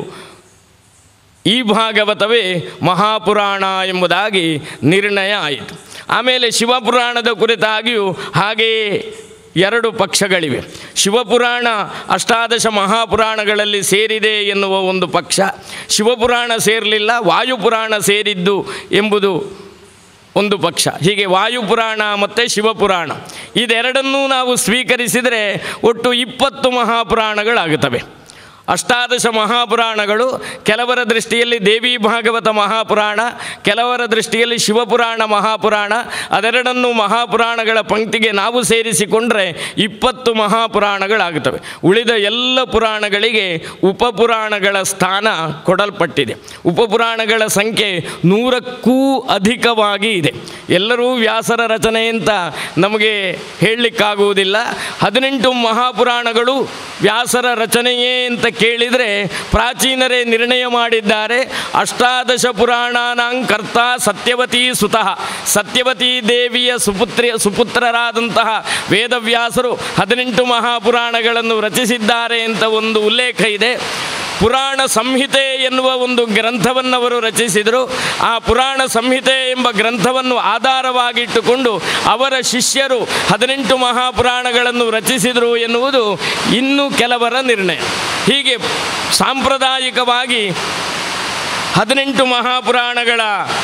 ಈ ಭಾಗವತವೇ ಮಹಾಪುರಾಣ ಎಂಬುದಾಗಿ ನಿರ್ಣಯ ಆಯಿತು ಆಮೇಲೆ ಶಿವಪುರಾಣದ ಕುರಿತಾಗಿಯೂ ಹಾಗೆಯೇ ಎರಡು ಪಕ್ಷಗಳಿವೆ ಶಿವಪುರಾಣ ಅಷ್ಟಾದಶ ಮಹಾಪುರಾಣಗಳಲ್ಲಿ ಸೇರಿದೆ ಎನ್ನುವ ಒಂದು ಪಕ್ಷ ಶಿವಪುರಾಣ ಸೇರಲಿಲ್ಲ ವಾಯುಪುರಾಣ ಸೇರಿದ್ದು ಎಂಬುದು ಒಂದು ಪಕ್ಷ ಹೀಗೆ ವಾಯುಪುರಾಣ ಮತ್ತು ಶಿವಪುರಾಣ ಇದೆರಡನ್ನೂ ನಾವು ಸ್ವೀಕರಿಸಿದರೆ ಒಟ್ಟು ಇಪ್ಪತ್ತು ಮಹಾಪುರಾಣಗಳಾಗುತ್ತವೆ ಅಷ್ಟಾದಶ ಮಹಾಪುರಾಣಗಳು ಕೆಲವರ ದೃಷ್ಟಿಯಲ್ಲಿ ದೇವಿ ಭಾಗವತ ಮಹಾಪುರಾಣ ಕೆಲವರ ದೃಷ್ಟಿಯಲ್ಲಿ ಶಿವಪುರಾಣ ಮಹಾಪುರಾಣ ಅದೆರಡನ್ನು ಮಹಾಪುರಾಣಗಳ ಪಂಕ್ತಿಗೆ ನಾವು ಸೇರಿಸಿಕೊಂಡ್ರೆ ಇಪ್ಪತ್ತು ಮಹಾಪುರಾಣಗಳಾಗುತ್ತವೆ ಉಳಿದ ಎಲ್ಲ ಪುರಾಣಗಳಿಗೆ ಉಪಪುರಾಣಗಳ ಸ್ಥಾನ ಕೊಡಲ್ಪಟ್ಟಿದೆ ಉಪಪುರಾಣಗಳ ಸಂಖ್ಯೆ ನೂರಕ್ಕೂ ಅಧಿಕವಾಗಿ ಇದೆ ಎಲ್ಲರೂ ವ್ಯಾಸರ ರಚನೆ ಅಂತ ನಮಗೆ ಹೇಳಲಿಕ್ಕಾಗುವುದಿಲ್ಲ ಹದಿನೆಂಟು ಮಹಾಪುರಾಣಗಳು ವ್ಯಾಸರ ರಚನೆಯೇ ಅಂತ ಕೇಳಿದರೆ ಪ್ರಾಚೀನರೇ ನಿರ್ಣಯ ಮಾಡಿದ್ದಾರೆ ಅಷ್ಟಾದಶ ಪುರಾಣಾನಾಂ ಕರ್ತ ಸತ್ಯವತಿ ಸುತಃ ಸತ್ಯವತಿ ದೇವಿಯ ಸುಪುತ್ರಿ ಸುಪುತ್ರರಾದಂತಹ ವೇದವ್ಯಾಸರು ಹದಿನೆಂಟು ಮಹಾಪುರಾಣಗಳನ್ನು ರಚಿಸಿದ್ದಾರೆ ಅಂತ ಒಂದು ಉಲ್ಲೇಖ ಇದೆ ಪುರಾಣ ಸಂಹಿತೆ ಎನ್ನುವ ಒಂದು ಗ್ರಂಥವನ್ನು ಅವರು ರಚಿಸಿದರು ಆ ಪುರಾಣ ಸಂಹಿತೆ ಎಂಬ ಗ್ರಂಥವನ್ನು ಆಧಾರವಾಗಿಟ್ಟುಕೊಂಡು ಅವರ ಶಿಷ್ಯರು ಹದಿನೆಂಟು ಮಹಾಪುರಾಣಗಳನ್ನು ರಚಿಸಿದರು ಎನ್ನುವುದು ಇನ್ನೂ ಕೆಲವರ ನಿರ್ಣಯ ಹೀಗೆ ಸಾಂಪ್ರದಾಯಿಕವಾಗಿ ಹದಿನೆಂಟು ಮಹಾಪುರಾಣಗಳ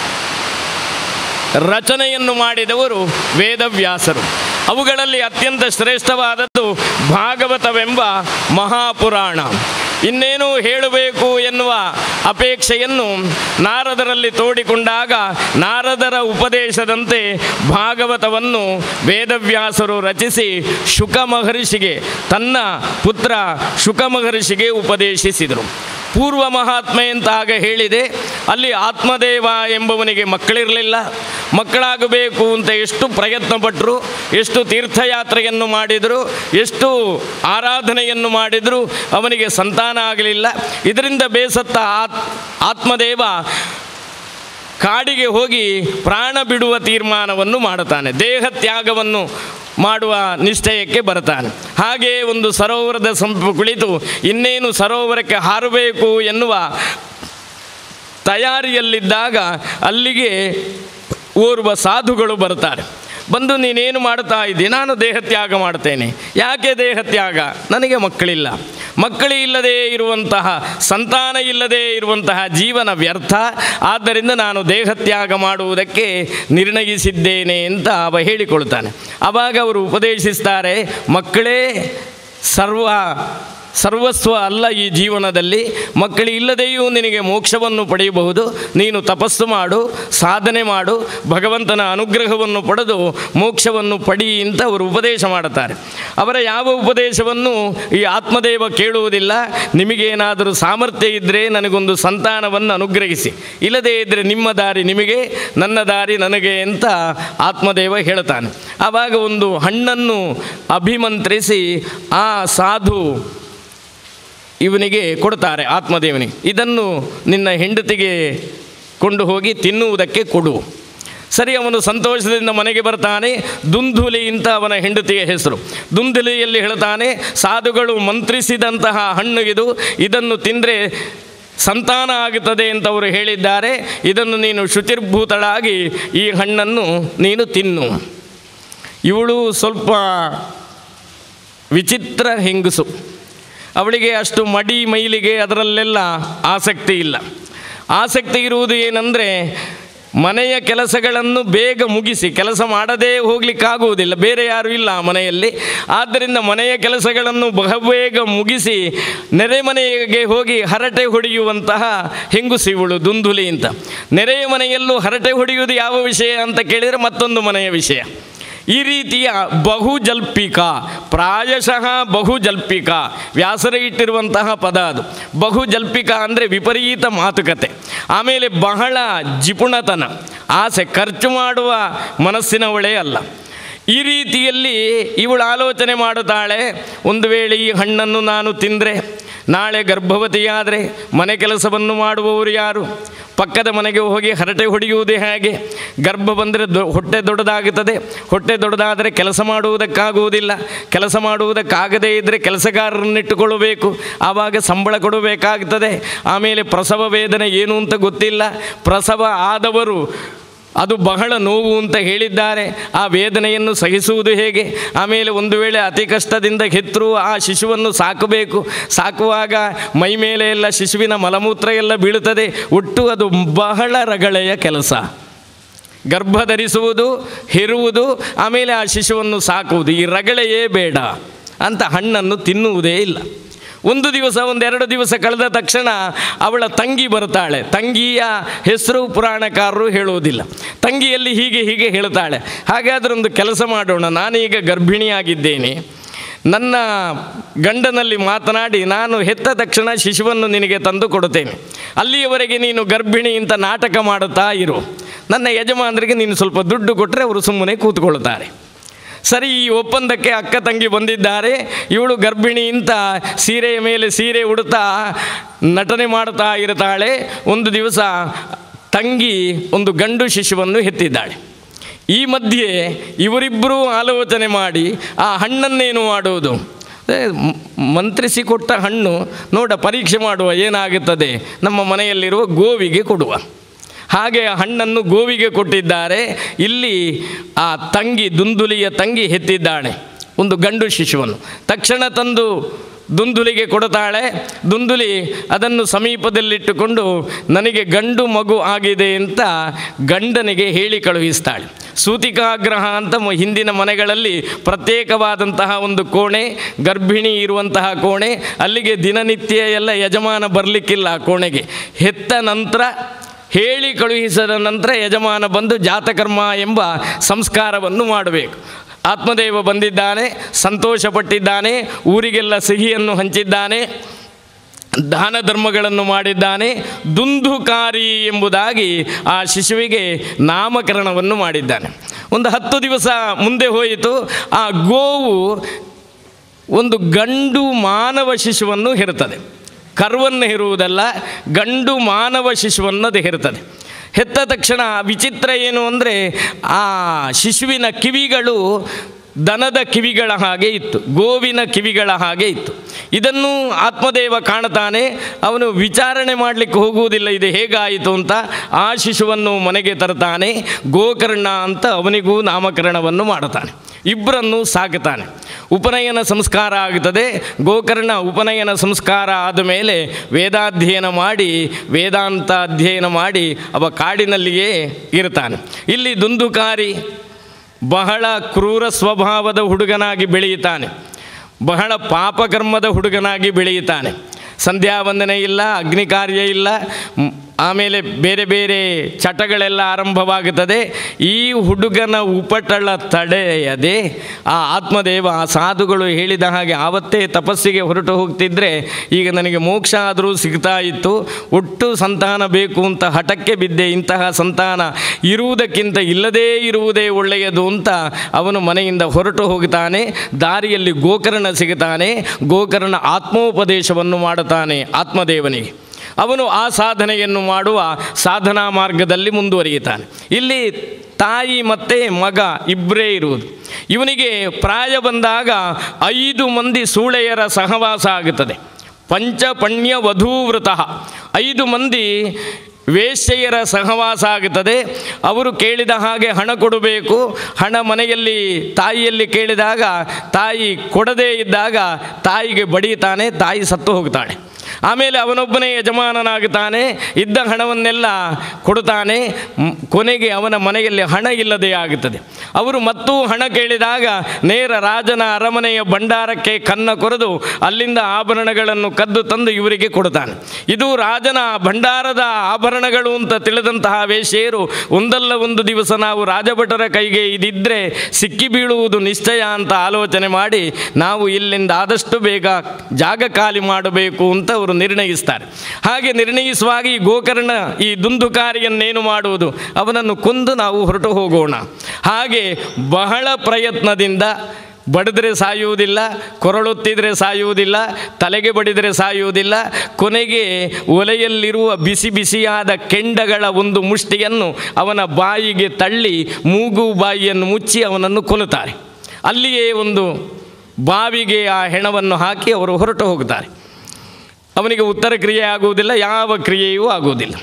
ರಚನೆಯನ್ನು ಮಾಡಿದವರು ವೇದವ್ಯಾಸರು ಅವುಗಳಲ್ಲಿ ಅತ್ಯಂತ ಶ್ರೇಷ್ಠವಾದದ್ದು ಭಾಗವತವೆಂಬ ಮಹಾಪುರಾಣ ಇನ್ನೇನು ಹೇಳಬೇಕು ಎನ್ನುವ ಅಪೇಕ್ಷೆಯನ್ನು ನಾರದರಲ್ಲಿ ತೋಡಿಕೊಂಡಾಗ ನಾರದರ ಉಪದೇಶದಂತೆ ಭಾಗವತವನ್ನು ವೇದವ್ಯಾಸರು ರಚಿಸಿ ಶುಕ ಮಹರ್ಷಿಗೆ ತನ್ನ ಪುತ್ರ ಶುಕ ಮಹರ್ಷಿಗೆ ಉಪದೇಶಿಸಿದರು ಪೂರ್ವ ಮಹಾತ್ಮೆ ಅಂತ ಆಗ ಹೇಳಿದೆ ಅಲ್ಲಿ ಆತ್ಮದೇವ ಎಂಬವನಿಗೆ ಮಕ್ಕಳಿರಲಿಲ್ಲ ಮಕ್ಕಳಾಗಬೇಕು ಅಂತ ಎಷ್ಟು ಪ್ರಯತ್ನ ಪಟ್ಟರು ಎಷ್ಟು ತೀರ್ಥಯಾತ್ರೆಯನ್ನು ಮಾಡಿದರು ಎಷ್ಟು ಆರಾಧನೆಯನ್ನು ಮಾಡಿದರು ಅವನಿಗೆ ಸಂತಾನ ಆಗಲಿಲ್ಲ ಇದರಿಂದ ಬೇಸತ್ತ ಆತ್ ಆತ್ಮದೇವ ಕಾಡಿಗೆ ಹೋಗಿ ಪ್ರಾಣ ಬಿಡುವ ತೀರ್ಮಾನವನ್ನು ಮಾಡುತ್ತಾನೆ ದೇಹ ತ್ಯಾಗವನ್ನು ಮಾಡುವ ನಿಶ್ಚಯಕ್ಕೆ ಬರ್ತಾನೆ ಹಾಗೆ ಒಂದು ಸರೋವರದ ಸಂಪ ಕುಳಿತು ಇನ್ನೇನು ಸರೋವರಕ್ಕೆ ಹಾರಬೇಕು ಎನ್ನುವ ತಯಾರಿಯಲ್ಲಿದ್ದಾಗ ಅಲ್ಲಿಗೆ ಓರ್ವ ಸಾಧುಗಳು ಬರ್ತಾರೆ ಬಂದು ನೀನೇನು ಮಾಡ್ತಾ ಇದ್ದಿ ನಾನು ದೇಹತ್ಯಾಗ ಮಾಡ್ತೇನೆ ಯಾಕೆ ದೇಹತ್ಯಾಗ ನನಗೆ ಮಕ್ಕಳಿಲ್ಲ ಮಕ್ಕಳು ಇಲ್ಲದೆ ಇರುವಂತಹ ಸಂತಾನ ಇಲ್ಲದೆ ಇರುವಂತಹ ಜೀವನ ವ್ಯರ್ಥ ಆದ್ದರಿಂದ ನಾನು ದೇಹತ್ಯಾಗ ಮಾಡುವುದಕ್ಕೆ ನಿರ್ಣಯಿಸಿದ್ದೇನೆ ಅಂತ ಅವ ಹೇಳಿಕೊಳ್ತಾನೆ ಆವಾಗ ಅವರು ಉಪದೇಶಿಸ್ತಾರೆ ಮಕ್ಕಳೇ ಸರ್ವ ಸರ್ವಸ್ವ ಅಲ್ಲ ಈ ಜೀವನದಲ್ಲಿ ಮಕ್ಕಳು ಇಲ್ಲದೆಯೂ ನಿನಗೆ ಮೋಕ್ಷವನ್ನು ಪಡೆಯಬಹುದು ನೀನು ತಪಸ್ಸು ಮಾಡು ಸಾಧನೆ ಮಾಡು ಭಗವಂತನ ಅನುಗ್ರಹವನ್ನು ಪಡೆದು ಮೋಕ್ಷವನ್ನು ಪಡಿ ಅಂತ ಅವರು ಉಪದೇಶ ಮಾಡುತ್ತಾರೆ ಅವರ ಯಾವ ಉಪದೇಶವನ್ನು ಈ ಆತ್ಮದೇವ ಕೇಳುವುದಿಲ್ಲ ನಿಮಗೇನಾದರೂ ಸಾಮರ್ಥ್ಯ ಇದ್ದರೆ ನನಗೊಂದು ಸಂತಾನವನ್ನು ಅನುಗ್ರಹಿಸಿ ಇಲ್ಲದೇ ಇದ್ದರೆ ನಿಮ್ಮ ದಾರಿ ನಿಮಗೆ ನನ್ನ ದಾರಿ ನನಗೆ ಅಂತ ಆತ್ಮದೇವ ಹೇಳ್ತಾನೆ ಆವಾಗ ಒಂದು ಹಣ್ಣನ್ನು ಅಭಿಮಂತ್ರಿಸಿ ಆ ಸಾಧು ಇವನಿಗೆ ಕೊಡ್ತಾರೆ ಆತ್ಮದೇವನಿಗೆ ಇದನ್ನು ನಿನ್ನ ಹೆಂಡತಿಗೆ ಕೊಂಡು ಹೋಗಿ ತಿನ್ನುವುದಕ್ಕೆ ಕೊಡು ಸರಿ ಅವನು ಸಂತೋಷದಿಂದ ಮನೆಗೆ ಬರ್ತಾನೆ ದುಂದುಲಿ ಅಂತ ಅವನ ಹೆಂಡತಿಯ ಹೆಸರು ದುಂದುಲಿಯಲ್ಲಿ ಹೇಳ್ತಾನೆ ಸಾಧುಗಳು ಮಂತ್ರಿಸಿದಂತಹ ಹಣ್ಣು ಇದು ಇದನ್ನು ತಿಂದರೆ ಸಂತಾನ ಆಗುತ್ತದೆ ಅಂತ ಅವರು ಹೇಳಿದ್ದಾರೆ ಇದನ್ನು ನೀನು ಶುಚಿರ್ಭೂತಳಾಗಿ ಈ ಹಣ್ಣನ್ನು ನೀನು ತಿನ್ನು ಇವಳು ಸ್ವಲ್ಪ ವಿಚಿತ್ರ ಹೆಂಗಸು ಅವಳಿಗೆ ಅಷ್ಟು ಮಡಿ ಮೈಲಿಗೆ ಅದರಲ್ಲೆಲ್ಲ ಆಸಕ್ತಿ ಇಲ್ಲ ಆಸಕ್ತಿ ಇರುವುದು ಏನಂದರೆ ಮನೆಯ ಕೆಲಸಗಳನ್ನು ಬೇಗ ಮುಗಿಸಿ ಕೆಲಸ ಮಾಡದೇ ಹೋಗಲಿಕ್ಕಾಗುವುದಿಲ್ಲ ಬೇರೆ ಯಾರೂ ಇಲ್ಲ ಆ ಮನೆಯಲ್ಲಿ ಆದ್ದರಿಂದ ಮನೆಯ ಕೆಲಸಗಳನ್ನು ಬಹುಬೇಗ ಮುಗಿಸಿ ನೆರೆ ಮನೆಗೆ ಹೋಗಿ ಹರಟೆ ಹೊಡೆಯುವಂತಹ ಹೆಂಗುಸಿ ಇವಳು ದುಂದುಲಿ ಅಂತ ನೆರೆಯ ಮನೆಯಲ್ಲೂ ಹರಟೆ ಹೊಡೆಯುವುದು ಯಾವ ವಿಷಯ ಅಂತ ಕೇಳಿದರೆ ಮತ್ತೊಂದು ಮನೆಯ ವಿಷಯ ಈ ರೀತಿಯ ಬಹುಜಲ್ಪಿಕ ಪ್ರಾಯಶಃ ಬಹುಜಲ್ಪಿಕ ವ್ಯಾಸರ ಇಟ್ಟಿರುವಂತಹ ಪದ ಅದು ಬಹುಜಲ್ಪಿಕ ಅಂದರೆ ವಿಪರೀತ ಮಾತುಕತೆ ಆಮೇಲೆ ಬಹಳ ಜಿಪುಣತನ ಆಸೆ ಖರ್ಚು ಮಾಡುವ ಮನಸ್ಸಿನವಳೇ ಅಲ್ಲ ಈ ರೀತಿಯಲ್ಲಿ ಇವಳು ಆಲೋಚನೆ ಮಾಡುತ್ತಾಳೆ ಒಂದು ವೇಳೆ ಈ ಹಣ್ಣನ್ನು ನಾನು ತಿಂದರೆ ನಾಳೆ ಗರ್ಭವತಿಯಾದರೆ ಮನೆ ಕೆಲಸವನ್ನು ಮಾಡುವವರು ಯಾರು ಪಕ್ಕದ ಮನೆಗೆ ಹೋಗಿ ಹರಟೆ ಹೊಡೆಯುವುದೇ ಹೇಗೆ ಗರ್ಭ ಬಂದರೆ ದೊ ಹೊಟ್ಟೆ ದೊಡ್ಡದಾಗುತ್ತದೆ ಹೊಟ್ಟೆ ದೊಡ್ಡದಾದರೆ ಕೆಲಸ ಮಾಡುವುದಕ್ಕಾಗುವುದಿಲ್ಲ ಕೆಲಸ ಮಾಡುವುದಕ್ಕಾಗದೇ ಇದ್ದರೆ ಕೆಲಸಗಾರರನ್ನಿಟ್ಟುಕೊಳ್ಳಬೇಕು ಆವಾಗ ಸಂಬಳ ಕೊಡಬೇಕಾಗ್ತದೆ ಆಮೇಲೆ ಪ್ರಸವ ವೇದನೆ ಏನು ಅಂತ ಗೊತ್ತಿಲ್ಲ ಪ್ರಸವ ಆದವರು ಅದು ಬಹಳ ನೋವು ಅಂತ ಹೇಳಿದ್ದಾರೆ ಆ ವೇದನೆಯನ್ನು ಸಹಿಸುವುದು ಹೇಗೆ ಆಮೇಲೆ ಒಂದು ವೇಳೆ ಅತಿ ಕಷ್ಟದಿಂದ ಹೆತ್ತರೂ ಆ ಶಿಶುವನ್ನು ಸಾಕಬೇಕು ಸಾಕುವಾಗ ಮೈ ಮೇಲೆ ಎಲ್ಲ ಶಿಶುವಿನ ಮಲಮೂತ್ರ ಎಲ್ಲ ಬೀಳುತ್ತದೆ ಒಟ್ಟು ಅದು ಬಹಳ ರಗಳೆಯ ಕೆಲಸ ಗರ್ಭ ಧರಿಸುವುದು ಹೆರುವುದು ಆಮೇಲೆ ಆ ಶಿಶುವನ್ನು ಸಾಕುವುದು ಈ ರಗಳೆಯೇ ಬೇಡ ಅಂತ ಹಣ್ಣನ್ನು ತಿನ್ನುವುದೇ ಇಲ್ಲ ಒಂದು ದಿವಸ ಒಂದೆರಡು ದಿವಸ ಕಳೆದ ತಕ್ಷಣ ಅವಳ ತಂಗಿ ಬರ್ತಾಳೆ ತಂಗಿಯ ಹೆಸರು ಪುರಾಣಕಾರರು ಹೇಳುವುದಿಲ್ಲ ತಂಗಿಯಲ್ಲಿ ಹೀಗೆ ಹೀಗೆ ಹೇಳ್ತಾಳೆ ಹಾಗಾದರೆ ಒಂದು ಕೆಲಸ ಮಾಡೋಣ ನಾನೀಗ ಗರ್ಭಿಣಿಯಾಗಿದ್ದೇನೆ ನನ್ನ ಗಂಡನಲ್ಲಿ ಮಾತನಾಡಿ ನಾನು ಹೆತ್ತ ತಕ್ಷಣ ಶಿಶುವನ್ನು ನಿನಗೆ ತಂದು ಕೊಡುತ್ತೇನೆ ಅಲ್ಲಿಯವರೆಗೆ ನೀನು ಗರ್ಭಿಣಿ ಅಂತ ನಾಟಕ ಮಾಡುತ್ತಾ ಇರು ನನ್ನ ಯಜಮಾನರಿಗೆ ನೀನು ಸ್ವಲ್ಪ ದುಡ್ಡು ಕೊಟ್ಟರೆ ಅವರು ಸುಮ್ಮನೆ ಕೂತ್ಕೊಳ್ತಾರೆ ಸರಿ ಈ ಒಪ್ಪಂದಕ್ಕೆ ಅಕ್ಕ ತಂಗಿ ಬಂದಿದ್ದಾರೆ ಇವಳು ಗರ್ಭಿಣಿ ಅಂತ ಸೀರೆಯ ಮೇಲೆ ಸೀರೆ ಉಡುತ್ತಾ ನಟನೆ ಮಾಡ್ತಾ ಇರ್ತಾಳೆ ಒಂದು ದಿವಸ ತಂಗಿ ಒಂದು ಗಂಡು ಶಿಶುವನ್ನು ಹೆತ್ತಿದ್ದಾಳೆ ಈ ಮಧ್ಯೆ ಇವರಿಬ್ಬರೂ ಆಲೋಚನೆ ಮಾಡಿ ಆ ಹಣ್ಣನ್ನೇನು ಮಾಡುವುದು ಅದೇ ಮ್- ಮಂತ್ರಿಸಿ ಕೊಟ್ಟ ಹಣ್ಣು ನೋಡ ಪರೀಕ್ಷೆ ಮಾಡುವ ಏನಾಗುತ್ತದೆ ನಮ್ಮ ಮನೆಯಲ್ಲಿರುವ ಗೋವಿಗೆ ಕೊಡುವ ಹಾಗೆ ಆ ಹಣ್ಣನ್ನು ಗೋವಿಗೆ ಕೊಟ್ಟಿದ್ದಾರೆ ಇಲ್ಲಿ ಆ ತಂಗಿ ದುಂದುಲಿಯ ತಂಗಿ ಹೆತ್ತಿದ್ದಾಳೆ ಒಂದು ಗಂಡು ಶಿಶುವನ್ನು ತಕ್ಷಣ ತಂದು ದುಂದುಲಿಗೆ ಕೊಡುತ್ತಾಳೆ ದುಂದುಲಿ ಅದನ್ನು ಸಮೀಪದಲ್ಲಿಟ್ಟುಕೊಂಡು ನನಗೆ ಗಂಡು ಮಗು ಆಗಿದೆ ಅಂತ ಗಂಡನಿಗೆ ಹೇಳಿ ಕಳುಹಿಸ್ತಾಳೆ ಸೂತಿಕಾಗ್ರಹ ಅಂತ ಮ- ಹಿಂದಿನ ಮನೆಗಳಲ್ಲಿ ಪ್ರತ್ಯೇಕವಾದಂತಹ ಒಂದು ಕೋಣೆ ಗರ್ಭಿಣಿ ಇರುವಂತಹ ಕೋಣೆ ಅಲ್ಲಿಗೆ ದಿನನಿತ್ಯ ಎಲ್ಲ ಯಜಮಾನ ಬರಲಿಕ್ಕಿಲ್ಲ ಆ ಕೋಣೆಗೆ ಹೆತ್ತ ನಂತರ ಹೇಳಿ ಕಳುಹಿಸಿದ ನಂತರ ಯಜಮಾನ ಬಂದು ಜಾತಕರ್ಮ ಎಂಬ ಸಂಸ್ಕಾರವನ್ನು ಮಾಡಬೇಕು ಆತ್ಮದೇವ ಬಂದಿದ್ದಾನೆ ಸಂತೋಷಪಟ್ಟಿದ್ದಾನೆ ಊರಿಗೆಲ್ಲ ಸಿಹಿಯನ್ನು ಹಂಚಿದ್ದಾನೆ ದಾನ ಧರ್ಮಗಳನ್ನು ಮಾಡಿದ್ದಾನೆ ದುಂದುಕಾರಿ ಎಂಬುದಾಗಿ ಆ ಶಿಶುವಿಗೆ ನಾಮಕರಣವನ್ನು ಮಾಡಿದ್ದಾನೆ ಒಂದು ಹತ್ತು ದಿವಸ ಮುಂದೆ ಹೋಯಿತು ಆ ಗೋವು ಒಂದು ಗಂಡು ಮಾನವ ಶಿಶುವನ್ನು ಹೆರುತ್ತದೆ ಕರುವನ್ನು ಹೆರುವುದಲ್ಲ ಗಂಡು ಮಾನವ ಶಿಶುವನ್ನು ಅದು ಹೆರುತ್ತದೆ ಹೆತ್ತ ತಕ್ಷಣ ವಿಚಿತ್ರ ಏನು ಅಂದರೆ ಆ ಶಿಶುವಿನ ಕಿವಿಗಳು ದನದ ಕಿವಿಗಳ ಹಾಗೆ ಇತ್ತು ಗೋವಿನ ಕಿವಿಗಳ ಹಾಗೆ ಇತ್ತು ಇದನ್ನು ಆತ್ಮದೇವ ಕಾಣ್ತಾನೆ ಅವನು ವಿಚಾರಣೆ ಮಾಡಲಿಕ್ಕೆ ಹೋಗುವುದಿಲ್ಲ ಇದು ಹೇಗಾಯಿತು ಅಂತ ಆ ಶಿಶುವನ್ನು ಮನೆಗೆ ತರ್ತಾನೆ ಗೋಕರ್ಣ ಅಂತ ಅವನಿಗೂ ನಾಮಕರಣವನ್ನು ಮಾಡುತ್ತಾನೆ ಇಬ್ಬರನ್ನು ಸಾಕುತ್ತಾನೆ ಉಪನಯನ ಸಂಸ್ಕಾರ ಆಗುತ್ತದೆ ಗೋಕರ್ಣ ಉಪನಯನ ಸಂಸ್ಕಾರ ಆದ ಮೇಲೆ ವೇದಾಧ್ಯಯನ ಮಾಡಿ ವೇದಾಂತ ಅಧ್ಯಯನ ಮಾಡಿ ಅವ ಕಾಡಿನಲ್ಲಿಯೇ ಇರ್ತಾನೆ ಇಲ್ಲಿ ದುಂದುಕಾರಿ ಬಹಳ ಕ್ರೂರ ಸ್ವಭಾವದ ಹುಡುಗನಾಗಿ ಬೆಳೆಯುತ್ತಾನೆ ಬಹಳ ಪಾಪಕರ್ಮದ ಹುಡುಗನಾಗಿ ಬೆಳೆಯುತ್ತಾನೆ ಸಂಧ್ಯಾ ವಂದನೆ ಇಲ್ಲ ಅಗ್ನಿ ಕಾರ್ಯ ಇಲ್ಲ ಮ್, ಆಮೇಲೆ ಬೇರೆ ಬೇರೆ ಚಟಗಳೆಲ್ಲ ಆರಂಭವಾಗುತ್ತದೆ ಈ ಹುಡುಗನ ಉಪಟಳ ತಡೆಯದೆ ಆ ಆತ್ಮದೇವ ಆ ಸಾಧುಗಳು ಹೇಳಿದ ಹಾಗೆ ಆವತ್ತೇ ತಪಸ್ಸಿಗೆ ಹೊರಟು ಹೋಗ್ತಿದ್ರೆ ಈಗ ನನಗೆ ಮೋಕ್ಷ ಆದರೂ ಸಿಗ್ತಾ ಇತ್ತು ಒಟ್ಟು ಸಂತಾನ ಬೇಕು ಅಂತ ಹಠಕ್ಕೆ ಬಿದ್ದೆ ಇಂತಹ ಸಂತಾನ ಇರುವುದಕ್ಕಿಂತ ಇಲ್ಲದೇ ಇರುವುದೇ ಒಳ್ಳೆಯದು ಅಂತ ಅವನು ಮನೆಯಿಂದ ಹೊರಟು ಹೋಗ್ತಾನೆ ದಾರಿಯಲ್ಲಿ ಗೋಕರ್ಣ ಸಿಗುತ್ತಾನೆ ಗೋಕರ್ಣ ಆತ್ಮೋಪದೇಶವನ್ನು ಮಾಡುತ್ತಾನೆ ಆತ್ಮದೇವನಿಗೆ ಅವನು ಆ ಸಾಧನೆಯನ್ನು ಮಾಡುವ ಸಾಧನಾ ಮಾರ್ಗದಲ್ಲಿ ಮುಂದುವರಿಯುತ್ತಾನೆ ಇಲ್ಲಿ ತಾಯಿ ಮತ್ತು ಮಗ ಇಬ್ಬರೇ ಇರುವುದು ಇವನಿಗೆ ಪ್ರಾಯ ಬಂದಾಗ ಐದು ಮಂದಿ ಸೂಳೆಯರ ಸಹವಾಸ ಆಗುತ್ತದೆ ಪಂಚಪಣ್ಯ ವಧೂವೃತ ಐದು ಮಂದಿ ವೇಶ್ಯೆಯರ ಸಹವಾಸ ಆಗುತ್ತದೆ ಅವರು ಕೇಳಿದ ಹಾಗೆ ಹಣ ಕೊಡಬೇಕು ಹಣ ಮನೆಯಲ್ಲಿ ತಾಯಿಯಲ್ಲಿ ಕೇಳಿದಾಗ ತಾಯಿ ಕೊಡದೇ ಇದ್ದಾಗ ತಾಯಿಗೆ ಬಡಿತಾನೆ ತಾಯಿ ಸತ್ತು ಹೋಗ್ತಾಳೆ ಆಮೇಲೆ ಅವನೊಬ್ಬನೇ ಯಜಮಾನನಾಗುತ್ತಾನೆ ಇದ್ದ ಹಣವನ್ನೆಲ್ಲ ಕೊಡುತ್ತಾನೆ ಮ್, ಕೊನೆಗೆ ಅವನ ಮನೆಯಲ್ಲಿ ಹಣ ಇಲ್ಲದೆ ಆಗುತ್ತದೆ ಅವರು ಮತ್ತೂ ಹಣ ಕೇಳಿದಾಗ ನೇರ ರಾಜನ ಅರಮನೆಯ ಭಂಡಾರಕ್ಕೆ ಕನ್ನ ಕೊರೆದು ಅಲ್ಲಿಂದ ಆಭರಣಗಳನ್ನು ಕದ್ದು ತಂದು ಇವರಿಗೆ ಕೊಡುತ್ತಾನೆ ಇದು ರಾಜನ ಭಂಡಾರದ ಆಭರಣಗಳು ಅಂತ ತಿಳಿದಂತಹ ವೇಶ್ಯೆಯರು ಒಂದಲ್ಲ ಒಂದು ದಿವಸ ನಾವು ರಾಜಭಟರ ಕೈಗೆ ಇದಿದ್ದರೆ ಸಿಕ್ಕಿ ಬೀಳುವುದು ನಿಶ್ಚಯ ಅಂತ ಆಲೋಚನೆ ಮಾಡಿ ನಾವು ಇಲ್ಲಿಂದ ಆದಷ್ಟು ಬೇಗ ಜಾಗ ಖಾಲಿ ಮಾಡಬೇಕು ಅಂತ ಅವರು ನಿರ್ಣಯಿಸ್ತಾರೆ ಹಾಗೆ ನಿರ್ಣಯಿಸುವಾಗ ಈ ಗೋಕರ್ಣ ಈ ದುಂದುಕಾರಿಯನ್ನೇನು ಮಾಡುವುದು ಅವನನ್ನು ಕೊಂದು ನಾವು ಹೊರಟು ಹೋಗೋಣ ಹಾಗೆ ಬಹಳ ಪ್ರಯತ್ನದಿಂದ ಬಡಿದ್ರೆ ಸಾಯುವುದಿಲ್ಲ ಕೊರಳುತ್ತಿದ್ರೆ ಸಾಯುವುದಿಲ್ಲ ತಲೆಗೆ ಬಡಿದರೆ ಸಾಯುವುದಿಲ್ಲ ಕೊನೆಗೆ ಒಲೆಯಲ್ಲಿರುವ ಬಿಸಿ ಬಿಸಿಯಾದ ಕೆಂಡಗಳ ಒಂದು ಮುಷ್ಟಿಯನ್ನು ಅವನ ಬಾಯಿಗೆ ತಳ್ಳಿ ಮೂಗು ಬಾಯಿಯನ್ನು ಮುಚ್ಚಿ ಅವನನ್ನು ಕೊಲ್ಲುತ್ತಾರೆ ಅಲ್ಲಿಯೇ ಒಂದು ಬಾವಿಗೆ ಆ ಹೆಣವನ್ನು ಹಾಕಿ ಅವರು ಹೊರಟು ಹೋಗುತ್ತಾರೆ ಅವನಿಗೆ ಉತ್ತರ ಕ್ರಿಯೆ ಆಗುವುದಿಲ್ಲ ಯಾವ ಕ್ರಿಯೆಯೂ ಆಗುವುದಿಲ್ಲ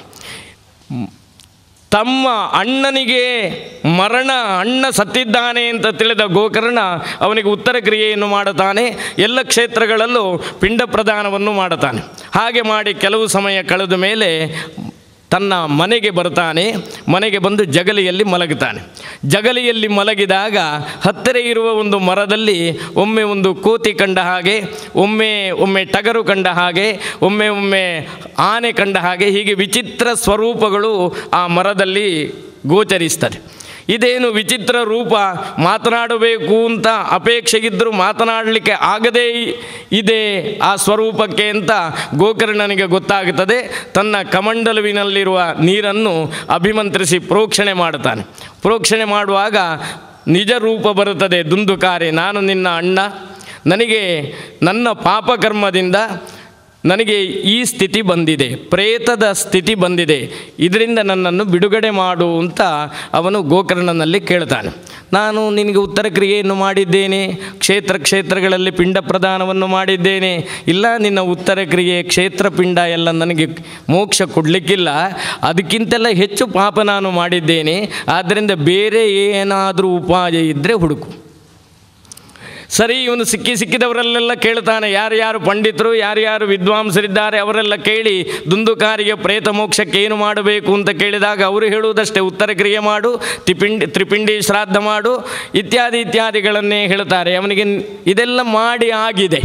ತಮ್ಮ ಅಣ್ಣನಿಗೆ ಮರಣ ಅಣ್ಣ ಸತ್ತಿದ್ದಾನೆ ಅಂತ ತಿಳಿದ ಗೋಕರ್ಣ ಅವನಿಗೆ ಉತ್ತರ ಕ್ರಿಯೆಯನ್ನು ಮಾಡುತ್ತಾನೆ ಎಲ್ಲ ಕ್ಷೇತ್ರಗಳಲ್ಲೂ ಪಿಂಡ ಪ್ರದಾನವನ್ನು ಮಾಡುತ್ತಾನೆ ಹಾಗೆ ಮಾಡಿ ಕೆಲವು ಸಮಯ ಕಳೆದ ಮೇಲೆ ತನ್ನ ಮನೆಗೆ ಬರ್ತಾನೆ ಮನೆಗೆ ಬಂದು ಜಗಲಿಯಲ್ಲಿ ಮಲಗುತ್ತಾನೆ ಜಗಲಿಯಲ್ಲಿ ಮಲಗಿದಾಗ ಹತ್ತಿರ ಇರುವ ಒಂದು ಮರದಲ್ಲಿ ಒಮ್ಮೆ ಒಂದು ಕೋತಿ ಕಂಡ ಹಾಗೆ ಒಮ್ಮೆ ಒಮ್ಮೆ ಟಗರು ಕಂಡ ಹಾಗೆ ಒಮ್ಮೆ ಒಮ್ಮೆ ಆನೆ ಕಂಡ ಹಾಗೆ ಹೀಗೆ ವಿಚಿತ್ರ ಸ್ವರೂಪಗಳು ಆ ಮರದಲ್ಲಿ ಗೋಚರಿಸ್ತದೆ ಇದೇನು ವಿಚಿತ್ರ ರೂಪ ಮಾತನಾಡಬೇಕು ಅಂತ ಅಪೇಕ್ಷೆ ಇದ್ದರೂ ಮಾತನಾಡಲಿಕ್ಕೆ ಆಗದೇ ಇದೆ ಆ ಸ್ವರೂಪಕ್ಕೆ ಅಂತ ಗೋಕರ್ಣನಿಗೆ ಗೊತ್ತಾಗುತ್ತದೆ ತನ್ನ ಕಮಂಡಲುವಿನಲ್ಲಿರುವ ನೀರನ್ನು ಅಭಿಮಂತ್ರಿಸಿ ಪ್ರೋಕ್ಷಣೆ ಮಾಡುತ್ತಾನೆ ಪ್ರೋಕ್ಷಣೆ ಮಾಡುವಾಗ ನಿಜ ರೂಪ ಬರುತ್ತದೆ ದುಂದುಕಾರಿ ನಾನು ನಿನ್ನ ಅಣ್ಣ ನನಗೆ ನನ್ನ ಪಾಪಕರ್ಮದಿಂದ ನನಗೆ ಈ ಸ್ಥಿತಿ ಬಂದಿದೆ ಪ್ರೇತದ ಸ್ಥಿತಿ ಬಂದಿದೆ ಇದರಿಂದ ನನ್ನನ್ನು ಬಿಡುಗಡೆ ಮಾಡು ಅಂತ ಅವನು ಗೋಕರ್ಣನಲ್ಲಿ ಕೇಳ್ತಾನೆ ನಾನು ನಿನಗೆ ಉತ್ತರ ಕ್ರಿಯೆಯನ್ನು ಮಾಡಿದ್ದೇನೆ ಕ್ಷೇತ್ರ ಕ್ಷೇತ್ರಗಳಲ್ಲಿ ಪಿಂಡ ಪ್ರದಾನವನ್ನು ಮಾಡಿದ್ದೇನೆ ಇಲ್ಲ ನಿನ್ನ ಉತ್ತರ ಕ್ರಿಯೆ ಕ್ಷೇತ್ರ ಪಿಂಡ ಎಲ್ಲ ನನಗೆ ಮೋಕ್ಷ ಕೊಡಲಿಕ್ಕಿಲ್ಲ ಅದಕ್ಕಿಂತೆಲ್ಲ ಹೆಚ್ಚು ಪಾಪ ನಾನು ಮಾಡಿದ್ದೇನೆ ಆದ್ದರಿಂದ ಬೇರೆ ಏನಾದರೂ ಉಪಾಯ ಇದ್ದರೆ ಹುಡುಕು ಸರಿ ಇವನು ಸಿಕ್ಕಿ ಸಿಕ್ಕಿದವರಲ್ಲೆಲ್ಲ ಕೇಳ್ತಾನೆ ಯಾರ್ಯಾರು ಪಂಡಿತರು ಯಾರ್ಯಾರು ವಿದ್ವಾಂಸರಿದ್ದಾರೆ ಅವರೆಲ್ಲ ಕೇಳಿ ದುಂದುಕಾರಿಗೆ ಪ್ರೇತ ಮೋಕ್ಷಕ್ಕೆ ಏನು ಮಾಡಬೇಕು ಅಂತ ಕೇಳಿದಾಗ ಅವರು ಹೇಳುವುದಷ್ಟೇ ಉತ್ತರ ಕ್ರಿಯೆ ಮಾಡು ತ್ರಿಪಿಂಡಿ ತ್ರಿಪಿಂಡಿ ಶ್ರಾದ್ದ ಮಾಡು ಇತ್ಯಾದಿ ಇತ್ಯಾದಿಗಳನ್ನೇ ಹೇಳ್ತಾರೆ ಅವನಿಗೆ ಇದೆಲ್ಲ ಮಾಡಿ ಆಗಿದೆ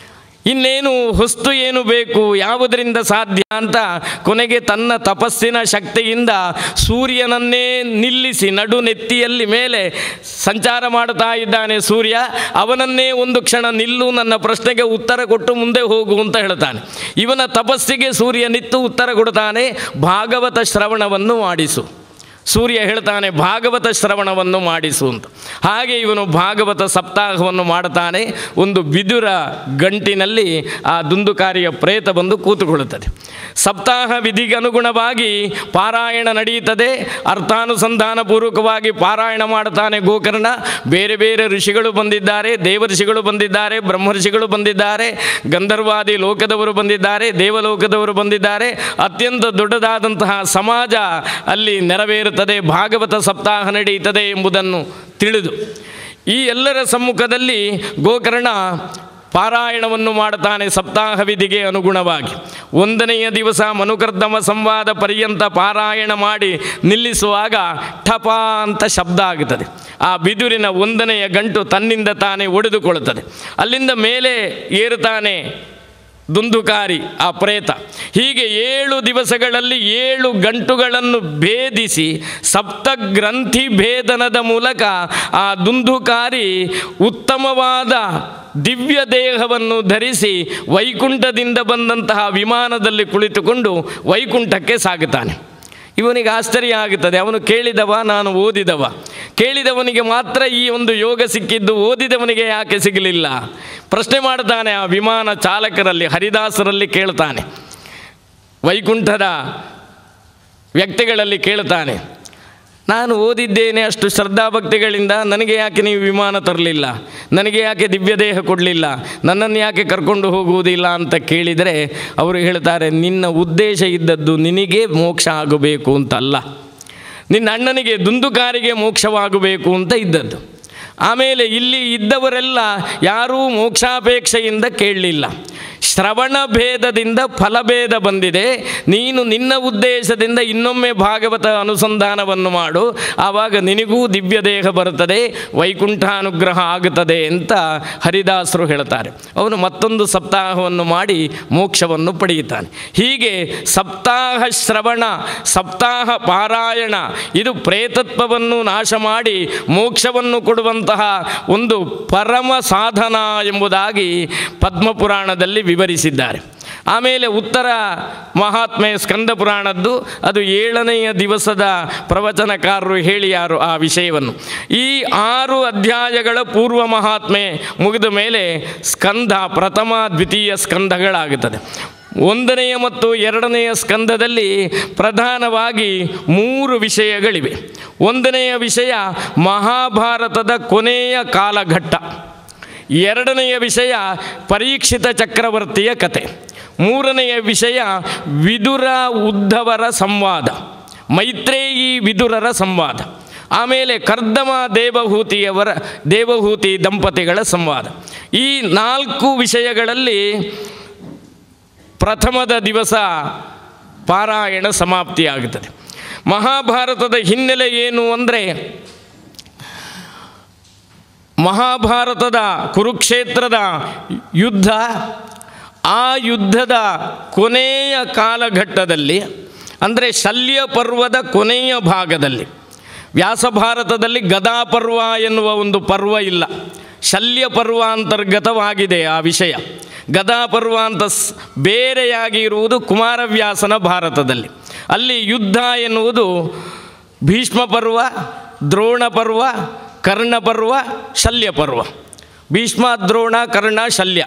ಇನ್ನೇನು ಹೊಸ್ತು ಏನು ಬೇಕು ಯಾವುದರಿಂದ ಸಾಧ್ಯ ಅಂತ ಕೊನೆಗೆ ತನ್ನ ತಪಸ್ಸಿನ ಶಕ್ತಿಯಿಂದ ಸೂರ್ಯನನ್ನೇ ನಿಲ್ಲಿಸಿ ನಡು ನೆತ್ತಿಯಲ್ಲಿ ಮೇಲೆ ಸಂಚಾರ ಮಾಡ್ತಾ ಇದ್ದಾನೆ ಸೂರ್ಯ ಅವನನ್ನೇ ಒಂದು ಕ್ಷಣ ನಿಲ್ಲು ನನ್ನ ಪ್ರಶ್ನೆಗೆ ಉತ್ತರ ಕೊಟ್ಟು ಮುಂದೆ ಹೋಗು ಅಂತ ಹೇಳ್ತಾನೆ ಇವನ ತಪಸ್ಸಿಗೆ ಸೂರ್ಯ ನಿತ್ತು ಉತ್ತರ ಕೊಡ್ತಾನೆ ಭಾಗವತ ಶ್ರವಣವನ್ನು ಮಾಡಿಸು ಸೂರ್ಯ ಹೇಳ್ತಾನೆ ಭಾಗವತ ಶ್ರವಣವನ್ನು ಮಾಡಿಸು ಅಂತ ಹಾಗೆ ಇವನು ಭಾಗವತ ಸಪ್ತಾಹವನ್ನು ಮಾಡ್ತಾನೆ ಒಂದು ಬಿದುರ ಗಂಟಿನಲ್ಲಿ ಆ ದುಂದುಕಾರಿಯ ಪ್ರೇತ ಬಂದು ಕೂತುಕೊಳ್ಳುತ್ತದೆ ಸಪ್ತಾಹ ವಿಧಿಗೆ ಅನುಗುಣವಾಗಿ ಪಾರಾಯಣ ನಡೆಯುತ್ತದೆ ಅರ್ಥಾನುಸಂಧಾನ ಪೂರ್ವಕವಾಗಿ ಪಾರಾಯಣ ಮಾಡ್ತಾನೆ ಗೋಕರ್ಣ ಬೇರೆ ಬೇರೆ ಋಷಿಗಳು ಬಂದಿದ್ದಾರೆ ದೇವಋಷಿಗಳು ಬಂದಿದ್ದಾರೆ ಬ್ರಹ್ಮಋಷಿಗಳು ಬಂದಿದ್ದಾರೆ ಗಂಧರ್ವಾದಿ ಲೋಕದವರು ಬಂದಿದ್ದಾರೆ ದೇವಲೋಕದವರು ಬಂದಿದ್ದಾರೆ ಅತ್ಯಂತ ದೊಡ್ಡದಾದಂತಹ ಸಮಾಜ ಅಲ್ಲಿ ನೆರವೇರುತ್ತದೆ ಭಾಗವತ ಸಪ್ತಾಹ ನಡೆಯುತ್ತದೆ ಎಂಬುದನ್ನು ತಿಳಿದು ಈ ಎಲ್ಲರ ಸಮ್ಮುಖದಲ್ಲಿ ಗೋಕರ್ಣ ಪಾರಾಯಣವನ್ನು ಮಾಡುತ್ತಾನೆ ಸಪ್ತಾಹ ವಿಧಿಗೆ ಅನುಗುಣವಾಗಿ ಒಂದನೆಯ ದಿವಸ ಮನುಕರ್ದಮ ಸಂವಾದ ಪರ್ಯಂತ ಪಾರಾಯಣ ಮಾಡಿ ನಿಲ್ಲಿಸುವಾಗ ಠಪ ಅಂತ ಶಬ್ದ ಆಗುತ್ತದೆ ಆ ಬಿದುರಿನ ಒಂದನೆಯ ಗಂಟು ತನ್ನಿಂದ ತಾನೇ ಒಡೆದುಕೊಳ್ಳುತ್ತದೆ ಅಲ್ಲಿಂದ ಮೇಲೆ ಏರುತ್ತಾನೆ ದುಂದುಕಾರಿ ಆ ಪ್ರೇತ ಹೀಗೆ ಏಳು ದಿವಸಗಳಲ್ಲಿ ಏಳು ಗಂಟುಗಳನ್ನು ಭೇದಿಸಿ ಸಪ್ತಗ್ರಂಥಿ ಭೇದನದ ಮೂಲಕ ಆ ದುಂದುಕಾರಿ ಉತ್ತಮವಾದ ದಿವ್ಯ ದೇಹವನ್ನು ಧರಿಸಿ ವೈಕುಂಠದಿಂದ ಬಂದಂತಹ ವಿಮಾನದಲ್ಲಿ ಕುಳಿತುಕೊಂಡು ವೈಕುಂಠಕ್ಕೆ ಸಾಗುತ್ತಾನೆ ಇವನಿಗೆ ಆಶ್ಚರ್ಯ ಆಗುತ್ತದೆ ಅವನು ಕೇಳಿದವ ನಾನು ಓದಿದವ ಕೇಳಿದವನಿಗೆ ಮಾತ್ರ ಈ ಒಂದು ಯೋಗ ಸಿಕ್ಕಿದ್ದು ಓದಿದವನಿಗೆ ಯಾಕೆ ಸಿಗಲಿಲ್ಲ ಪ್ರಶ್ನೆ ಮಾಡ್ತಾನೆ ಆ ವಿಮಾನ ಚಾಲಕರಲ್ಲಿ ಹರಿದಾಸರಲ್ಲಿ ಕೇಳ್ತಾನೆ ವೈಕುಂಠದ ವ್ಯಕ್ತಿಗಳಲ್ಲಿ ಕೇಳ್ತಾನೆ ನಾನು ಓದಿದ್ದೇನೆ ಅಷ್ಟು ಶ್ರದ್ಧಾಭಕ್ತಿಗಳಿಂದ ನನಗೆ ಯಾಕೆ ನೀವು ವಿಮಾನ ತರಲಿಲ್ಲ ನನಗೆ ಯಾಕೆ ದಿವ್ಯ ದೇಹ ಕೊಡಲಿಲ್ಲ ನನ್ನನ್ನು ಯಾಕೆ ಕರ್ಕೊಂಡು ಹೋಗುವುದಿಲ್ಲ ಅಂತ ಕೇಳಿದರೆ ಅವರು ಹೇಳ್ತಾರೆ ನಿನ್ನ ಉದ್ದೇಶ ಇದ್ದದ್ದು ನಿನಗೆ ಮೋಕ್ಷ ಆಗಬೇಕು ಅಂತಲ್ಲ ನಿನ್ನ ಅಣ್ಣನಿಗೆ ದುಂದುಕಾರಿಗೆ ಮೋಕ್ಷವಾಗಬೇಕು ಅಂತ ಇದ್ದದ್ದು ಆಮೇಲೆ ಇಲ್ಲಿ ಇದ್ದವರೆಲ್ಲ ಯಾರೂ ಮೋಕ್ಷಾಪೇಕ್ಷೆಯಿಂದ ಕೇಳಲಿಲ್ಲ ಶ್ರವಣ ಭೇದದಿಂದ ಫಲಭೇದ ಬಂದಿದೆ ನೀನು ನಿನ್ನ ಉದ್ದೇಶದಿಂದ ಇನ್ನೊಮ್ಮೆ ಭಾಗವತ ಅನುಸಂಧಾನವನ್ನು ಮಾಡು ಆವಾಗ ನಿನಗೂ ದಿವ್ಯ ದೇಹ ಬರುತ್ತದೆ ವೈಕುಂಠಾನುಗ್ರಹ ಆಗುತ್ತದೆ ಅಂತ ಹರಿದಾಸರು ಹೇಳ್ತಾರೆ ಅವನು ಮತ್ತೊಂದು ಸಪ್ತಾಹವನ್ನು ಮಾಡಿ ಮೋಕ್ಷವನ್ನು ಪಡೆಯುತ್ತಾನೆ ಹೀಗೆ ಸಪ್ತಾಹ ಶ್ರವಣ ಸಪ್ತಾಹ ಪಾರಾಯಣ ಇದು ಪ್ರೇತತ್ವವನ್ನು ನಾಶ ಮಾಡಿ ಮೋಕ್ಷವನ್ನು ಕೊಡುವಂತಹ ಒಂದು ಪರಮ ಸಾಧನ ಎಂಬುದಾಗಿ ಪದ್ಮಪುರಾಣದಲ್ಲಿ ವಿವರಿಸಿದ್ದಾರೆ ಆಮೇಲೆ ಉತ್ತರ ಮಹಾತ್ಮೆ ಸ್ಕಂದ ಪುರಾಣದ್ದು ಅದು ಏಳನೆಯ ದಿವಸದ ಪ್ರವಚನಕಾರರು ಹೇಳಿಯಾರು ಆ ವಿಷಯವನ್ನು ಈ ಆರು ಅಧ್ಯಾಯಗಳ ಪೂರ್ವ ಮಹಾತ್ಮೆ ಮುಗಿದ ಮೇಲೆ ಸ್ಕಂದ ಪ್ರಥಮ ದ್ವಿತೀಯ ಸ್ಕಂದಗಳಾಗುತ್ತದೆ ಒಂದನೆಯ ಮತ್ತು ಎರಡನೆಯ ಸ್ಕಂದದಲ್ಲಿ ಪ್ರಧಾನವಾಗಿ ಮೂರು ವಿಷಯಗಳಿವೆ ಒಂದನೆಯ ವಿಷಯ ಮಹಾಭಾರತದ ಕೊನೆಯ ಕಾಲಘಟ್ಟ ಎರಡನೆಯ ವಿಷಯ ಪರೀಕ್ಷಿತ ಚಕ್ರವರ್ತಿಯ ಕತೆ ಮೂರನೆಯ ವಿಷಯ ವಿದುರ ಉದ್ಧವರ ಸಂವಾದ ಮೈತ್ರೇಯಿ ವಿದುರರ ಸಂವಾದ ಆಮೇಲೆ ಕರ್ದಮ ದೇವಹೂತಿಯವರ ದೇವಹೂತಿ ದಂಪತಿಗಳ ಸಂವಾದ ಈ ನಾಲ್ಕು ವಿಷಯಗಳಲ್ಲಿ ಪ್ರಥಮದ ದಿವಸ ಪಾರಾಯಣ ಸಮಾಪ್ತಿಯಾಗುತ್ತದೆ ಮಹಾಭಾರತದ ಹಿನ್ನೆಲೆ ಏನು ಅಂದರೆ ಮಹಾಭಾರತದ ಕುರುಕ್ಷೇತ್ರದ ಯುದ್ಧ ಆ ಯುದ್ಧದ ಕೊನೆಯ ಕಾಲಘಟ್ಟದಲ್ಲಿ ಅಂದರೆ ಶಲ್ಯ ಪರ್ವದ ಕೊನೆಯ ಭಾಗದಲ್ಲಿ ವ್ಯಾಸಭಾರತದಲ್ಲಿ ಗದಾಪರ್ವ ಎನ್ನುವ ಒಂದು ಪರ್ವ ಇಲ್ಲ ಶಲ್ಯ ಪರ್ವ ಅಂತರ್ಗತವಾಗಿದೆ ಆ ವಿಷಯ ಗದಾಪರ್ವ ಅಂತ ಸ್ ಬೇರೆಯಾಗಿ ಇರುವುದು ಕುಮಾರವ್ಯಾಸನ ಭಾರತದಲ್ಲಿ ಅಲ್ಲಿ ಯುದ್ಧ ಎನ್ನುವುದು ಭೀಷ್ಮ ಪರ್ವ ದ್ರೋಣ ಪರ್ವ ಕರ್ಣ ಪರ್ವ ಶಲ್ಯ ಪರ್ವ ಭೀಷ್ಮ ದ್ರೋಣ ಕರ್ಣ ಶಲ್ಯ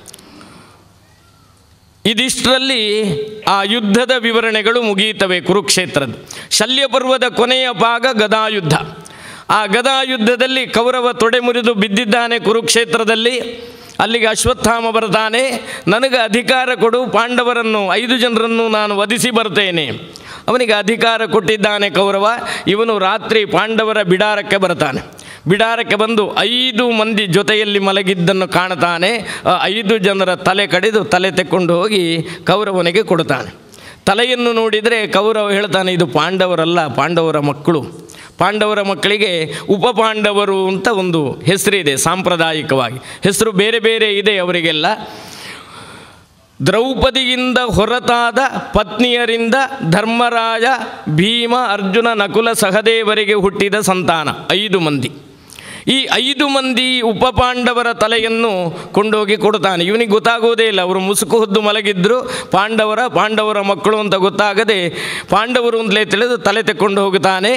ಇದಿಷ್ಟರಲ್ಲಿ ಆ ಯುದ್ಧದ ವಿವರಣೆಗಳು ಮುಗಿಯುತ್ತವೆ ಕುರುಕ್ಷೇತ್ರದ ಶಲ್ಯ ಪರ್ವದ ಕೊನೆಯ ಭಾಗ ಗದಾಯುದ್ಧ ಆ ಗದಾಯುದ್ಧದಲ್ಲಿ ಕೌರವ ತೊಡೆ ಮುರಿದು ಬಿದ್ದಿದ್ದಾನೆ ಕುರುಕ್ಷೇತ್ರದಲ್ಲಿ ಅಲ್ಲಿಗೆ ಅಶ್ವತ್ಥಾಮ ಬರ್ತಾನೆ ನನಗೆ ಅಧಿಕಾರ ಕೊಡು ಪಾಂಡವರನ್ನು ಐದು ಜನರನ್ನು ನಾನು ವಧಿಸಿ ಬರ್ತೇನೆ ಅವನಿಗೆ ಅಧಿಕಾರ ಕೊಟ್ಟಿದ್ದಾನೆ ಕೌರವ ಇವನು ರಾತ್ರಿ ಪಾಂಡವರ ಬಿಡಾರಕ್ಕೆ ಬರ್ತಾನೆ ಬಿಡಾರಕ್ಕೆ ಬಂದು ಐದು ಮಂದಿ ಜೊತೆಯಲ್ಲಿ ಮಲಗಿದ್ದನ್ನು ಕಾಣ್ತಾನೆ ಆ ಐದು ಜನರ ತಲೆ ಕಡಿದು ತಲೆ ತೆಕ್ಕೊಂಡು ಹೋಗಿ ಕೌರವನಿಗೆ ಕೊಡ್ತಾನೆ ತಲೆಯನ್ನು ನೋಡಿದರೆ ಕೌರವ ಹೇಳ್ತಾನೆ ಇದು ಪಾಂಡವರಲ್ಲ ಪಾಂಡವರ ಮಕ್ಕಳು ಪಾಂಡವರ ಮಕ್ಕಳಿಗೆ ಉಪಪಾಂಡವರು ಅಂತ ಒಂದು ಹೆಸರಿದೆ ಸಾಂಪ್ರದಾಯಿಕವಾಗಿ ಹೆಸರು ಬೇರೆ ಬೇರೆ ಇದೆ ಅವರಿಗೆಲ್ಲ ದ್ರೌಪದಿಯಿಂದ ಹೊರತಾದ ಪತ್ನಿಯರಿಂದ ಧರ್ಮರಾಜ ಭೀಮ ಅರ್ಜುನ ನಕುಲ ಸಹದೇವರಿಗೆ ಹುಟ್ಟಿದ ಸಂತಾನ ಐದು ಮಂದಿ ಈ ಐದು ಮಂದಿ ಉಪಪಾಂಡವರ ತಲೆಯನ್ನು ಕೊಂಡೋಗಿ ಕೊಡ್ತಾನೆ ಇವನಿಗೆ ಗೊತ್ತಾಗೋದೇ ಇಲ್ಲ ಅವರು ಮುಸುಕು ಹೊದ್ದು ಮಲಗಿದ್ರು ಪಾಂಡವರ ಪಾಂಡವರ ಮಕ್ಕಳು ಅಂತ ಗೊತ್ತಾಗದೆ ಪಾಂಡವರು ಅಂತಲೇ ತಿಳಿದು ತಲೆ ತೆಕ್ಕೊಂಡು ಹೋಗುತ್ತಾನೆ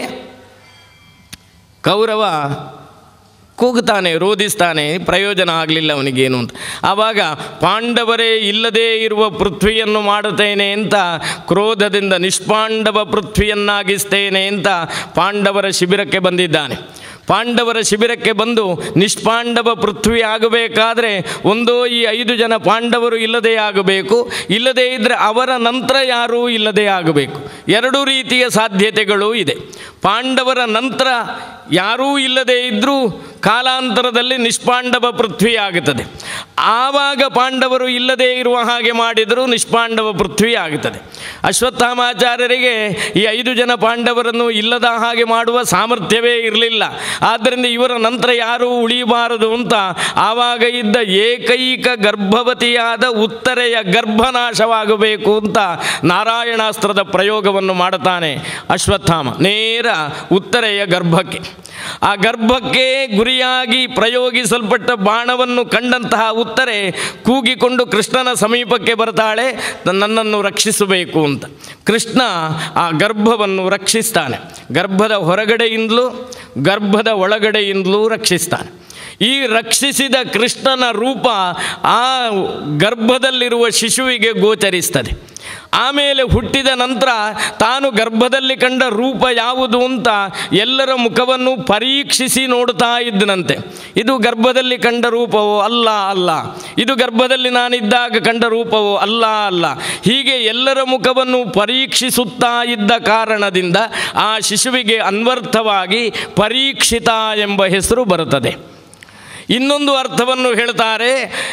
ಕೌರವ ಕೂಗುತ್ತಾನೆ ರೋಧಿಸ್ತಾನೆ ಪ್ರಯೋಜನ ಆಗಲಿಲ್ಲ ಅವನಿಗೇನು ಅಂತ ಆವಾಗ ಪಾಂಡವರೇ ಇಲ್ಲದೇ ಇರುವ ಪೃಥ್ವಿಯನ್ನು ಮಾಡುತ್ತೇನೆ ಅಂತ ಕ್ರೋಧದಿಂದ ನಿಷ್ಪಾಂಡವ ಪೃಥ್ವಿಯನ್ನಾಗಿಸ್ತೇನೆ ಅಂತ ಪಾಂಡವರ ಶಿಬಿರಕ್ಕೆ ಬಂದಿದ್ದಾನೆ ಪಾಂಡವರ ಶಿಬಿರಕ್ಕೆ ಬಂದು ನಿಷ್ಪಾಂಡವ ಪೃಥ್ವಿ ಆಗಬೇಕಾದ್ರೆ ಒಂದೋ ಈ ಐದು ಜನ ಪಾಂಡವರು ಇಲ್ಲದೇ ಆಗಬೇಕು ಇಲ್ಲದೇ ಇದ್ದರೆ ಅವರ ನಂತರ ಯಾರೂ ಇಲ್ಲದೇ ಆಗಬೇಕು ಎರಡು ರೀತಿಯ ಸಾಧ್ಯತೆಗಳು ಇದೆ ಪಾಂಡವರ ನಂತರ ಯಾರೂ ಇಲ್ಲದೇ ಇದ್ದರೂ ಕಾಲಾಂತರದಲ್ಲಿ ನಿಷ್ಪಾಂಡವ ಪೃಥ್ವಿ ಆಗುತ್ತದೆ ಆವಾಗ ಪಾಂಡವರು ಇಲ್ಲದೇ ಇರುವ ಹಾಗೆ ಮಾಡಿದರೂ ನಿಷ್ಪಾಂಡವ ಪೃಥ್ವಿ ಆಗುತ್ತದೆ ಅಶ್ವತ್ಥಾಮಾಚಾರ್ಯರಿಗೆ ಈ ಐದು ಜನ ಪಾಂಡವರನ್ನು ಇಲ್ಲದ ಹಾಗೆ ಮಾಡುವ ಸಾಮರ್ಥ್ಯವೇ ಇರಲಿಲ್ಲ ಆದ್ದರಿಂದ ಇವರ ನಂತರ ಯಾರೂ ಉಳಿಯಬಾರದು ಅಂತ ಆವಾಗ ಇದ್ದ ಏಕೈಕ ಗರ್ಭವತಿಯಾದ ಉತ್ತರೆಯ ಗರ್ಭನಾಶವಾಗಬೇಕು ಅಂತ ನಾರಾಯಣಾಸ್ತ್ರದ ಪ್ರಯೋಗವನ್ನು ಮಾಡುತ್ತಾನೆ ಅಶ್ವತ್ಥಾಮ ನೇರ ಉತ್ತರೆಯ ಗರ್ಭಕ್ಕೆ ಆ ಗರ್ಭಕ್ಕೆ ಗುರಿಯಾಗಿ ಪ್ರಯೋಗಿಸಲ್ಪಟ್ಟ ಬಾಣವನ್ನು ಕಂಡಂತಹ ಉತ್ತರೆ ಕೂಗಿಕೊಂಡು ಕೃಷ್ಣನ ಸಮೀಪಕ್ಕೆ ಬರ್ತಾಳೆ ನನ್ನನ್ನು ರಕ್ಷಿಸಬೇಕು ಅಂತ ಕೃಷ್ಣ ಆ ಗರ್ಭವನ್ನು ರಕ್ಷಿಸ್ತಾನೆ ಗರ್ಭದ ಹೊರಗಡೆಯಿಂದಲೂ ಗರ್ಭದ ಒಳಗಡೆಯಿಂದಲೂ ರಕ್ಷಿಸ್ತಾನೆ ಈ ರಕ್ಷಿಸಿದ ಕೃಷ್ಣನ ರೂಪ ಆ ಗರ್ಭದಲ್ಲಿರುವ ಶಿಶುವಿಗೆ ಗೋಚರಿಸ್ತದೆ ಆಮೇಲೆ ಹುಟ್ಟಿದ ನಂತರ ತಾನು ಗರ್ಭದಲ್ಲಿ ಕಂಡ ರೂಪ ಯಾವುದು ಅಂತ ಎಲ್ಲರ ಮುಖವನ್ನು ಪರೀಕ್ಷಿಸಿ ನೋಡ್ತಾ ಇದ್ದನಂತೆ ಇದು ಗರ್ಭದಲ್ಲಿ ಕಂಡ ರೂಪವೋ ಅಲ್ಲ ಅಲ್ಲ ಇದು ಗರ್ಭದಲ್ಲಿ ನಾನಿದ್ದಾಗ ಕಂಡ ರೂಪವೋ ಅಲ್ಲ ಅಲ್ಲ ಹೀಗೆ ಎಲ್ಲರ ಮುಖವನ್ನು ಪರೀಕ್ಷಿಸುತ್ತಾ ಇದ್ದ ಕಾರಣದಿಂದ ಆ ಶಿಶುವಿಗೆ ಅನ್ವರ್ಥವಾಗಿ ಪರೀಕ್ಷಿತ ಎಂಬ ಹೆಸರು ಬರುತ್ತದೆ ಇನ್ನೊಂದು ಅರ್ಥವನ್ನು ಹೇಳ್ತಾರೆ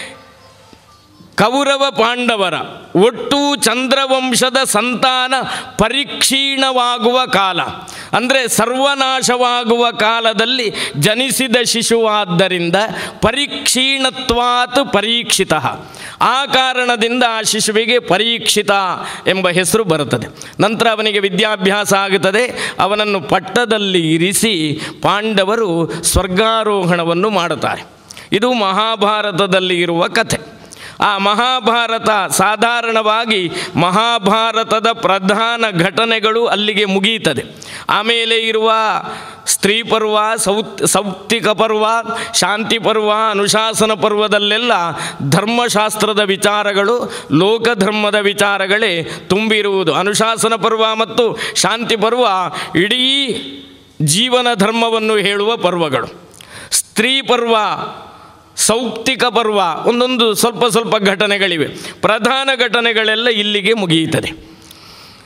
ಕೌರವ ಪಾಂಡವರ ಒಟ್ಟು ಚಂದ್ರವಂಶದ ಸಂತಾನ ಪರಿಕ್ಷೀಣವಾಗುವ ಕಾಲ ಅಂದರೆ ಸರ್ವನಾಶವಾಗುವ ಕಾಲದಲ್ಲಿ ಜನಿಸಿದ ಶಿಶುವಾದ್ದರಿಂದ ಪರಿಕ್ಷೀಣತ್ವಾತ್ ಪರೀಕ್ಷಿತ ಆ ಕಾರಣದಿಂದ ಆ ಶಿಶುವಿಗೆ ಪರೀಕ್ಷಿತ ಎಂಬ ಹೆಸರು ಬರುತ್ತದೆ ನಂತರ ಅವನಿಗೆ ವಿದ್ಯಾಭ್ಯಾಸ ಆಗುತ್ತದೆ ಅವನನ್ನು ಪಟ್ಟದಲ್ಲಿ ಇರಿಸಿ ಪಾಂಡವರು ಸ್ವರ್ಗಾರೋಹಣವನ್ನು ಮಾಡುತ್ತಾರೆ ಇದು ಮಹಾಭಾರತದಲ್ಲಿ ಇರುವ ಕಥೆ ಆ ಮಹಾಭಾರತ ಸಾಧಾರಣವಾಗಿ ಮಹಾಭಾರತದ ಪ್ರಧಾನ ಘಟನೆಗಳು ಅಲ್ಲಿಗೆ ಮುಗಿಯುತ್ತದೆ ಆಮೇಲೆ ಇರುವ ಸ್ತ್ರೀ ಪರ್ವ ಸೌತ್ ಸೌಪ್ತಿಕ ಪರ್ವ ಶಾಂತಿ ಪರ್ವ ಅನುಶಾಸನ ಪರ್ವದಲ್ಲೆಲ್ಲ ಧರ್ಮಶಾಸ್ತ್ರದ ವಿಚಾರಗಳು ಲೋಕಧರ್ಮದ ವಿಚಾರಗಳೇ ತುಂಬಿರುವುದು ಅನುಶಾಸನ ಪರ್ವ ಮತ್ತು ಶಾಂತಿ ಪರ್ವ ಇಡೀ ಜೀವನ ಧರ್ಮವನ್ನು ಹೇಳುವ ಪರ್ವಗಳು ಸ್ತ್ರೀ ಪರ್ವ ಸೌಪ್ತಿಕ ಪರ್ವ ಒಂದೊಂದು ಸ್ವಲ್ಪ ಸ್ವಲ್ಪ ಘಟನೆಗಳಿವೆ ಪ್ರಧಾನ ಘಟನೆಗಳೆಲ್ಲ ಇಲ್ಲಿಗೆ ಮುಗಿಯುತ್ತದೆ